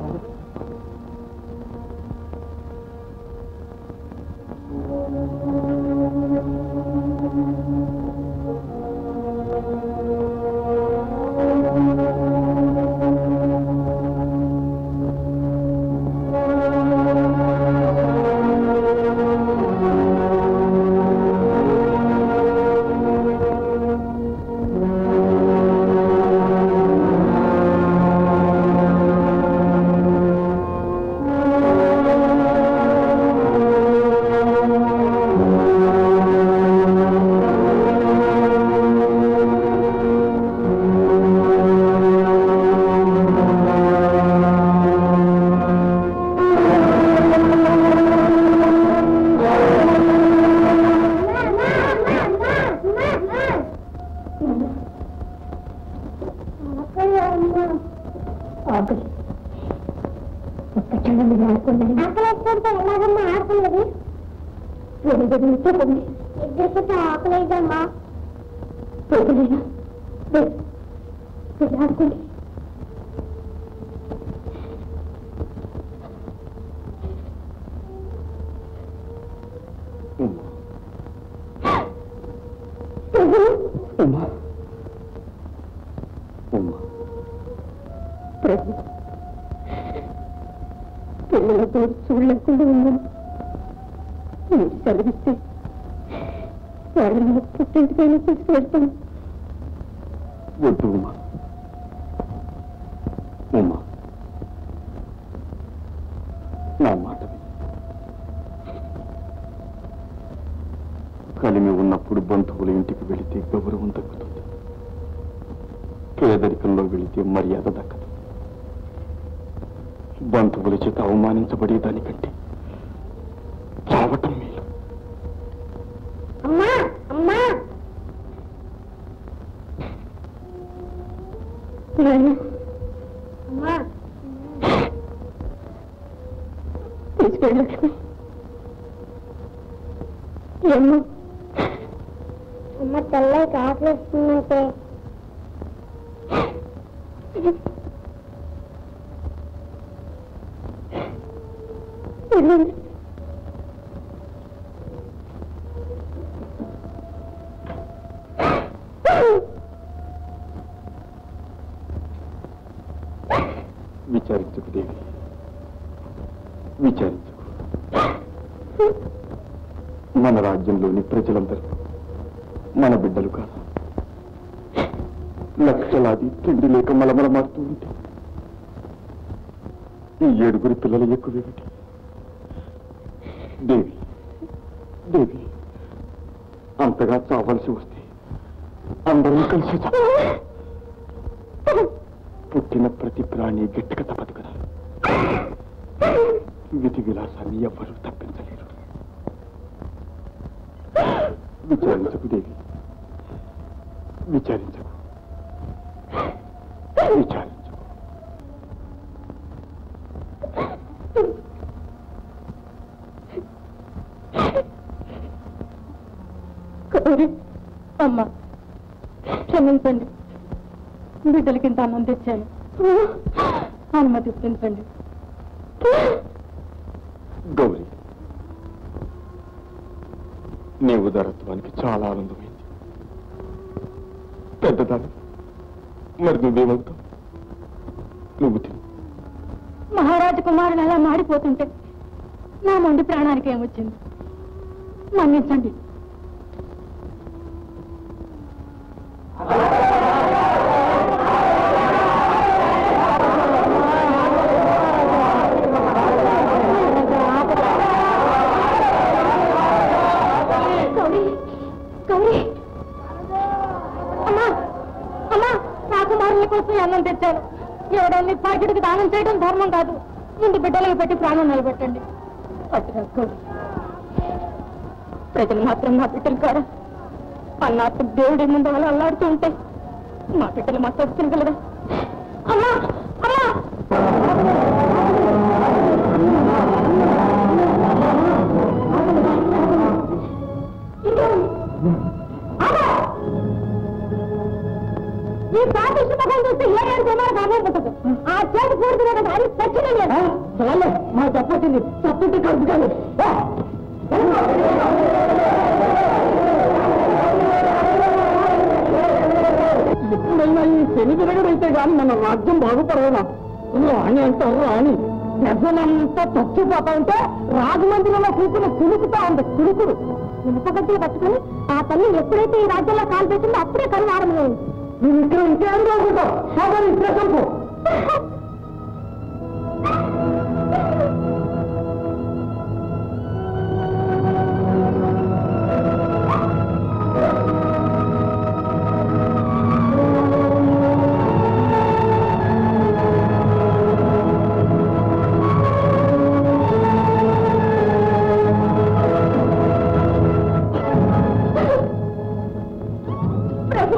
ఆకలి ఒక్క క్షణం మీరు ఆడుకోండి ఆకలి ఎలాగమ్మా ఆడుకున్నది నిద్రపోండి నిద్రపోతే ఆకలేదమ్మా పోగలేనా ఆడుకోండి ఉమ్మా ఉమ్మా ప్రభు పిల్లలతో చూడలేకుండా ఉన్నాను మీరు సెలవిస్తే వాళ్ళని పుట్టింటికైనా తీసుకెళ్తాను వద్దు ఉమ్మా ఉమ్మా నా మాట విను. కలిమి ఉన్నప్పుడు బంధువుల ఇంటికి వెళితే గౌరవం దక్కుతుంది పేదరికంలో వెళితే మర్యాద దక్కదు బంధువుల చేత అవమానించబడేదానికంటే చావటం మేలు అమ్మా అమ్మా అమ్మా తీసుకెళ్ళి లక్ష్మి ఏమో అమ్మ తెల్లకి కాఫీ వస్తుందంటే విచారించకు దేవి విచారించకు మన రాజ్యంలోని ప్రజలందరూ మన బిడ్డలు కాదు లక్షలాది తిండి లేక మలమలమాడుతూ ఉంటే ఈ ఏడుగురి పిల్లలు ఎక్కువేమిటి దేవి దేవి అంతగా చావాల్సి వస్తే అందరం కలిసి చా- పుట్టిన ప్రతి ప్రాణి గట్టిగా తప్పదు కదా విధి విలాసాన్ని ఎవ్వరూ తప్పించలేరు విచారించకు దేవి విచారించకు విచారించకు గౌరీ అమ్మ క్షమించండి బిడ్డలకి ఇంత అన్నం తెచ్చాను అనుమతించండి గౌరీ నీ ఉదారత్వానికి చాలా ఆనందమైంది పెద్దదాన్ని మరి నువ్వేమవుతావు నువ్వు తిను మహారాజు కుమారులు అలా మాడిపోతుంటే నా మొండి ప్రాణానికి ఏమొచ్చింది మన్నించండి గౌరీ గౌరీ అమ్మా అమ్మా రాకుమారుల కోసం అన్నం తెచ్చాను ఎవడాన్ని పాకిడికి దానం చేయడం ధర్మం కాదు ముందు బిడ్డలకు పెట్టి ప్రాణం నిలబెట్టండి పట్టురా గౌరీ ప్రజలు మాత్రం మా బిడ్డలు కారా అన్నట్టు దేవుడి ముందు అలా అల్లాడుతూ ఉంటే మా బిడ్డలు మా తప్పు తినగలరా అమ్మా అమ్మా ఈ పాపిష్టి ముఖం చూస్తే ఏ ఏడు జమాలు కామే పుట్టదు ఆ చేతి పూర్తిగా కదా అది చచ్చిన చాలే మా తప్పొచ్చింది తప్పింటే కలుపు కానీ ఎప్పుడైనా ఈ శని తిరగడైతే కానీ మన రాజ్యం బాగుపడదా రాణి అంటారు రాణి ప్రజలంతా చచ్చిపోతా ఉంటే రాజమండ్రిలో కూతురు కులుకుతా ఉంది కులుకుడు ఇనుపగడ్డి పట్టుకుని ఆ తల్లి ఎప్పుడైతే ఈ రాజ్యంలో కాలు పెట్టిందో అప్పుడే కరువు ఆరంభమైంది నువ్వు ఇక్కడ ఇంకేం బాగుంటావు సోదరి ప్రజంపు ప్రభు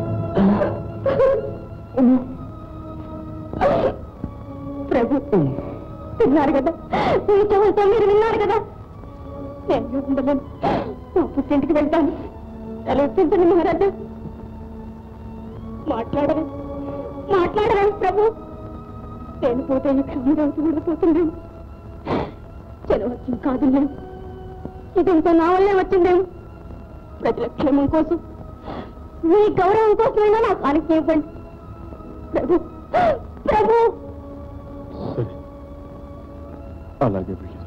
ప్రభు విన్నారు కదా మీ చెవులతో మీరు విన్నారు కదా నేను ఉండలేను నా పుట్టింటికి వెళ్తాను తలెత్తించండి మహారాజా మాట్లాడరు మాట్లాడరా ప్రభు నేను పోతే ఈ క్షమరాజు కూడా పోతుందేమో చెలవచ్చింది కాదు నేను ఇదంతా నా వల్లే వచ్చిందేమో ప్రజల క్షేమం కోసం మీ గౌరవం కోసమైనా నాకు కాలికి ఇవ్వండి ప్రభు ప్రభు సరే అలాగే వెళ్ళి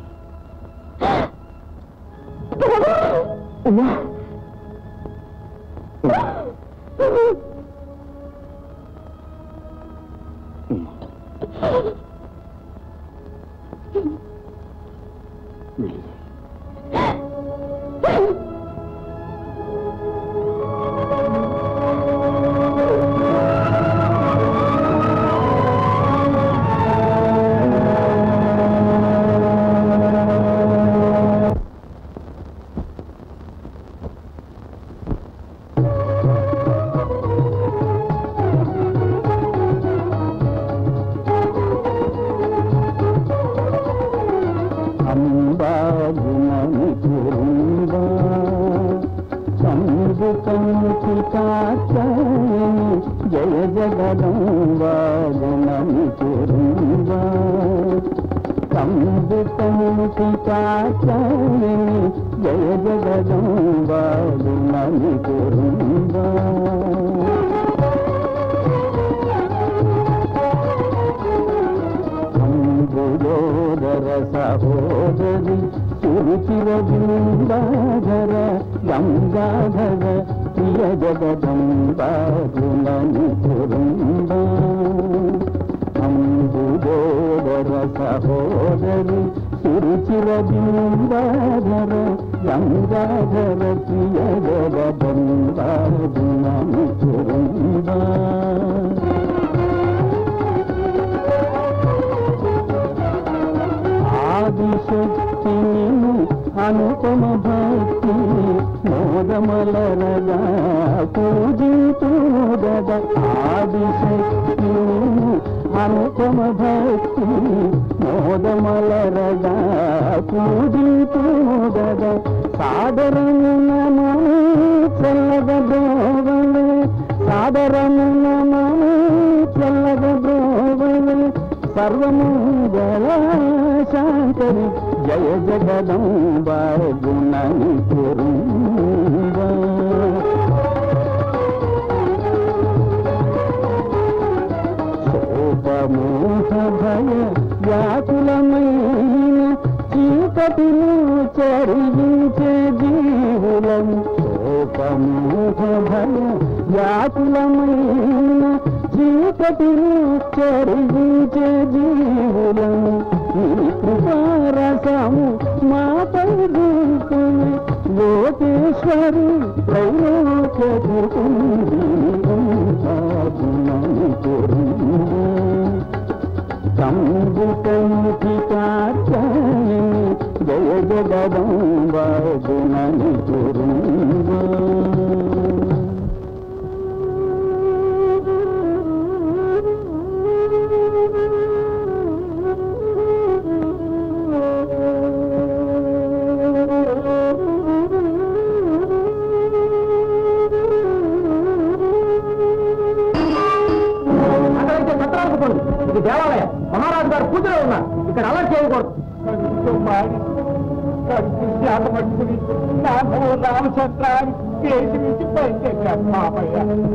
ఉమ్మా వెళ్ళి గుణమి కురుంబా సంగు కంచి కాచాయని జయ జగదంబా గుణమి కురుంబా సంగు కంచి కాచాయని జయ జగదంబా గుణమి కురుంబా అంబుజోదర సహోదరి సురుచిర బృందాధర గంగాధర ప్రియ జగదంబాగుణని కురుంబ అంబుజోదర సహోదరి సురుచిర బృందాధర గంగాధర ప్రియ జగదంబాగుణని కురుంబ ఆదిశక్తి నిన్ను అనుపమ భక్తి మోదమలరగా పూజితూ గద ఆదిశక్తి నిన్ను అనుపమ భక్తి మోదమలరగా పూజితూ గద సాదరమున మము చల్లగ బ్రోవలే సాదరమున మము చల్లగ బ్రోవలే సర్వమంగళ శాంకరి జయ జగదంబ గుణని కురుంబ శోభమోహ భయ వ్యాకులమైన చీకటిను చరించే జీవులం శోభమోహ భయ వ్యాకులమైన చీకటిను చరించే జీవులం నీ కృపారసము మాపై దూకుని లోకేశ్వరి త్రైలోక్య కంబుకంఠి కాచాయని జయ జగదంబ గుణని కురుంబ అక్కడైతే సత్రానికి పోండి ఇది దేవాలయం మహారాజు గారు పూజలో ఉన్నారు ఇక్కడ అలర్ట్ చేయకూడదు పట్టుకుని నాకు రామచంద్రానికి కేసి నుంచి బయటెక్కాడు పాపయ్య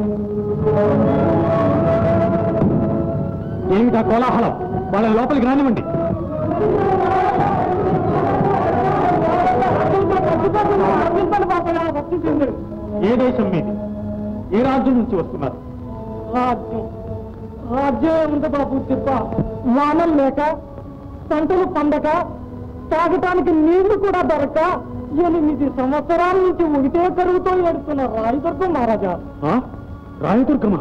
ఏమిటా కోలాహలం వాళ్ళని లోపలికి రానివ్వండి ఏ దేశం మీది ఏ రాజ్యం నుంచి వస్తున్నారు రాజ్యం రాజ్యం ఏముంది బాబు చెప్ప వానం లేక పంటలు పండక తాగటానికి నీళ్లు కూడా దొరక ఎనిమిది సంవత్సరాల నుంచి ఒకటే కరువుతో ఏడుతున్న రాయదుర్గం మహారాజా ఆ? రాయదుర్గమా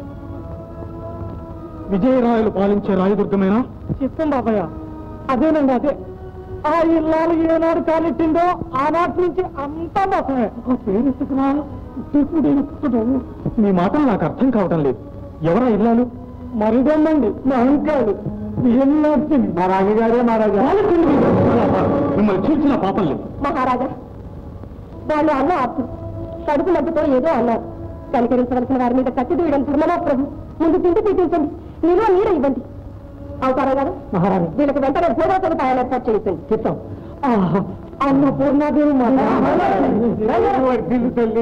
విజయరాయలు పాలించే రాయదుర్గమేనా చిత్తం బాబయ్య అదేనండి అదే ఆ ఇల్లాలు ఏనాడు కానిట్టిందో ఆనాటి నుంచి అంతా మోసమే ఆ పేరు ఎత్తుకున్నా ఇప్పుడు ఎత్తుకుడు మీ మాటలు నాకు అర్థం కావటం లేదు ఎవరా ఇల్లాలు మరిదమ్మండి మా అంకాలు మా రాజుగారే మా రాజా మిమ్మల్ని చీల్చిన పాపం లేదు మహారాజా వాళ్ళు అన్న అర్థం కడుపు నవ్వుతో ఏదో అన్నారు కనికరించవలసిన వారి మీద కత్తి దూయడం ధర్మమా ప్రభు ముందు తిండి తీపించండి నిలువ నీడ ఇవ్వండి అవుతారా గారు మహారాజా వీళ్ళకి వెంటనే భోజన సదుపాయాలు ఏర్పాటు చేయించండి చిత్తం అన్నపూర్ణాదేవి తల్లి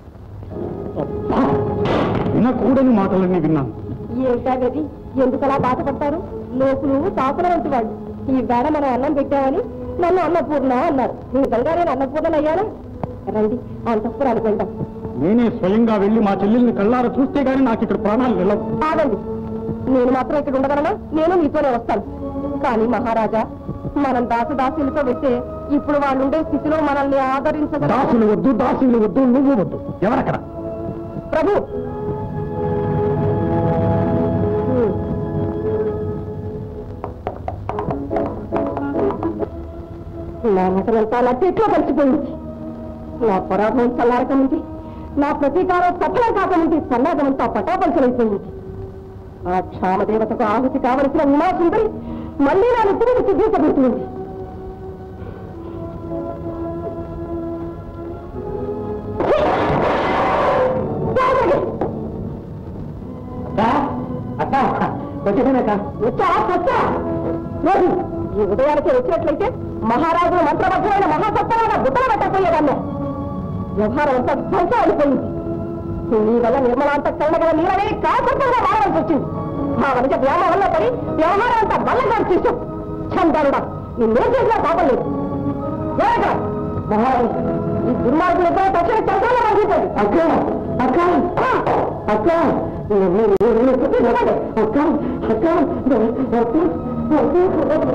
వినకూడని మాటలన్నీ విన్నాను ఏమిటా గది ఎందుకలా బాధపడతారు లోకులు తాకుల వంటి వాళ్ళు ఈ వేళ మనం అన్నం పెట్టామని నన్ను అన్నపూర్ణ అన్నారు నిజంగా నేను అన్నపూర్ణ అయ్యానా రండి అంతఃపురానికి వెళ్దాం నేనే స్వయంగా వెళ్లి మా చెల్లెల్ని కళ్ళార చూస్తే గానీ నాకు ఇక్కడ ప్రాణాలు నిలవు ఆగండి నేను మాత్రం ఇక్కడ ఉండగలనా నేను మీతోనే వస్తాను కానీ మహారాజా మనం దాసదాసులతో వెళ్తే ఇప్పుడు వాళ్ళు ఉండే స్థితిలో మనల్ని ఆదరించగల దాసులు వద్దు దాసులు వద్దు నువ్వు వద్దు ఎవరక్కడ ప్రభు నా నటనంతా నా చెట్లో కలిసిపోయింది నా పరాభవం చల్లారకముంది నా ప్రతీకారం సఫలం కాకముంది సన్నాగమంతా పటాపంచలైపోయింది ఆ క్షామదేవతకు ఆహుతి కావలసిన ఉమాసుందరి మళ్ళీ నా నెత్తిని సిద్ధించబడుతుంది వచ్చేసానక్క వచ్చావా వచ్చా రోజు ఈ ఉదయానికి వచ్చినట్లయితే మహారాజుల మంత్రబద్ధమైన మహాసత్వమైన బుట్టలు పెట్టకపోయేదాన్ని వ్యవహారం అంతా ధ్వంసం అయిపోయింది నీ వల్ల నిర్మలాంత కళ్ళగల నీళ్ళనే కాకుండా మారవలసి వచ్చింది ఆ వనిత వ్యామోహంలో పడి వ్యవహారం అంతా బలంగా చేశాం చందరుడా నిన్నేం చేసినా పాపం లేదు ఏమయ్యా? మహారాజు ఈ దుర్మార్గులు ఇద్దరు తక్షణ చంద్రంలో పంపించండి అక్క అక్క అక్క అక్క అక్క అక్క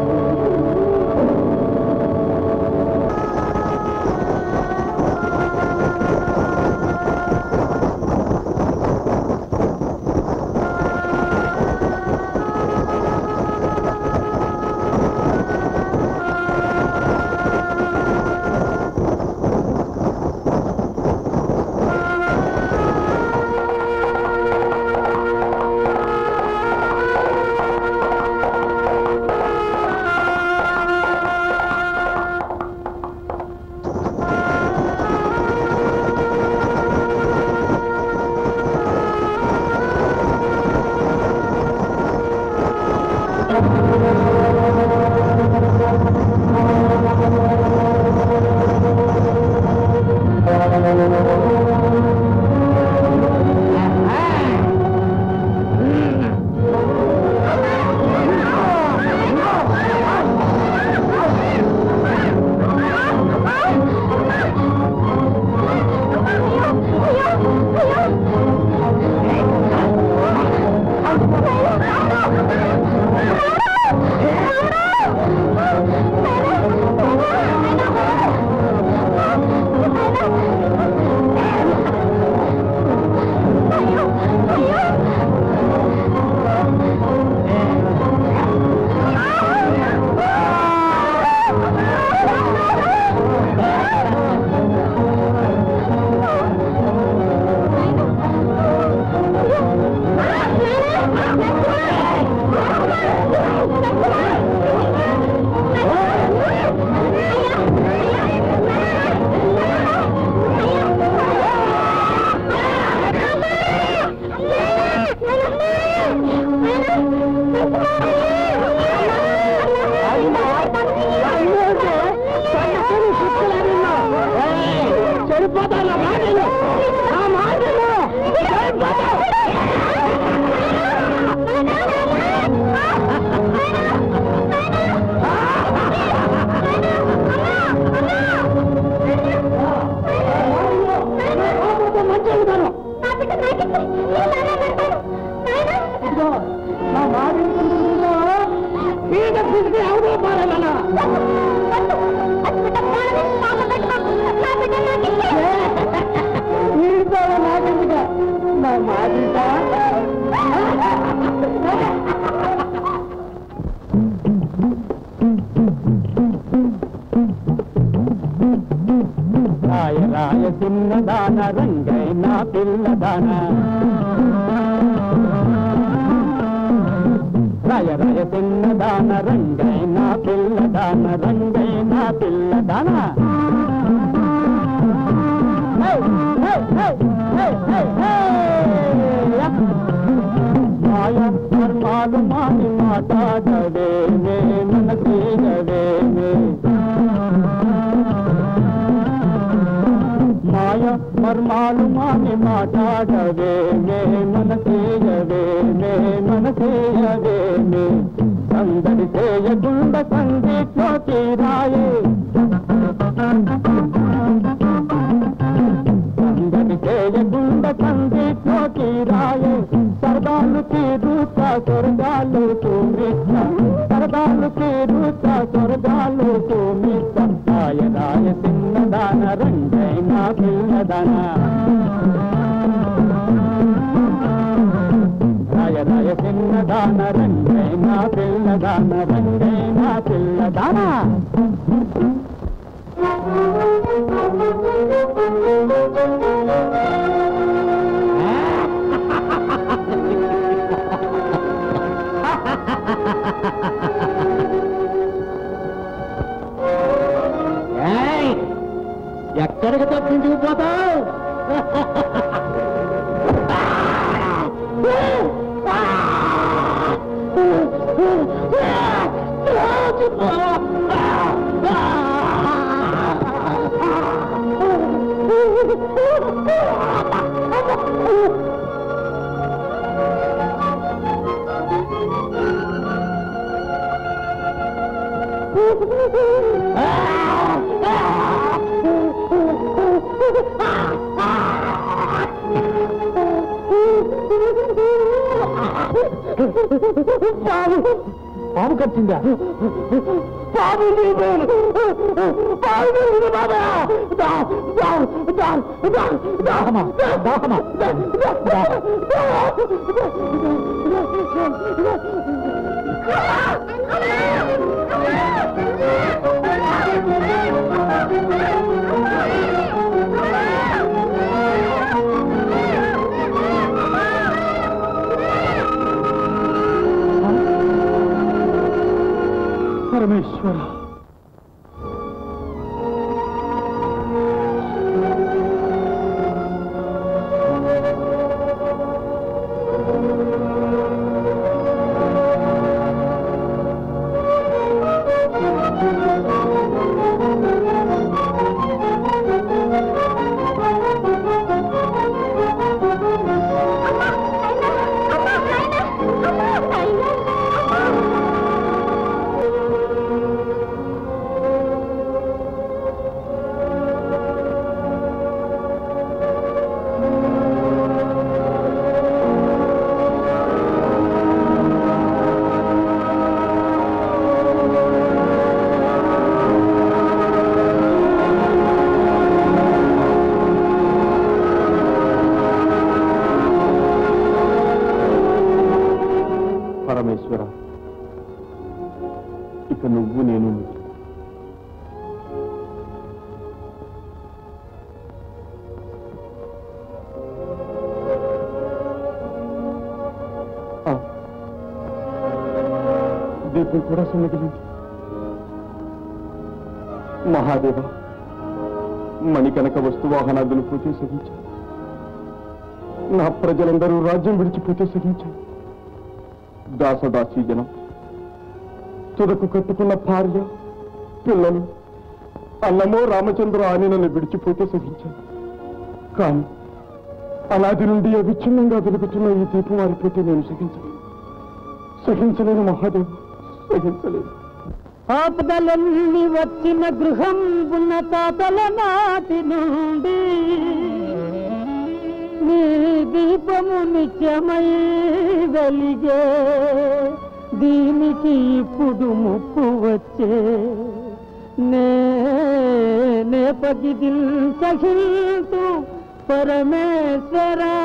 రాయ రాయ చిన్నదాన రంగైన పిల్లదాన రాయ రాయ చిన్నదాన రంగైన పిల్లదాన రంగైన పిల్లదాన హే, హే, హే, హే, హే, హే. మాయ ధర్మాలు మాని మాట్లాడవేమే మనసేయవేమే మాయ మర్మాలు మాని మాట్లాడవేమే మనసేయవేమే మనసేయవేమే సందడి చేయకుండా సంగీట్లో తీరాయే సందడి చేయకుండా సంగీట్లో తీరాయే సరదాలు తీరుతా స్వర్గాలు చూమిస్తా సరదాలు తీరుతా స్వర్గాలు చూమిస్తా రాయ రాయ చిన్నదాన రంగైన పిల్లదన రాయ రాయ చిన్నదాన రంగైన పిల్లదాన రంగైన పిల్లదాన ఎక్కడికి తప్పించుకుపోతావు పాము కట్టిందా పాము నీవేలు పాము నీవేలు బాబా దా దా దా దా దాహమా దాహమా పరమేశ్వర పరమేశ్వర ఇక నువ్వు నేను మిగిలి. ఆ, దీపం కూడా సన్నగిలింది మహాదేవ మణికనక వస్తు వాహనాదులు పోతే సహించాను నా ప్రజలందరూ రాజ్యం విడిచిపోతే సహించాను దాసదాసీ జనం తుదకు కట్టుకున్న భార్య పిల్లలు అన్నమో రామచంద్ర అని నన్ను విడిచిపోతే సహించాను కానీ అనాది నుండి అవిచ్ఛిన్నంగా వెలుగుతున్న ఈ దీపం వారిపోతే నేను సహించలేను సహించలేను మహాదేవ్ సహించలేను ఆపదలన్నీ వచ్చిన గృహం ఉన్న తాతల నాటి నుండి నీ దీపము నిత్యమై వెలిగే దీనికి ఇప్పుడు ముప్పు వచ్చే నే నే పగిదిల్ సహింతు పరమేశ్వరా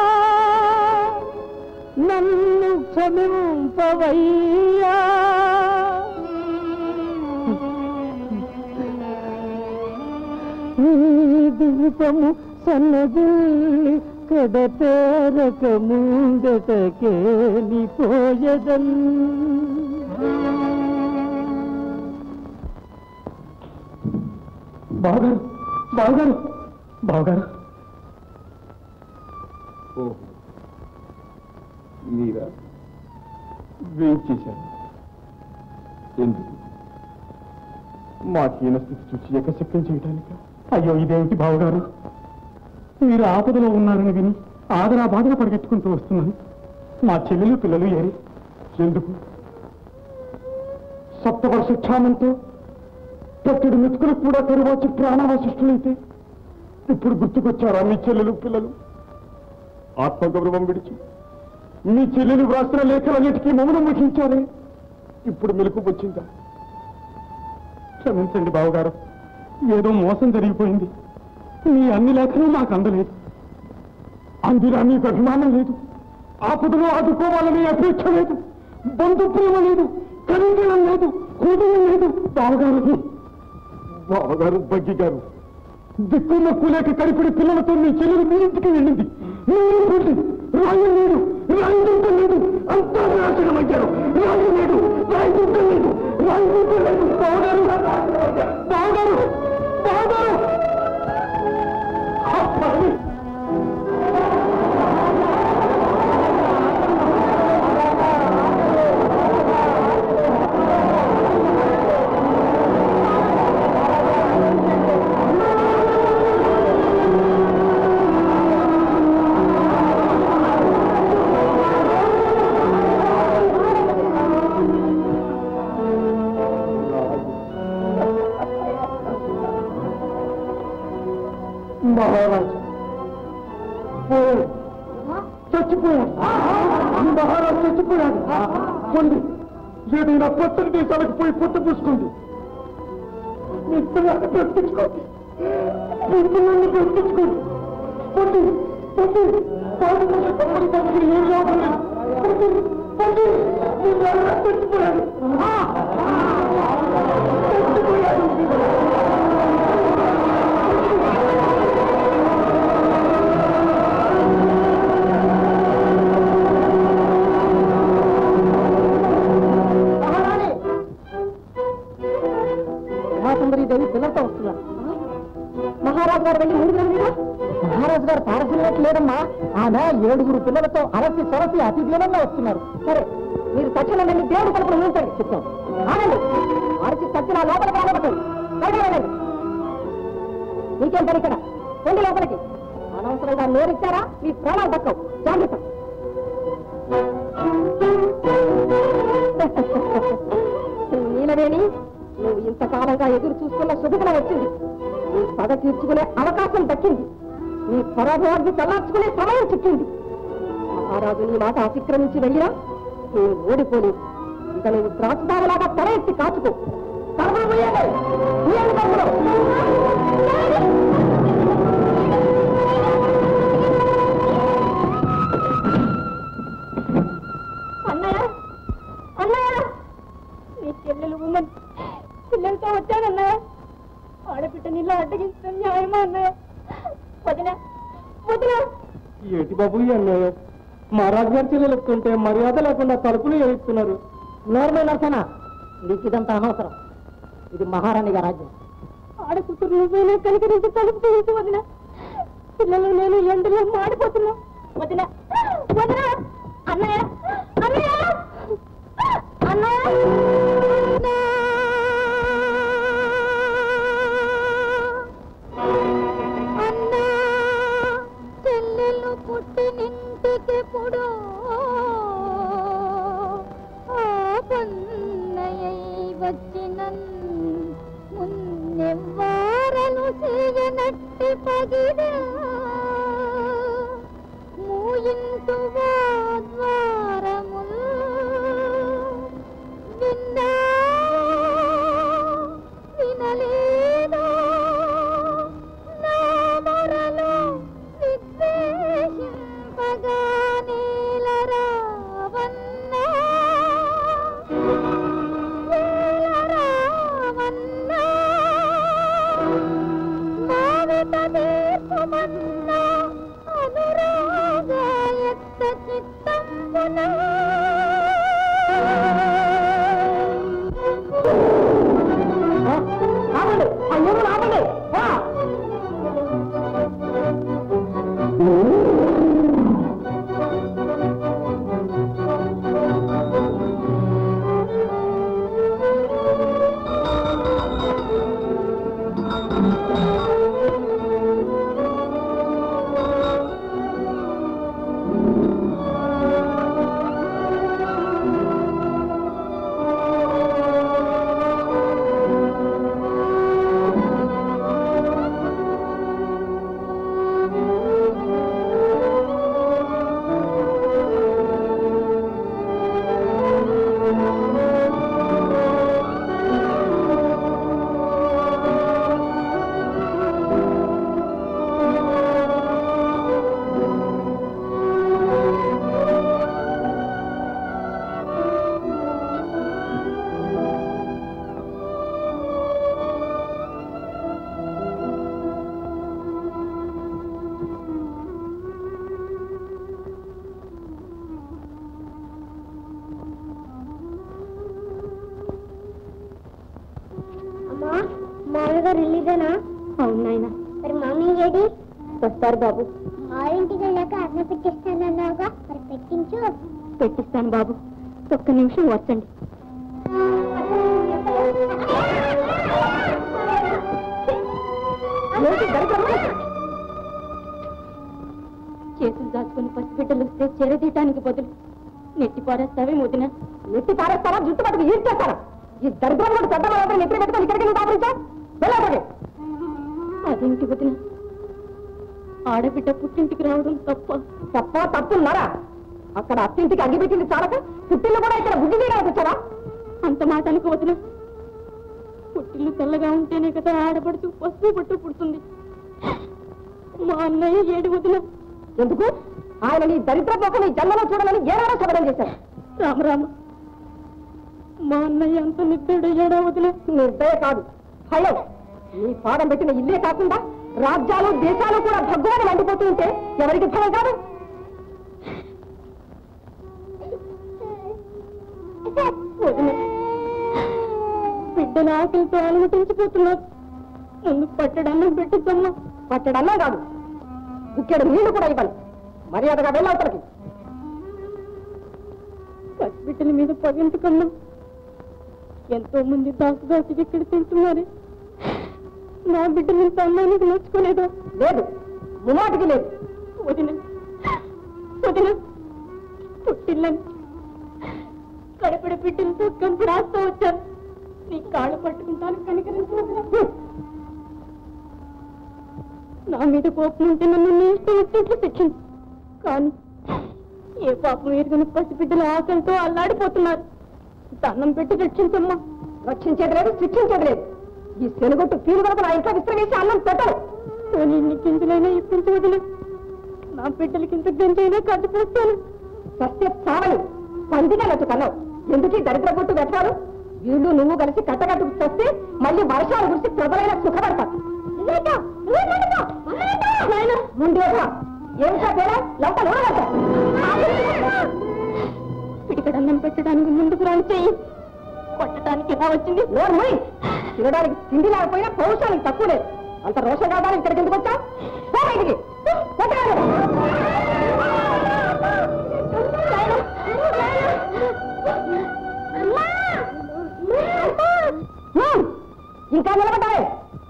నన్ను క్షమింపవయ్యా ఈ దీపము సన్నగిల్లి కడతేరక ముందటకే పోయదన్ బావగారు బావగారు బావగారు ఓ మీరా వేయించేశాను ఎందుకు మా హీనస్థితి చూసి ఎకశక్యం చేయటానిక అయ్యో ఇదేమిటి బావగారు మీరు ఆపదలో ఉన్నారని విని ఆదరా బాధగా పరిగెత్తుకుంటూ వస్తున్నాను మా చెల్లెలు పిల్లలు ఏరి ఎందుకు సప్తవర్ష క్షామంతో పట్టడి మెతుకులు కూడా కరువాచి ప్రాణావశిష్టులైతే ఇప్పుడు గుర్తుకొచ్చారా మీ చెల్లెలు పిల్లలు ఆత్మగౌరవం విడిచి మీ చెల్లెలు వ్రాసిన లేఖలన్నిటికీ మౌనం వహించారే ఇప్పుడు మెలకు వచ్చిందా క్షమించండి బావగారు ఏదో మోసం జరిగిపోయింది మీ అన్ని లేఖలు నాకు అందలేదు అందిరా మీకు అభిమానం లేదు ఆపదలో ఆదుకోవాలని అపేక్ష లేదు బంధు ప్రేమ లేదు కలిగడం లేదు హృదయం లేదు బావగారు బావగారు బగ్గి గారు దిక్కు మొక్కు లేక కడిపిడి పిల్లలతో మీ చెల్లెలు మీ ఇంటికి వెళ్ళింది మీరు వెళ్ళి రాయి లేడు రాయి దుంక లేదు అంతా నాశనమయ్యారు రాయి లేడు రాయి దుంక లేదు రాయి దుంక లేదు బావగారు బావగారు బావగారు అబ్బాయి! మహారాజా పోయాడు చచ్చిపోయాడు మహారాజు చచ్చిపోయాడు పొంది ఏదైనా పచ్చని దేశాలకు పోయి పొట్ట పూసుకోండి మీ పిల్లల్ని బ్రతికించుకోండి మీ పిల్లల్ని బ్రతికించుకోండి పొండి పొండి పాడు కోసం తప్పని తప్పని ఏం లాభం లేదు పొండి పొండి మీ మహారాజు చచ్చిపోయాడు చచ్చిపోయాడు మహాసుందరి దేవి పిల్లలతో వస్తున్నారు మహారాజు గారు వెళ్ళి మూడు గంటలుగా మహారాజు గారు తారసినట్టు లేదమ్మా ఆమె ఏడుగురు పిల్లలతో అరసి సరసి అతి దీనంగా వస్తున్నారు సరే మీరు తక్షణం వెళ్ళి దేవుడి తరపున ఉంచండి చెప్తాం ఆగండి అరచి తచ్చిన లోపలికి రాబట్టండి బయట వెళ్ళండి మీకేం పని ఇక్కడ రండి లోపలికి అనవసరంగా నోరిచ్చారా మీ ప్రాణాలు దక్కవు జాగ్రత్త నీలవేణి నువ్వు ఇంతకాలంగా ఎదురు చూస్తున్న శుభకరం వచ్చింది నీ పగ తీర్చుకునే అవకాశం దక్కింది నీ పరాభవాన్ని చల్లార్చుకునే సమయం చిక్కింది మహారాజు నీ మాట అతిక్రమించి వెళ్ళినా నేను ఓడిపోలేదు ఇక నువ్వు ద్రాక్షదారులాగా తల ఎత్తి కాచుకో సర్వం ముయ్యండి. ముయ్యండి తమ్ముడు. అన్నయ్య అన్నయ్య నీ చెల్లెలు ఉమ్మని పిల్లలతో వచ్చానన్నయ్య ఆడపిట్ట నీళ్ళు అడ్డగించడం న్యాయమా అన్నయ్య వదిన వదిన ఏటి బాబు ఈ అన్యాయం మహారాజు గారి చెల్లెలు వస్తుంటే మర్యాద లేకుండా తలుపులు ఏడుస్తున్నారు నోర్మే నరసన నీకు ఇదంతా అనవసరం ఇది మహారాణి గారి రాజ్యం ఆడకూతురు నువ్వేనే కనికరించి తలుపు తీసి వదిన పిల్లలు నేను ఎండలో మాడిపోతున్నా వదిన వదిన అన్నయ్య అన్నయ్య అన్నా చెల్లెలు పుట్టినింటికెప్పుడు ఆపన్నయై వచ్చినన్ మున్నెవ్వారలు చేయనట్టి పగిదా మూయింతు ద్వారముల్ విన్నా వినలేదో నా మొరలు విద్వేషింపగా నీలరావన్నా నీలరావన్నా మావిత దీపమన్నా అనురాగాయత్త చిత్తంబునా ఆగండి అయ్యో ఆగండి ఆ! అమ్మా మామూలుగా రిలీజేనా అవును నాయన మరి మమ్మీ ఏది వస్తారు బాబు ఆరింటికి వెళ్ళాక అన్న పెట్టిస్తానన్నావుగా మరి పెట్టించు పెట్టిస్తాను బాబు ఒక్క నిమిషం వచ్చండి ఏంటి దరిద్రమా? చేతులు దాచుకుని పసిబిడ్డలు వస్తే చెరదీయటానికి బదులు నెట్టి పారేస్తావే వదిన నెట్టి పారేస్తావా జుట్టు పట్టుకు ఈడ్చేస్తారా ఈ దరిద్రం కూడా పెద్ద వాళ్ళందరూ నెత్తి పెట్టుకొని ఇక్కడికి నువ్వు దాపరించా వెళ్ళాలి అదేంటి వదిన ఆడబిడ్డ పుట్టింటికి రావడం తప్ప తప్ప తప్పున్నారా అక్కడ అత్తింటికి అగ్గిపెట్టింది చాలక పుట్టిల్లు కూడా ఇక్కడ బుద్ధి చేయడానికి వచ్చారా అంత మాట అనుకోవద్దున పుట్టిల్లు తెల్లగా ఉంటేనే కదా ఆడపడుతూ పసుపు పట్టు పుడుతుంది మా అన్నయ్య ఏడు వదిన ఎందుకు ఆయన నీ దరిద్ర పోక నీ జన్మలో చూడాలని ఏనాడో శబదం చేశారు రామరామ మా అన్నయ్య అంత నిద్రుడయ్యాడా వదిన నిర్దయ కాదు భయం నీ పాదం పెట్టిన ఇల్లే కాకుండా రాజ్యాలు దేశాలు కూడా భగ్గుమని మండిపోతూ ఉంటే ఎవరికి భయం కాదు వదిన బిడ్డల ఆకలితో అలమటించిపోతున్నారు ముందు పట్టడన్నం పెట్టిద్దమ్మా పట్టడన్నా కాదు ఇక్కడ నీళ్లు కూడా ఇవ్వను మర్యాదగా వెళ్ళవుతలకి పసిబిడ్డల మీద పగించుకున్నాం ఎంతో మంది దాసు దాసికి ఇక్కడ తింటున్నారు నా బిడ్డలు ఇంత అమ్మాయికి నోచుకోలేదా లేదు ముమాటికి లేదు వదిన వదిన పుట్టిల్లని కడపడ బిడ్డలతో కంపు రాస్తూ వచ్చాను నీ కాళ్ళు పట్టుకుంటాను కనికరించు వదిన. నా మీద కోపం ఉంటే నన్ను నీ ఇష్టం వచ్చినట్లు శిక్షించు కానీ ఏ పాపం ఎరుగని పసిబిడ్డల ఆకలితో అల్లాడిపోతున్నారు దండం పెట్టి రక్షించమ్మా రక్షించేది లేదు శిక్షించేది లేదు ఈ శనుగొట్టు పీరు వరకు నా ఇంట్లో విసిరవేసి అన్నం పెట్టను పోనీ ఇన్ని గింజలైనా ఇప్పించి వదిలే నా బిడ్డలకి ఇంత గంజైనా కట్టుపోస్తాను సత్య చావని పందిగలట్టు కన్నావు ఎందుకు ఈ దరిద్ర గుట్టు పెట్టారు వీళ్ళు నువ్వు కలిసి కట్టగట్టుకు చస్తే మళ్ళీ వర్షాలు కురిసి ప్రజలైన సుఖపడతారు ముందేగా ఏమిటా పేర లవటలు పిడికడన్నం పెట్టడానికి ముందుకు రాని చెయ్యి కొట్టడానికి ఎలా వచ్చింది నోరు మూయి. తినడానికి తిండి లేకపోయినా పౌరుషానికి తక్కువ లేదు అంత రోషం కాదా ఇక్కడికి ఎందుకు వచ్చా పో బయటికి కొట్టగాడు. హ్మ్. ఇంకా నిలబడ్డావే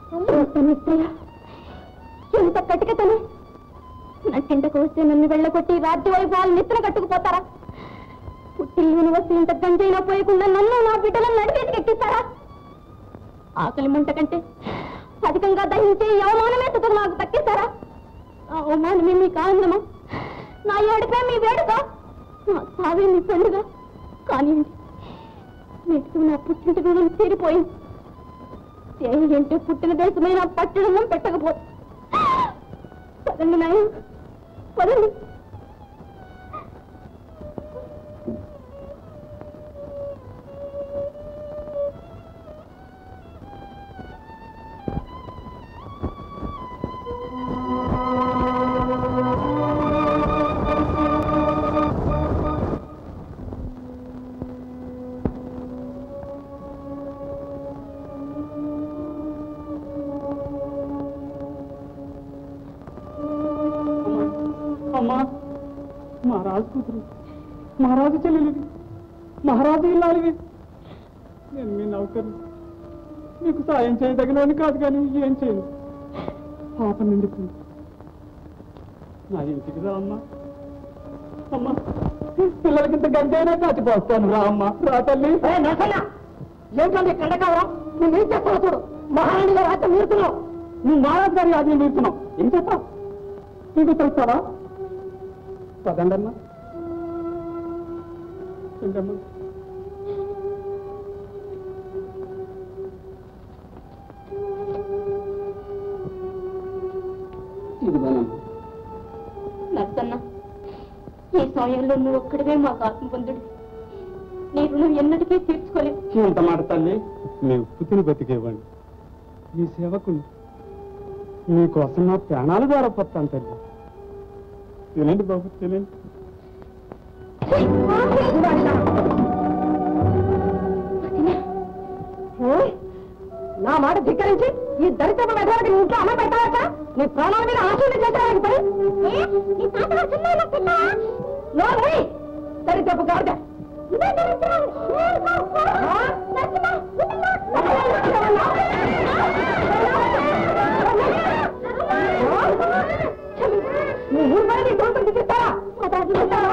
ఎంత కటికతను నట్టింటకు వస్తే నన్ను వెళ్ళగొట్టి రాజ్య వైభవాలు నెత్తిన కట్టుకుపోతారా పుట్టిల్లుని వస్తే ఇంత గంజైనా పోయకుండా నన్ను నా బిడ్డలను నడిపేసి ఎక్కిస్తారా ఆకలి మంట కంటే అధికంగా దహించే ఈ అవమానమే తుదకు నాకు దక్కిస్తారా ఆ అవమానమే మీకు ఆనందమా నా ఏడుపే మీ వేడుక నా సావే మీ పండుగ కానివ్వండి నేటితో నా పుట్టింటి రుణం తీరిపోయింది ఏంటంటే పుట్టిన దేశమే నా పట్టణం పెట్టకపోతే పదండి నాయన పదండి అమ్మా మహారాజు కూతురు మహారాజు చెల్లెలివి మహారాజు ఇల్లాలివి నేను మీ నౌకరు మీకు సాయం చేయదగినవని కాదు కానీ ఏం చేయను పాప నిండిపోయింది నా ఇంటికి రా అమ్మా అమ్మా పిల్లలకి ఇంత గంటైనా కాచిపోస్తాను రా అమ్మా రా తల్లి ఏ, నరసయ్య! ఏంటండి కండకావరం నువ్వు ఏం చేస్తావు చూడు మహారాణిగా రాజ్యం మీరుతున్నావు నువ్వు మహారాజు గారి ఆజ్ఞ మీరుతున్నావు ఏం చేస్తావు నీకు తెలుస్తావా పదండమ్మా ఏంటమ్మా ఇదిగోనమ్మా నర్సన్న ఈ సమయంలో నువ్వు ఒక్కడివే మాకు ఆత్మబంధుడు నీ రుణం ఎన్నటికీ తీర్చుకోలేదు ఎంత మాట తల్లి మీ ఉప్పుతిని బతికేవ్వండి మీ సేవకుని మీకోసం నా ప్రాణాలు జారపోతాను తల్లి తినండి బాబు తినండి ఓయ్! నా మాట ధిక్కరించి ఈ దరిద్రపు మెదడుకి నీ ఇంట్లో అమ్మ పెట్టావట నీ ప్రాణాల మీద ఆశలు చేసేవాడికి పని నోరు మూయి! దరిద్రపు గాడిద ఆ? నీ ఊరు బయట నీ గొంతు దిగిస్తావా? మా తాతలు ఉంటావా?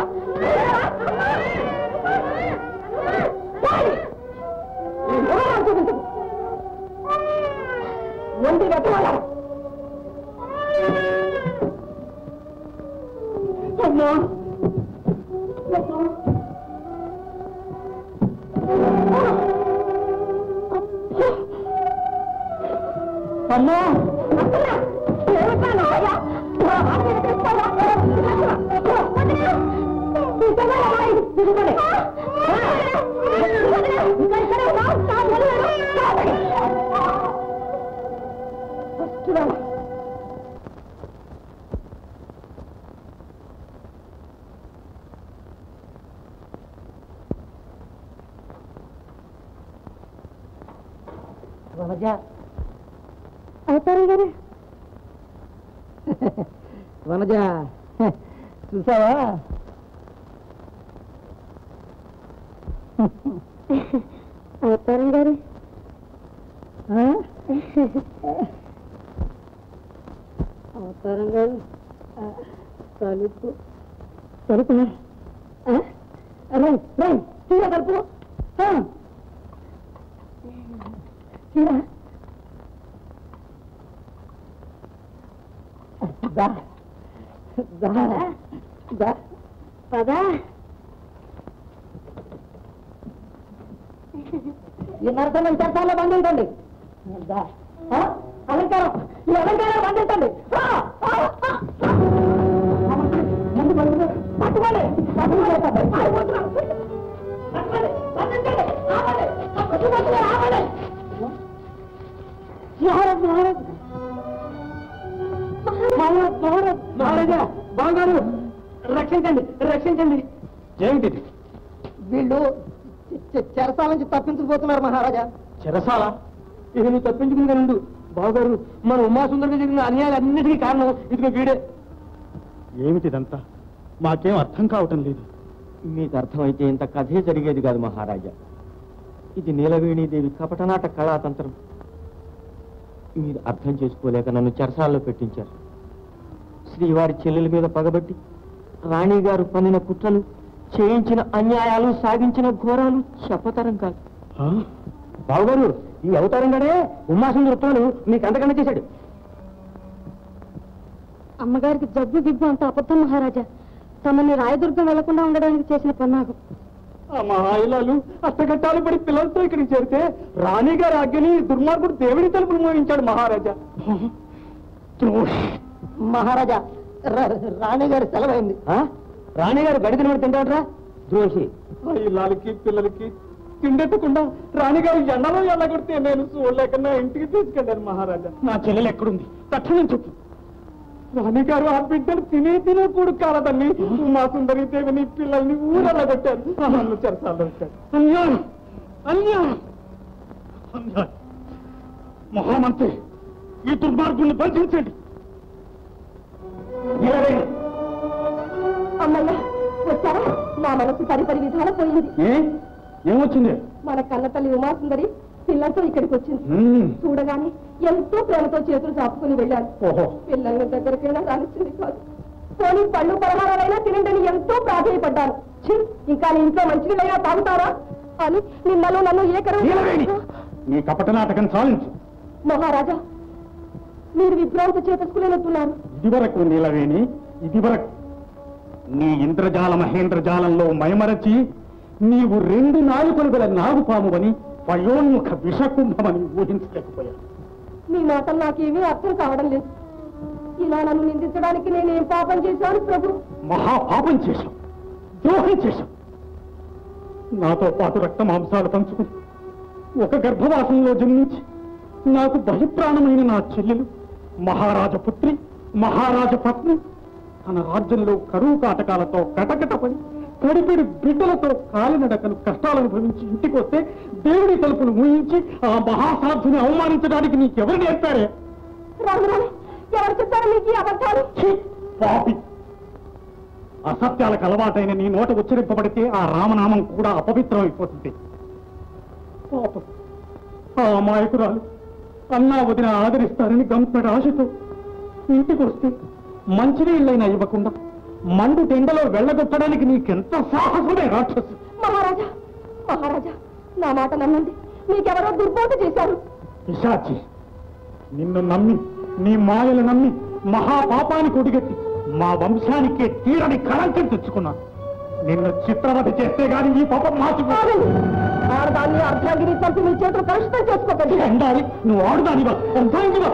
పోయి! నీ ఊరు చూపించు ఒంటి గట్టి వాళ్ళ అమ్మా అమ్మా వనజ అవుతారు గారు వనజ చూసావా అవుతారం గారు ఆ? అవతారం గారు తలుపు తలుపు రై రై చీర కలుపు ఆ. చీర దా దా దా పదా ఈ నరసమ్మ చట్టాల్లో బంధించండి దా. ఆ? అలంకారం ఈ అలంకారం బంధించండి ఆ! ఆ! ఆ! ముందు పట్టుకోండి పట్టుకోండి పట్టుకోండి పట్టుకోండి పట్టుకోండి బంధించండి ఆపండి పట్టుకోండి ఆపండి మహారాజ్ మహారాజ్ మహారాజ్ మహారాజ్ మహారాజా బాగారు రక్షించండి రక్షించండి ఏమిటిది వీళ్ళు చెరసాల నుంచి తప్పించుకుపోతున్నారు మహారాజా చెరసాల ఇది నువ్వు తప్పించుకుని నుండు బావగారు మన ఉమాసుందరికి జరిగిన అన్యాయాలన్నిటికీ కారణం ఇదిగో వీడే ఏమిటిదంతా మాకేం అర్థం కావటం లేదు మీకు అర్థమైతే ఇంత కథే జరిగేది కాదు మహారాజా ఇది నీలవేణీదేవి కపటనాట కళాతంత్రం మీరు అర్థం చేసుకోలేక నన్ను చెరసాల్లో పెట్టించారు శ్రీవారి చెల్లెల మీద పగబట్టి రాణిగారు పన్నిన కుట్రలు చేయించిన అన్యాయాలు సాగించిన ఘోరాలు చెప్పతరం కాదు బావగారు ఈ అవతారంగానే ఉమాసుందర ఉత్తరాలు మీకు అంతకన్నా చేశాడు అమ్మగారికి జబ్బు గిబ్బు అంత అబద్ధం మహారాజా తమని రాయదుర్గం వెళ్లకుండా ఉండడానికి చేసిన పన్నాగం ఆ మహాయిలాలు అష్టఘట్టాలు పడి పిల్లలతో ఇక్కడికి చేరితే రాణిగారి ఆజ్ఞని దుర్మార్గుడు దేవుడి తలుపులు మోగించాడు మహారాజా మహారాజా రాణిగారి సెలవైంది రాణిగారు గడి తినబడి తింటాడరా ద్రోషి ఇల్లాలకి పిల్లలకి తిండెత్తకుండా రాణిగారు ఎండలో ఎండగొడితే నేను చూడలేక నా ఇంటికి తీసుకెళ్ళాను మహారాజా నా చెల్లెలు ఎక్కడుంది తక్షణం చెప్పు రాణిగారు ఆ బిడ్డలు తినే తినే కూడు కాలదని మా సుందరి దేవిని పిల్లల్ని ఊరలా కొట్టారు నన్ను చెరసాల్లో పెట్టారు అన్యాయం అన్యాయం అన్యాయం మహామంత్రి ఈ దుర్మార్గుల్ని బంధించండి నిలవేయండి. అమ్మయ్య వచ్చారా నా మనసు పరిపరి విధాల పోయింది ఏ ఏమొచ్చింది మన కన్న తల్లి ఉమాసుందరి పిల్లలతో ఇక్కడికి వచ్చింది మ్మ్. చూడగానే ఎంతో ప్రేమతో చేతులు చాపుకుని వెళ్ళాను ఓహో పిల్లల్ని దగ్గరకైనా రానిచ్చింది కాదు పోనీ పళ్ళు పలహారాలైనా తినండి ఎంతో ప్రాధాయపడ్డాను ఛీ, ఇంకా నీ ఇంట్లో మంచినీళ్ళైనా తాగుతారా అని నిన్నలో నన్ను నీలవేణి ఏకరు నీ కపట నాటకం చాలించు మహారాజా మీరు విభ్రాంతి చేతసుకునేనట్టున్నారు ఇదివరకు నీలవేణి ఇదివరకు నీ ఇంద్రజాల మహేంద్రజాలంలో మైమరచి నీవు రెండు నాలుకలు గల నాగుపామువని వయోన్ముఖ విషకుంభమని ఊహించలేకపోయాను మీ మాటలు నాకేమీ అర్థం కావడం లేదు ఇలా నన్ను నిందించడానికి నేనేం పాపం చేశాను ప్రభు మహాపాపం చేశాం ద్రోహం చేశాం నాతో పాటు రక్త మాంసాలు పంచుకుని ఒక గర్భవాసంలో జన్మించి నాకు బహిప్రాణమైన నా చెల్లెలు మహారాజ పుత్రి మహారాజ పత్ని తన రాజ్యంలో కరువు కాటకాలతో కటకటపడి కడిపిడి బిడ్డలతో కాలినడకను కష్టాలు అనుభవించి ఇంటికి వస్తే దేవుడి తలుపులు మూయించి ఆ మహాసాధ్యుని అవమానించడానికి నీకెవరు నేర్పారే రాము రాము ఎవరు చెప్పారు మీకు ఈ అబద్ధాలు ఛీ! పాపి అసత్యాలకు అలవాటైన నీ నోట ఉచ్చరింపబడితే ఆ రామనామం కూడా అపవిత్రం అయిపోతుంది పాపం ఆ అమాయకురాలు అన్నా వదిన ఆదరిస్తారని గంపెడ ఆశతో ఇంటికి వస్తే మంచినీళ్ళైనా ఇవ్వకుండా మండు టెండలో వెళ్ళగొట్టడానికి నీకెంత సాహసమే రాక్షసు మహారాజా మహారాజా నా మాట నమ్మండి మీకెవరో దుర్బోధ చేశారు పిశాచి నిన్ను నమ్మి నీ మాయలు నమ్మి మహాపాపానికి ఒడిగట్టి మా వంశానికే తీరని కళంకం తెచ్చుకున్నాను నిన్ను చిత్రవత చేస్తే గాని ఈ పాపం మాసిపోదు ఆడదాన్ని అర్ధాంగిని చంపి మీ చేతులు కలుషితం చేసుకోకండి ఉండాలి నువ్వు ఆడుదానివా అర్థమైందివా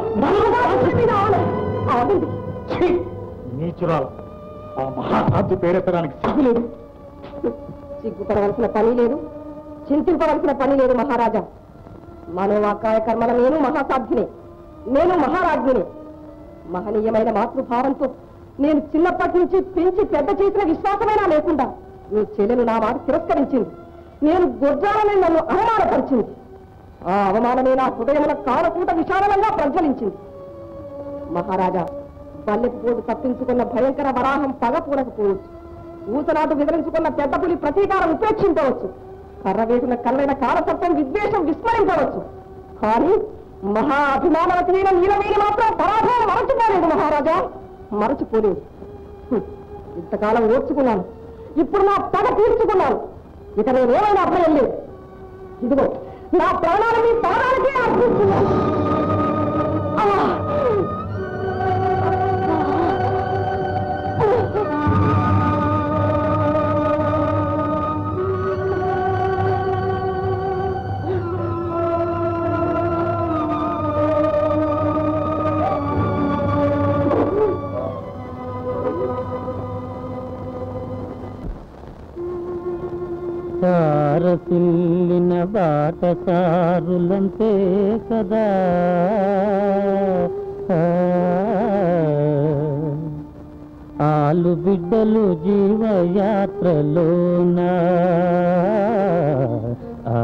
ఆగండి నీచురాలు ఆ మహాసాధ్య పేరెత్తడానికి సిగ్గులేదు సిగ్గుపడవలసిన పని లేదు చింతింపవలసిన పని లేదు మహారాజా మనోవాకాయ కర్మల నేను మహాసాధ్యుని నేను మహారాజ్ఞిని మహనీయమైన మాతృభావంతో నేను చిన్నప్పటి నుంచి పెంచి పెద్ద చేసిన విశ్వాసమైనా లేకుండా నీ చెల్లెలు నా మాట తిరస్కరించింది నేను గుర్జాలని నన్ను అవమానపరిచింది ఆ అవమానమే నా హృదయముల కాలకూట విశాలంగా ప్రజ్వలించింది మహారాజా బల్లెపు పోటు తప్పించుకున్న భయంకర వరాహం పగ పూడకపోవచ్చు ఊసనాటు వివరించుకున్న పెద్ద పులి ప్రతీకారం ఉపేక్షించవచ్చు కర్రవేసిన కర్రైన కాలసత్వం విద్వేషం విస్మరించవచ్చు కానీ మహా అభిమానవతీన నీలవేణి మాత్రం పరాభవం మరచిపోలేదు మహారాజా మరచిపోలేదు హ్మ్. ఇంతకాలం ఓర్చుకున్నాను ఇప్పుడు నా పగ తీర్చుకున్నాను ఇక నేనేమైనా అభయం లేదు ఇదిగో నా ప్రాణాలని పాదాలకే అర్పిస్తున్నాను ఆ! సారసిల్లిన బాటసారులంతే కదా ఆ, ఆలు బిడ్డలు జీవయాత్రలోన ఆ,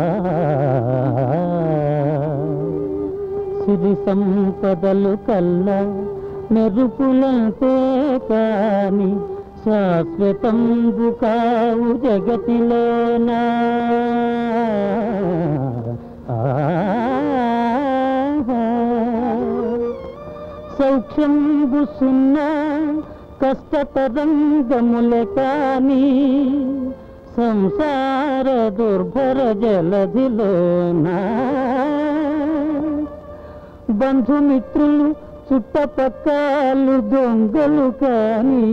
సిరి సంపదలు కల్లా మెరుపులంతే కాని శాశ్వతంబు కావు జగతిలోనా సౌఖ్యంబు సున్నా కష్టతరంగములే కాని సంసార దుర్భర జలధిలోనా బంధుమిత్రులు చుట్టపక్కలు దొంగలు కాని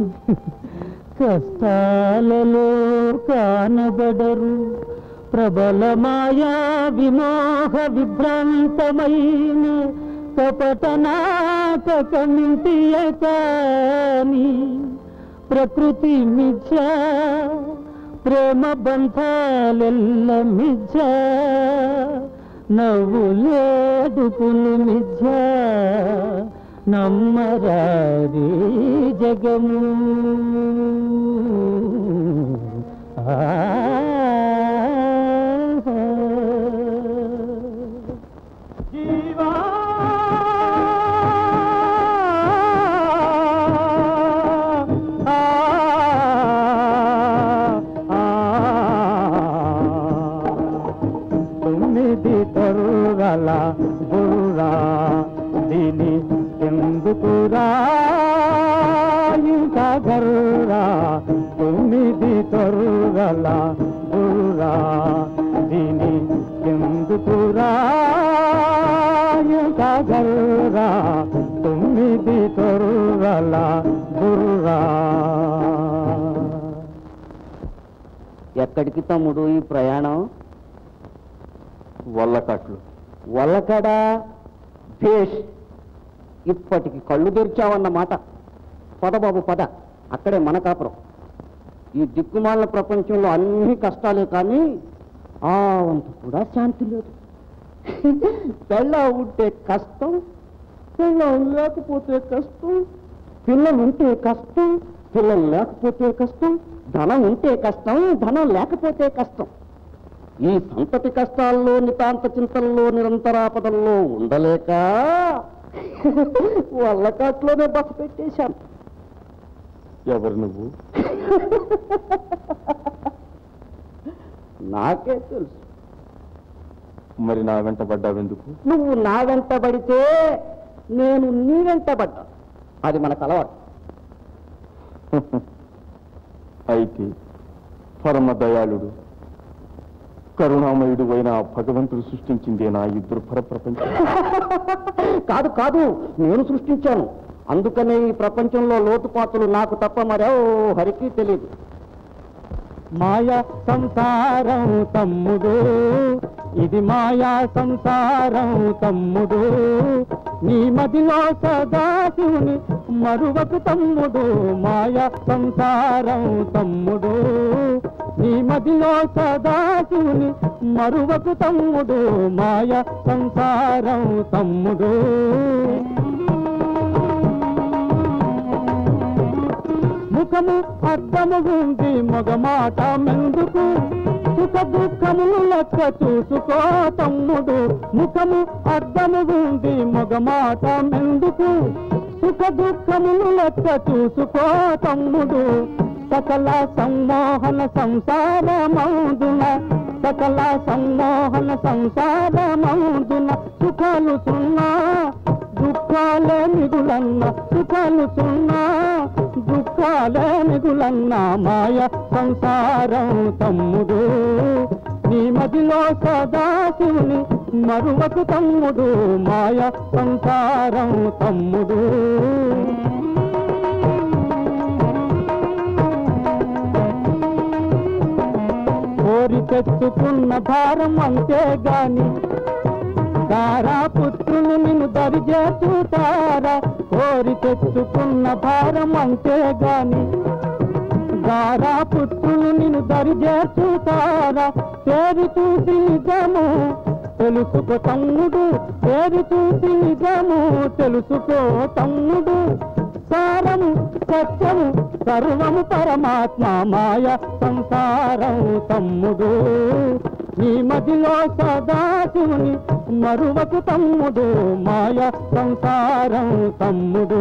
కష్టాలలో కానబడరు ప్రబల మాయా విమోహ విభ్రాంతమైన కపట నాటకమింటియ కాని ప్రకృతి మిథ్య ప్రేమ బంధాలెల్ల మిథ్య నవ్వులేడుకులు మిథ్య నమ్మరారి జగము జీవా తొమ్మిది తరుగల బుర్రా దీని ఎందుకురా ఇంకా గర్రా తొమ్మిది తరుగల బుర్రా దీని ఎందుకురా ఇంకా గర్రా తొమ్మిది తరుగల బుర్రా ఎక్కడికి తమ్ముడు ఈ ప్రయాణం వల్లకాట్లు వల్లకడా భేష్ ఇప్పటికి కళ్ళు తెరిచావన్నమాట పద బాబు పద అక్కడే మన కాపురం ఈ దిక్కుమాల ప్రపంచంలో అన్ని కష్టాలే కానీ ఆ వంతు కూడా శాంతి లేదు పెళ్ళ ఉంటే కష్టం పిల్లలు లేకపోతే కష్టం పిల్లలు ఉంటే కష్టం పిల్లలు లేకపోతే కష్టం ధనం ఉంటే కష్టం ధనం లేకపోతే కష్టం ఈ సంతతి కష్టాల్లో నితాంత చింతల్లో నిరంతరాపదల్లో ఉండలేక వల్లకాట్లోనే బస పెట్టేశాను ఎవరు నువ్వు నాకే తెలుసు మరి నా వెంట పడ్డావెందుకు నువ్వు నా వెంట పడితే నేను నీ వెంట పడ్డా అది మనకు అలవాటు అయితే పరమ దయాళుడు కరుణామయుడు అయిన ఆ భగవంతుడు సృష్టించిందే నా ఈ దుర్భర ప్రపంచం కాదు కాదు నేను సృష్టించాను అందుకనే ఈ ప్రపంచంలో లోతుపాతులు నాకు తప్ప మరో హరికి తెలియదు మాయా సంసారం తమ్ముడు ఇది మాయా సంసారం తమ్ముడు నీ మదిలో సదాశివుని మరువకు తమ్ముడు మాయా సంసారం తమ్ముడు నీ మదిలో సదాశివుని మరువకు తమ్ముడు మాయా సంసారం తమ్ముడు ముఖము అర్థము ఉంది మగ మాట మెందుకు సుఖ దుఃఖములు లెక్క చూసుకో తమ్ముడు ముఖము అర్థము ఉంది మగ మాట మెందుకు సుఖ దుఃఖములు లెక్క చూసుకో తమ్ముడు సకల సమ్మోహన సంసారమౌదున సకల సమ్మోహన సంసారమౌదున సుఖాలు సున్నా దుఃఖాలే మిగులన్న సుఖాలు సున్నా దుఃఖాలే మిగులన్న మాయ సంసారం తమ్ముడు నీ మదిలో సదాశివుని మరువకు తమ్ముడు మాయ సంసారం తమ్ముడు కోరి తెచ్చుకున్న భారం అంతే గాని దారా పుత్రులు నిన్ను దరిచేచుతారా కోరి తెచ్చుకున్న భారం అంతే గాని దారా పుత్రులు నిన్ను దరిచేచుతారా పేరు చూసి నిజము తెలుసుకో తమ్ముడు పేరు చూసి నిజము తెలుసుకో తమ్ముడు సారము సత్యము సర్వము పరమాత్మ మాయ సంసారం తమ్ముడు నీ మదిలో సదాశివుని మరువకు తమ్ముడు మాయ సంసారం తమ్ముడు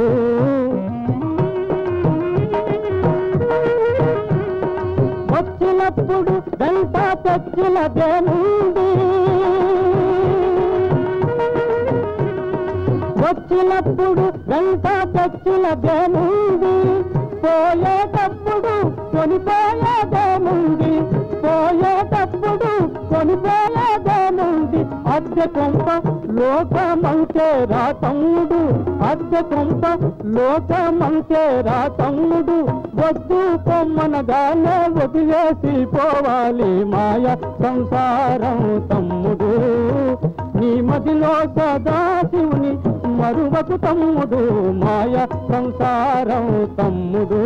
వచ్చినప్పుడు వెంట తెచ్చినదేముంది వచ్చినప్పుడు వెంట తెచ్చినదేముంది పోయేటప్పుడు కొనిపోయేదేముంది పోయేటప్పుడు కొనిపోయేదేముంది అద్దె కొంప లోకమంటే రా తమ్ముడు అద్దె కొంప లోకమంటే రా తమ్ముడు వద్దు పొమ్మనగానే వదిలేసి పోవాలి మాయ సంసారం తమ్ముడు నీ మదిలో సదాశివుని మరువకు తమ్ముడు మాయ సంసారం తమ్ముడు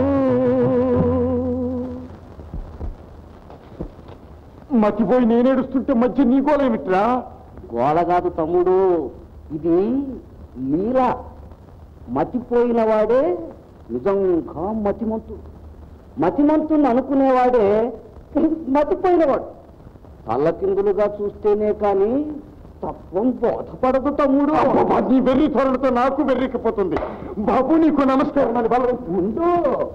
మతిపోయి నేనేడుస్తుంటే మధ్య నీ గోలేమిట్రా గోల కాదు తమ్ముడు ఇది లీల మతిపోయిన వాడే నిజంగా మతిమంతు మతిమంతుని అనుకునేవాడే మతిపోయినవాడు తల్లకిందులుగా చూస్తేనే కానీ తత్వం బోధపడదు తమ్ముడు అబ్బబ్బా, నీ వెర్రి త్వరలతో నాకు వెర్రికిపోతుంది బాబు నీకు నమస్కారం అని బలవం ముందు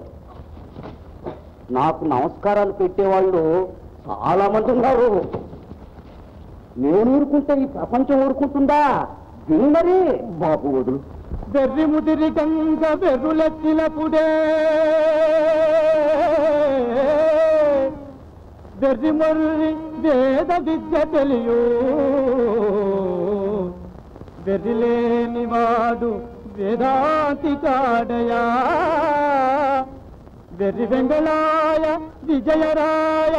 నాకు నమస్కారాలు పెట్టేవాళ్ళు చాలా మంది ఉన్నారు నేను ఊరుకుంటే ఈ ప్రపంచం ఊరుకుంటుందా విన్నరి బాబు వదులు వెర్రి ముదిరి గంగ వెర్రులెత్తినప్పుడే వెర్రి మొర్రి వేద విద్య తెలియు వెర్రి లేని వాడు వేదాంతి కాడయా వెర్రి వెంగళాయ విజయరాయ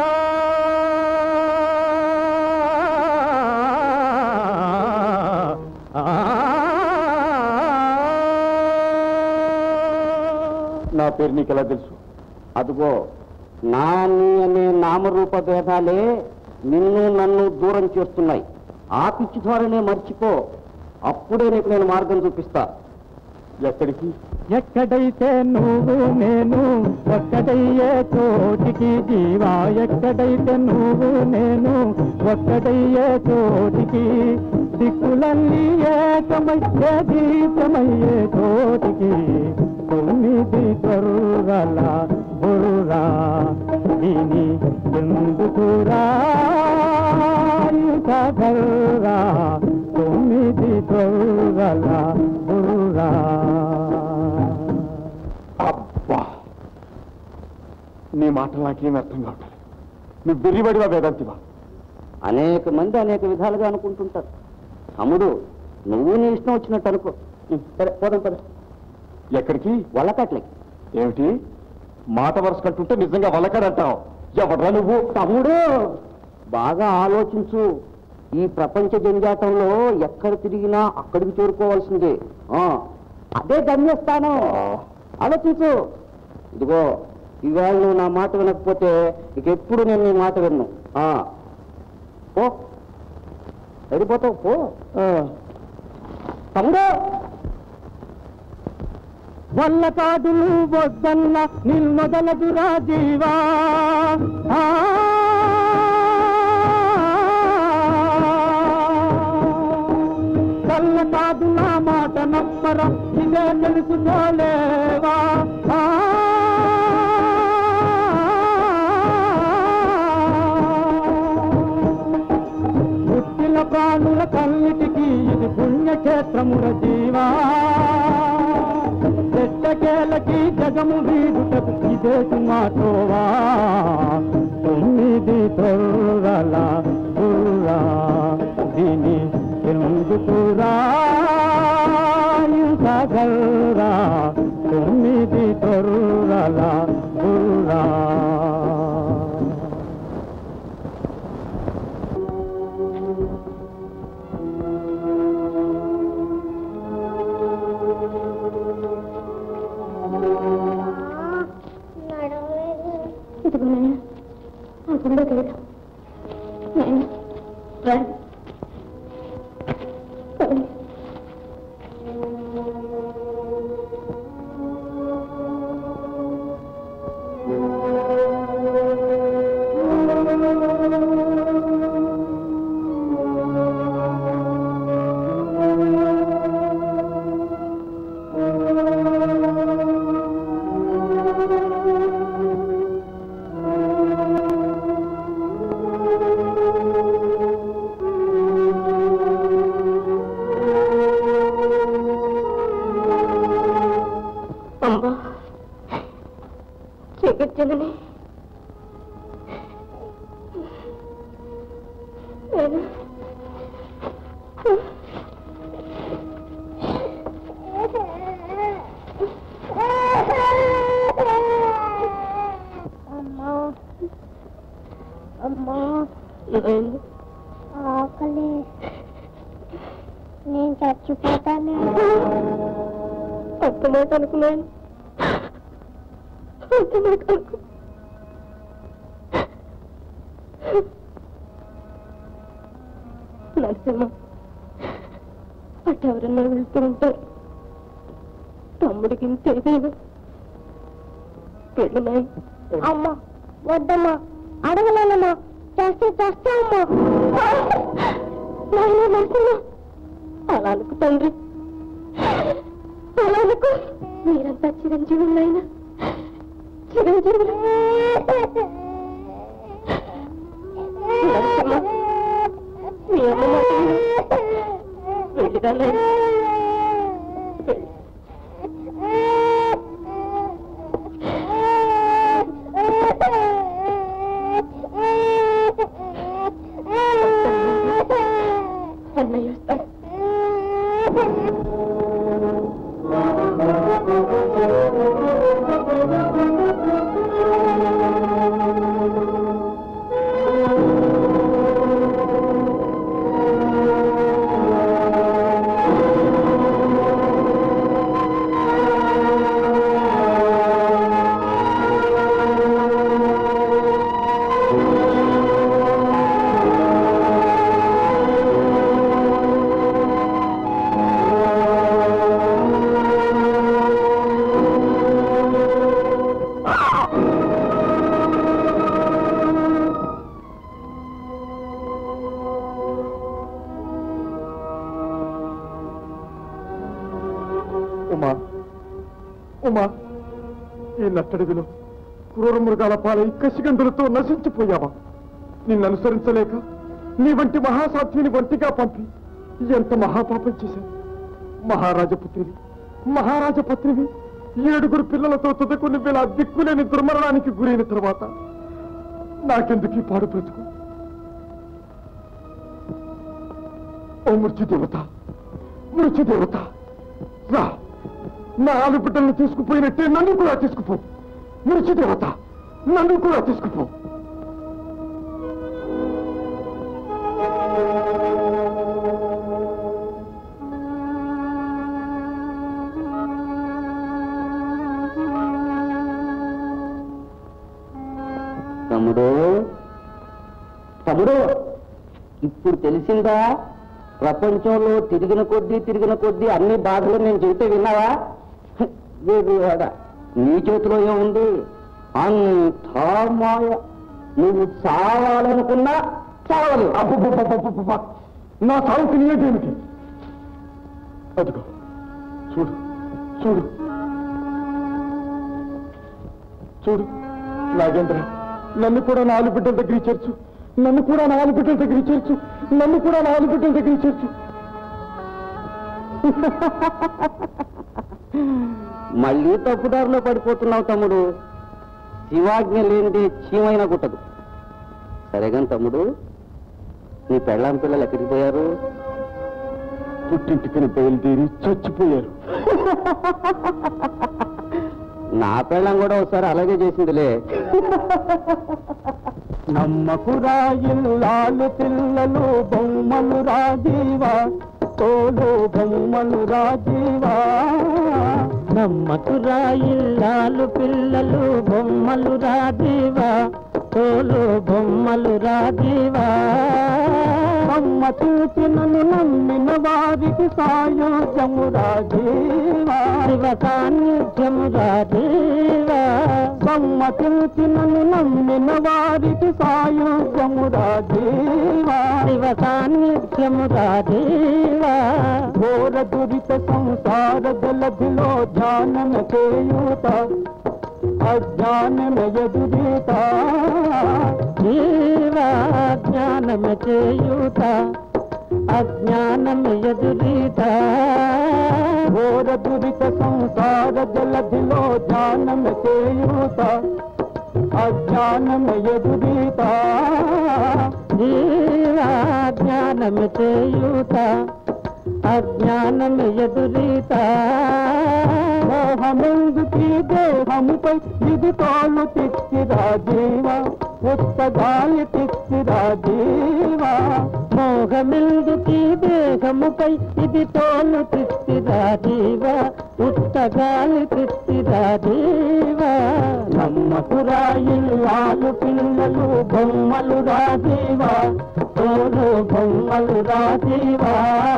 నా పేరు నీకు ఎలా తెలుసు అదిగో నా నీ అనే నామరూప భేదాలే నిన్ను నన్ను దూరం చేస్తున్నాయి ఆ పిచ్చి ధోరణే మర్చిపో అప్పుడే నీకు నేను మార్గం చూపిస్తా ఎక్కడికి ఎక్కడైతే నువ్వు నేను ఒక్కడయ్యే చోటికి జీవా ఎక్కడైతే నువ్వు నేను ఒక్కడయ్యే చోటికి దిక్కులన్నీ ఏకమయ్యే దీపమయ్యే చోటికి తొమ్మిది దొర్రల బుర్రా దీని ఎందుకురా ఇంత గర్రా తొమ్మిది దొర్రల బుర్రా అబ్బా నీ మాటలు నాకేం అర్థం కావట్లేదు నువ్వు వెర్రిబడివా వేదాంతివా అనేక మంది అనేక విధాలుగా అనుకుంటుంటారు తమ్ముడు నువ్వు నీ ఇష్టం వచ్చినట్టు అనుకో ఉం, సరే పోదాం పద ఎక్కడికి వల్లకట్లకి ఏమిటి మాట వరుస కట్టుంటే నిజంగా వలకడంటావు ఎవడ్రా నువ్వు తమ్ముడు బాగా ఆలోచించు ఈ ప్రపంచ జంజాటంలో ఎక్కడ తిరిగినా అక్కడికి చేరుకోవాల్సిందే ఆ, అదే గమ్యస్థానం ఆలోచించు ఇదిగో ఇవాళ నువ్వు నా మాట వినకపోతే ఇక ఎప్పుడు నేను నీ మాట విన్ను ఆ, పో వెళ్ళిపోతావు పో తమ్ముడు వల్ల కాదులు వద్దన్న నిల్మొదలదు రాజీవా ఆ. వల్ల కాదు నా మాట నమ్మర ఇదే తెలుసుకోలేవా ఆ. పుట్టిన ప్రాణుల కన్నిటికి ఇది పుణ్యక్షేత్రముల జీవా చెట్టకేలకి జగము వీడుటకు ఇదే మాటోవా తొమ్మిది తొర్రల బుర్రా దీని ఎందుకురా ఇంతగల్రా తొమ్మిది తొర్రల బుర్రా ఇదిగో నాయన ఆ గుండెకి వెళ్ళు నాయన రండి పదండి. అమ్మా జగజ్జనని నేను అమ్మా అమ్మా నేను ఆకలి నేను చచ్చిపోతానే అంత మాట అనుకున్నాను అంత మాట అనుకు నరసింహ అటు ఎవరన్నా వెళ్తూ ఉంటారు తమ్ముడికి ఇంతేదేమో వెళ్ళినాయి అమ్మా వద్దమ్మా అడగలేనమ్మా చేస్తే చేస్తామమ్మా నాయన నరసింహ అలా అనుకు తండ్రి అలా అనుకు మీరంతా చిరంజీవులు నాయన చిరంజీవులు నరసింహ మీ అమ్మ మాట విను. వెళ్ళిరా నాయన వెళ్ళి. అన్నయ్య వస్తాడు ఉమా ఉమా ఈ నట్టడుగులో క్రూర మృగాల పాలై కసిగందులతో నశించిపోయావా నిన్ను అనుసరించలేక నీ వంటి మహాసాధ్విని ఒంటిగా పంపి ఎంత మహాపాపం చేశావు మహారాజపుత్రివి మహారాజపత్రివి ఏడుగురు పిల్లలతో తుదకు నువ్వు దిక్కులేని దుర్మరణానికి గురైన తర్వాత నాకెందుకు ఈ పాడు బ్రతుకు ఓ మృత్యుదేవత మృత్యుదేవత రా నా ఆలుబిడ్డల్ని తీసుకుపోయినట్టే నన్ను కూడా తీసుకుపో మురిచి దేవత నన్ను కూడా తీసుకుపో తమ్ముడు తమ్ముడు ఇప్పుడు తెలిసిందా ప్రపంచంలో తిరిగిన కొద్దీ తిరిగిన కొద్దీ అన్ని బాధలు నేను చెబితే విన్నావా వేరువాడ నీ చేతిలో ఏముంది అంతా మాయ నువ్వు చావాలనుకున్నా చావలేవు అబ్బబ్బబ్బబ్బబ్బబ్బ! నా సాగుకు నీయేమిటి అదిగో చూడు చూడు చూడు నాగేంద్ర నన్ను కూడా నాలుగు బిడ్డల దగ్గర చేర్చు నన్ను కూడా నాలుగు బిడ్డల దగ్గర చేర్చు నన్ను కూడా నాలుగు బిడ్డల దగ్గర చేర్చు మళ్ళీ తప్పుదారిలో పడిపోతున్నావు తమ్ముడు శివాజ్ఞ లేనిదే చీమైనా కుట్టదు సరేగాని తమ్ముడు నీ పెళ్ళాం పిల్లలు ఎక్కడికి పోయారు పుట్టింటికని బయలుదేరి చచ్చిపోయారు నా పెళ్ళం కూడా ఒకసారి అలాగే చేసిందిలే నమ్మకు రాయిల్లాలు పిల్లలు బొమ్మలు రాజీవా తోలు బొమ్మలు రాజీవా నమ్మకు రాయిల్లాలు పిల్లలు బొమ్మలు రాజీవా తోలు బొమ్మలు రాజీవా అమ్మ చూచినను నమ్మిన వారికి సాయోజము రాజీవా శివ సాన్నిధ్యము రాజీవా సమ్మతించినను నమ్మిన వారికి సాయోజము రాజీవా శివ సాన్నిధ్యము రాజీవా ఘోర దురిత సంసార జలధిలో ధ్యానన చేయూత అజ్ఞానన ఎదురీత జీవా జ్ఞానము చేయుట అజ్ఞానము ఎదురీత ఘోర దురిత సంసార జలధిలో ధ్యానన చేయూత అజ్ఞానన ఎదురీత జీవా జ్ఞానము చేయుట అజ్ఞానము ఎదురీత మోహమెందుకీ దేహముపై ఇది తోలు తిచ్చిరా జీవా ఉత్తగాలి తిచ్చిరా జీవా మోహమిల్దుకి దేహముపై ఇది తోలు తిత్తిరా జీవా ఉత్తగాలి తిత్తిరా జీవా నమ్మకురాయిల్లాలు పిల్లలు బొమ్మలు రాజీవా తోలు బొమ్మలు రాజీవా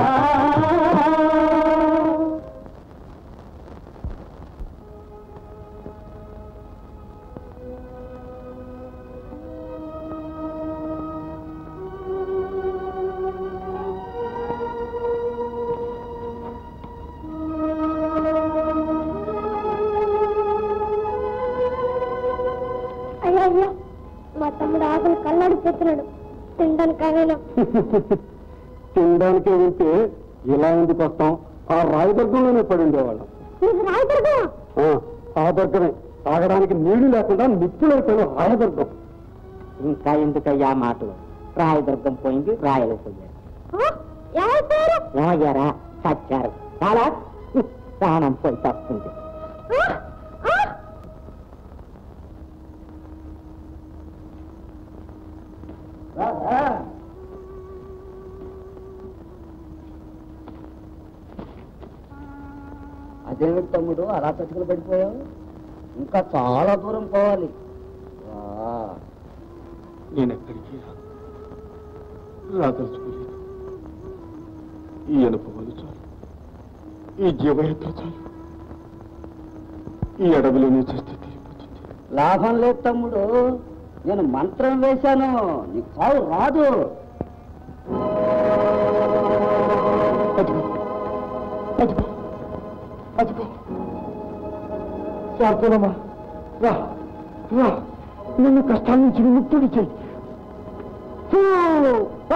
అయ్యో అయ్యో మా తమ్ముడు ఆకలి కళ్ళాడిపోతున్నాడు తినడానికి అవేనా తినడానికి ఉంటే ఇలా ఎందుకు వస్తాం ఆ రాయదుర్గంలోనే పడి ఉండేవాళ్ళం నీకు రాయదుర్గమా ఆ, ఆ దుర్గమే తాగడానికి నీళ్లు లేకుండా నిప్పులైపోయిన రాయదుర్గం ఇంకా ఎందుకయ్యా మాటలు రాయదుర్గం పోయింది రాయలు పోయారు ఆ? ఎవరి పేరు ఏమయ్యారా చచ్చారు చాలా ప్రాణం పోయి తప్పుంది ఆ? ఆ? అదేమిటి తమ్ముడు అలా చచ్చుకుని పడిపోయావు ఇంకా చాలా దూరం పోవాలి వా. నేను ఎక్కడికి రాదలుచుకోలేదు ఈ అనుభవాలు చాలు ఈ జీవయాత్ర చాలు ఈ అడవిలోనే చేస్తే తీరిపోతుంది లాభం లేదు తమ్ముడు నేను మంత్రం వేశాను నీకు చావు రాదు అదిగో అదిగో అదిగో శాంతనమ్మా రా రా నిన్ను కష్టాల నుంచి విముక్తుడి చెయ్యి ఫూ! ఆ!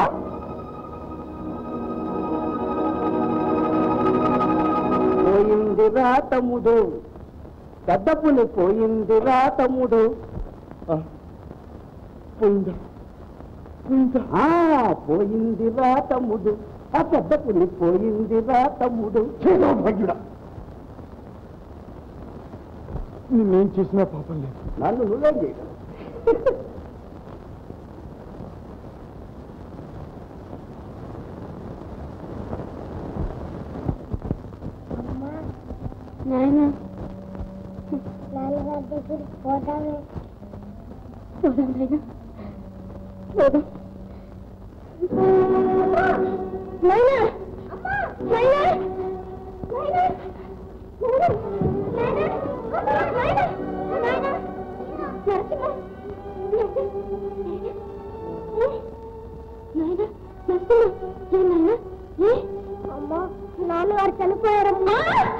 పోయిందిరా తమ్ముడు పెద్ద పులి పోయిందిరా తమ్ముడు ఆ. పోయిందా పోయిందా ఆ పోయిందిరా తమ్ముడు ఆ పెద్ద పులి పోయిందిరా తమ్ముడు ఛీ, దౌర్భాగ్యుడా నేనేం చేసినా పాపం లేదు నన్ను నువ్వేం చేయగలవు నాయన నాన్నగారి దగ్గరికి పోతామే పోదాం నాయనా పోదాం నాయనా నాయనా నాయనా అమ్మా నాన్నగారు చనిపోయారమ్మా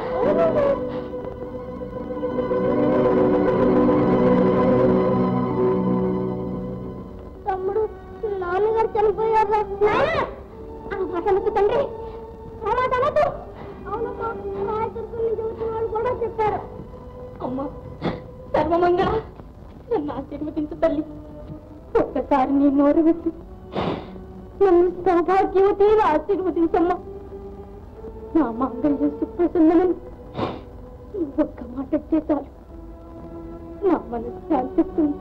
తమ్ముడు నాన్నగారు చనిపోయారా అసలు తండ్రి ఆ మాట అనొద్దు. అవునమ్మా రాయదుర్గం చెబుతున్న వాళ్ళు కూడా చెప్పారు అమ్మా సర్వమంగళ నన్ను ఆశీర్వదించు తల్లి ఒక్కసారి నీ నోరు విప్పి నన్ను సౌభాగ్యవతి ఆశీర్వదించమ్మా నా మాంగళ్యం సుప్రసన్నమని ఒక్క మాట చేశారు నా మనసు శాంతిస్తుంది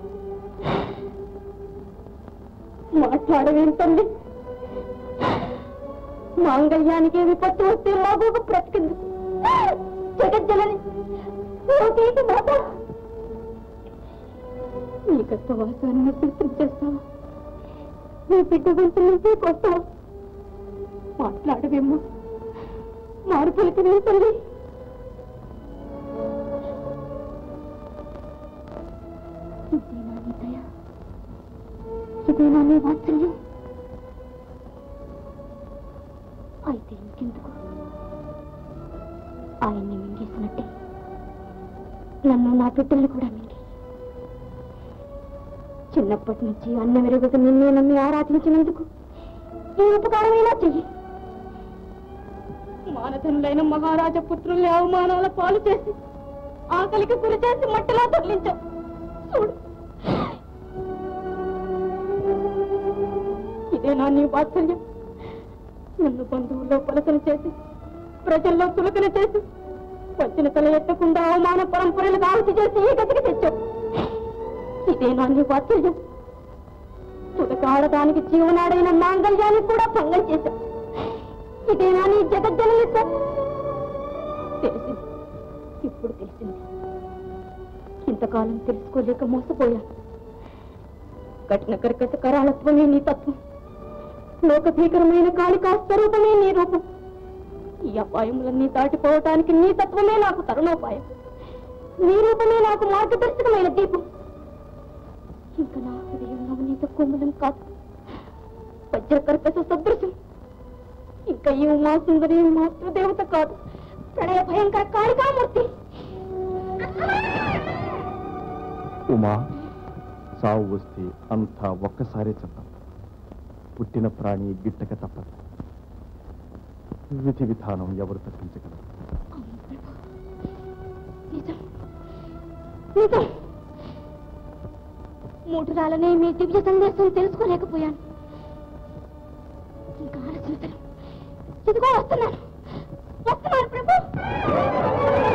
మాట్లాడవేం తల్లి మాంగళ్యానికి విపత్తు వస్తే మాకు బ్రతికింది జగజ్జలని లోకేటి మాత నీ గర్భవాసాన్ని సిద్ధం చేస్తావా నీ బిడ్డ గొంతు నుంచి కొస్తావా మాట్లాడవేమో మార్పులకి వెళ్తుంది ఇదేనా నీ దయ ఇదేనా నీ వాత్సల్యం అయితే ఇంకెందుకు ఆయన్ని మింగేసినట్టే నన్ను నా బిడ్డల్ని కూడా మింగి చిన్నప్పటి నుంచి అన్న వెలుగుత నిన్నే నమ్మి ఆరాధించినందుకు ఈ ఉపకారమైనా చెయ్యి మానధనులైన మహారాజ పుత్రుల్ని అవమానాల పాలు చేసి ఆకలికి గురి చేసి మట్టిలో తగిలించావు చూడు ఇదేనా నీ వాత్సల్యం నన్ను బంధువుల్లో పలకన చేసి ప్రజల్లో తులకన చేసి వచ్చిన తల ఎత్తకుండా అవమాన పరంపరలు దావతి చేసి ఈ గతికి తెచ్చావు ఇదేనా నీ వాత్సల్యం తుదక ఆడదానికి జీవనాడైన మాంగళ్యాన్ని కూడా భంగం చేశావు ఇదేనా నీ జగజ్జననిత్వం తెలిసింది ఇప్పుడు తెలిసింది ఇంతకాలం తెలుసుకోలేక మోసపోయాను కఠిన కర్కశ కరాళత్వమే నీ తత్వం లోక భీకరమైన కాళికా స్వరూపమే నీ రూపం ఈ అపాయములన్నీ దాటిపోవటానికి నీ తత్వమే నాకు తరుణోపాయం నీ రూపమే నాకు మార్గదర్శకమైన దీపం ఇంకా నా హృదయం నవనీత కోమలం కాదు వజ్ర కర్కశ సదృశం ఇంకా ఈ ఉమాసుందరి మాతృదేవత కాదు ప్రణయ భయంకర కాళికామూర్తి ఉమా సావు వస్తే అంతా ఒక్కసారే చెప్తాం పుట్టిన ప్రాణి గిట్టక తప్పదు విధి విధానం ఎవరు తప్పించగలరు నిజం నిజం మూడు రాలనే మీ దివ్య సందేశం తెలుసుకోలేకపోయాను ఇంకా ఆలోచించను ఇదిగో వస్తున్నాను వస్తున్నాను ప్రభు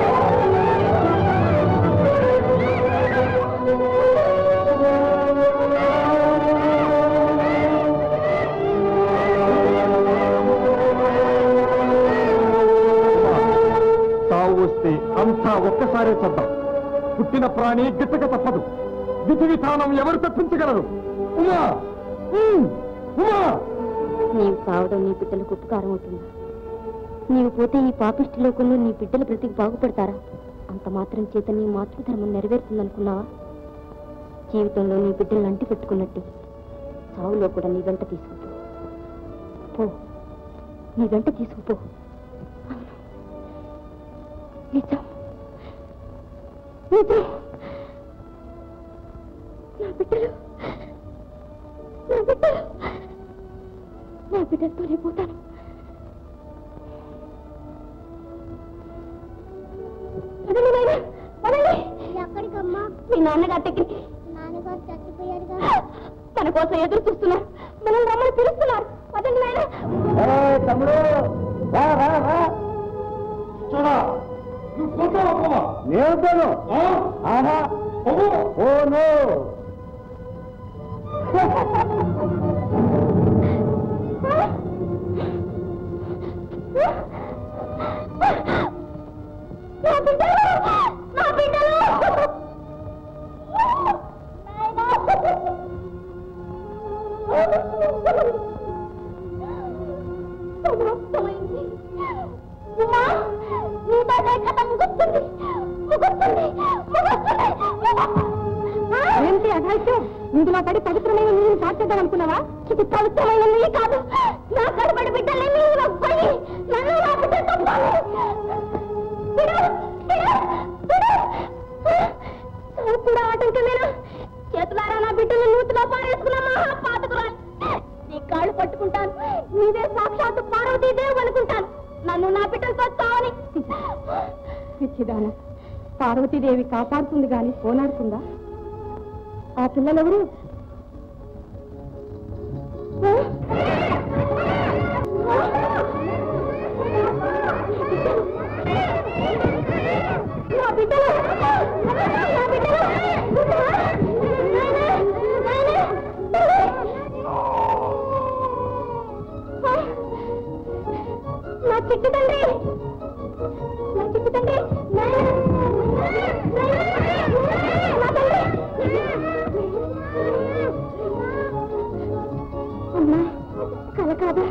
సావు వస్తే అంతా ఒక్కసారే చెప్తాం పుట్టిన ప్రాణి గిట్టక తప్పదు విధి విధానం ఎవరు తప్పించగలరు ఉమా ఉమ్, ఉమా నీవు కావడం నీ బిడ్డలకు ఉపకారం అవుతుందా నీవు పోతే ఈ పాపిష్టి లోకంలో నీ బిడ్డల బ్రతికి బాగుపడతారా అంత మాత్రం చేత నీ మాతృధర్మం నెరవేరుతుందనుకున్నావా జీవితంలో నీ బిడ్డలను అంటి పెట్టుకున్నట్టే సావులో కూడా నీ వెంట తీసుకుపో పో నీ వెంట తీసుకుపో అవును. నిజం నిజం నా బిడ్డలు నా బిడ్డలు నా బిడ్డలతోనే పోతాను పదండి నాయనా, పదండి. ఎక్కడికమ్మా మీ నాన్నగారి దగ్గరికి నాన్నగారు చచ్చిపోయారుగా మన కోసం ఎదురు చూస్తున్నారు మనం రమ్మని పిలుస్తున్నారు పదండి నాయన తమ్ముడు రా రా రా చూడా నేను ఆహా ఓ నో నా బిడ్డలు నా బిడ్డలు సమాప్తమైంది ఉమా నీ బాధే కథ ముగుస్తుంది ముగుస్తుంది ముగుస్తుంది ఏంటి అఘాయిత్యం ఇందులో పడి పవిత్రమైన నీళ్ళు సాధ్యత అనుకున్నావా ఇది పవిత్రమైన నీ కాదు నా కడబడి బిడ్డల్ని నీళ్ళు పడి నన్ను నా బిడ్డలతో పాడు. విడు, విడు, విడు. సావు కూడా ఆటంకమేనా చేతులారా నా బిడ్డలు నూతిలో పారేసుకున్న మహా పాతకురాలు నీ కాళ్ళు పట్టుకుంటాను నీదే సాక్షాత్తు పార్వతీదేవి అనుకుంటాను నన్ను నా బిడ్డలతో చావని పిచ్చిదాన పార్వతీదేవి కాపాడుతుంది గాని పోనాడుతుందా ఆ పిల్లలెవరు నా బిడ్డలు నా బిడ్డలు నా చిట్టు తండ్రి నా చిట్టు తండ్రి నా తండ్రి అమ్మా కల కాదా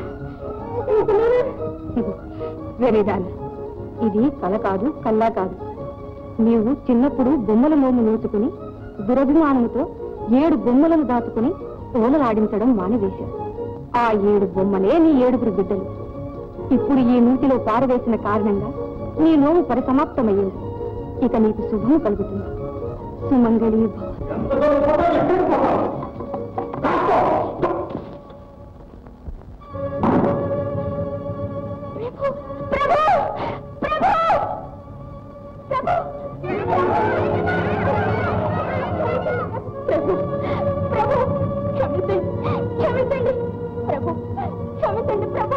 వెరీదాన్ ఇది కల కాదు కల్లా కాదు నీవు చిన్నప్పుడు బొమ్మల మోము నోచుకుని దురభిమానంతో ఏడు బొమ్మలను దాచుకుని ఓలలాడించడం మానివేశావు ఆ ఏడు బొమ్మలే నీ ఏడుగురు బిడ్డలు ఇప్పుడు ఈ నూతిలో పారవేసిన కారణంగా నీ నోము పరిసమాప్తమయ్యింది ఇక నీకు శుభము కలుగుతుంది సుమంగళి భవ ప్రభు ప్రభు ప్రభు ప్రభు ప్రభు క్షమించండి క్షమించండి ప్రభు క్షమించండి ప్రభు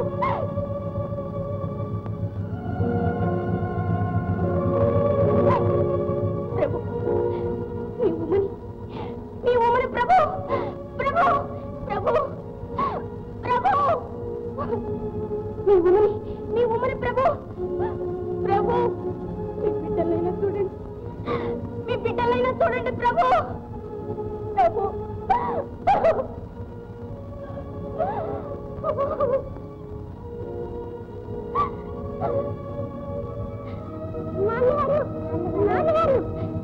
ప్రభు మీ ఉమ్మని మీ ఉమ్మని ప్రభు ప్రభు ప్రభు ప్రభు మీ ఉమ్మని మీ ఉమ్మని ప్రభు ప్రభు మీ బిడ్డలైనా చూడండి మీ బిడ్డలైనా చూడండి ప్రభు ప్రభు నాన్నగారు నాన్నగారు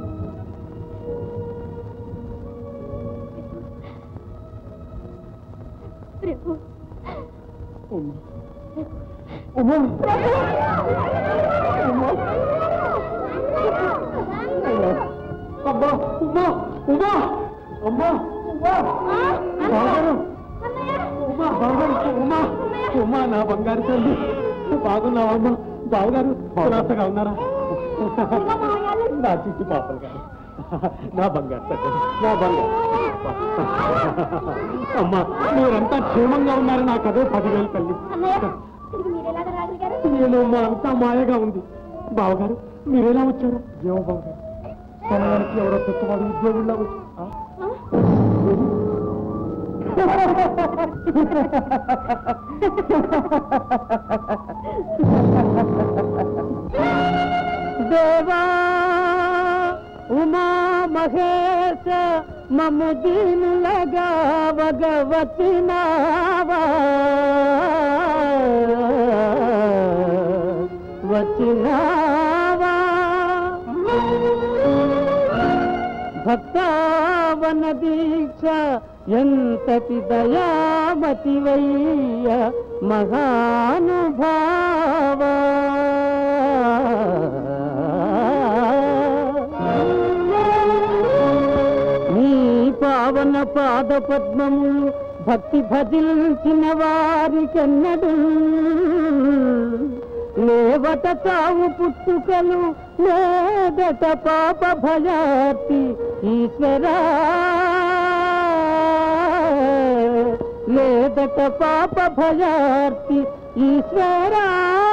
ప్రభు అమ్మా ఉమ్మా ఉమ్మా అమ్మా ఉమ్మా బాగారు ఉమ్మా బాగారు ఉమ్మా ఉమ్మా నా బంగారు తల్లి బాగున్నావా అమ్మా బావగారు కులాసగా ఉన్నారా నా చిట్టి పాపలు గారు నా బంగారు తల్లి నా బంగారు అమ్మా మీరంతా క్షేమంగా ఉన్నారు నాకు అదే పదివేలు తల్లి మీరెలాగా రాగలిగారు నేను మా అంతా మాయగా ఉంది బావగారు మీరెలా వచ్చారు ఏమో బావగారు సమయానికి ఎవరో పెద్దవాడు ఉద్యోగుల్లో వచ్చి ఆ? దేవా ఉమా మహేశ మము దీనులగా వగవచ్చినావా వచ్చినావా భక్తావన దీక్ష ఎంతటి దయామతివయ్య మహానుభావా నీ పావన పాద పద్మములు భక్తి భజిల్చిన వారికెన్నడు లేవట చావు పుట్టుకలు లేదట పాప భయాతి ఈశ్వరా లేదట పాప భయార్తి ఈశ్వరా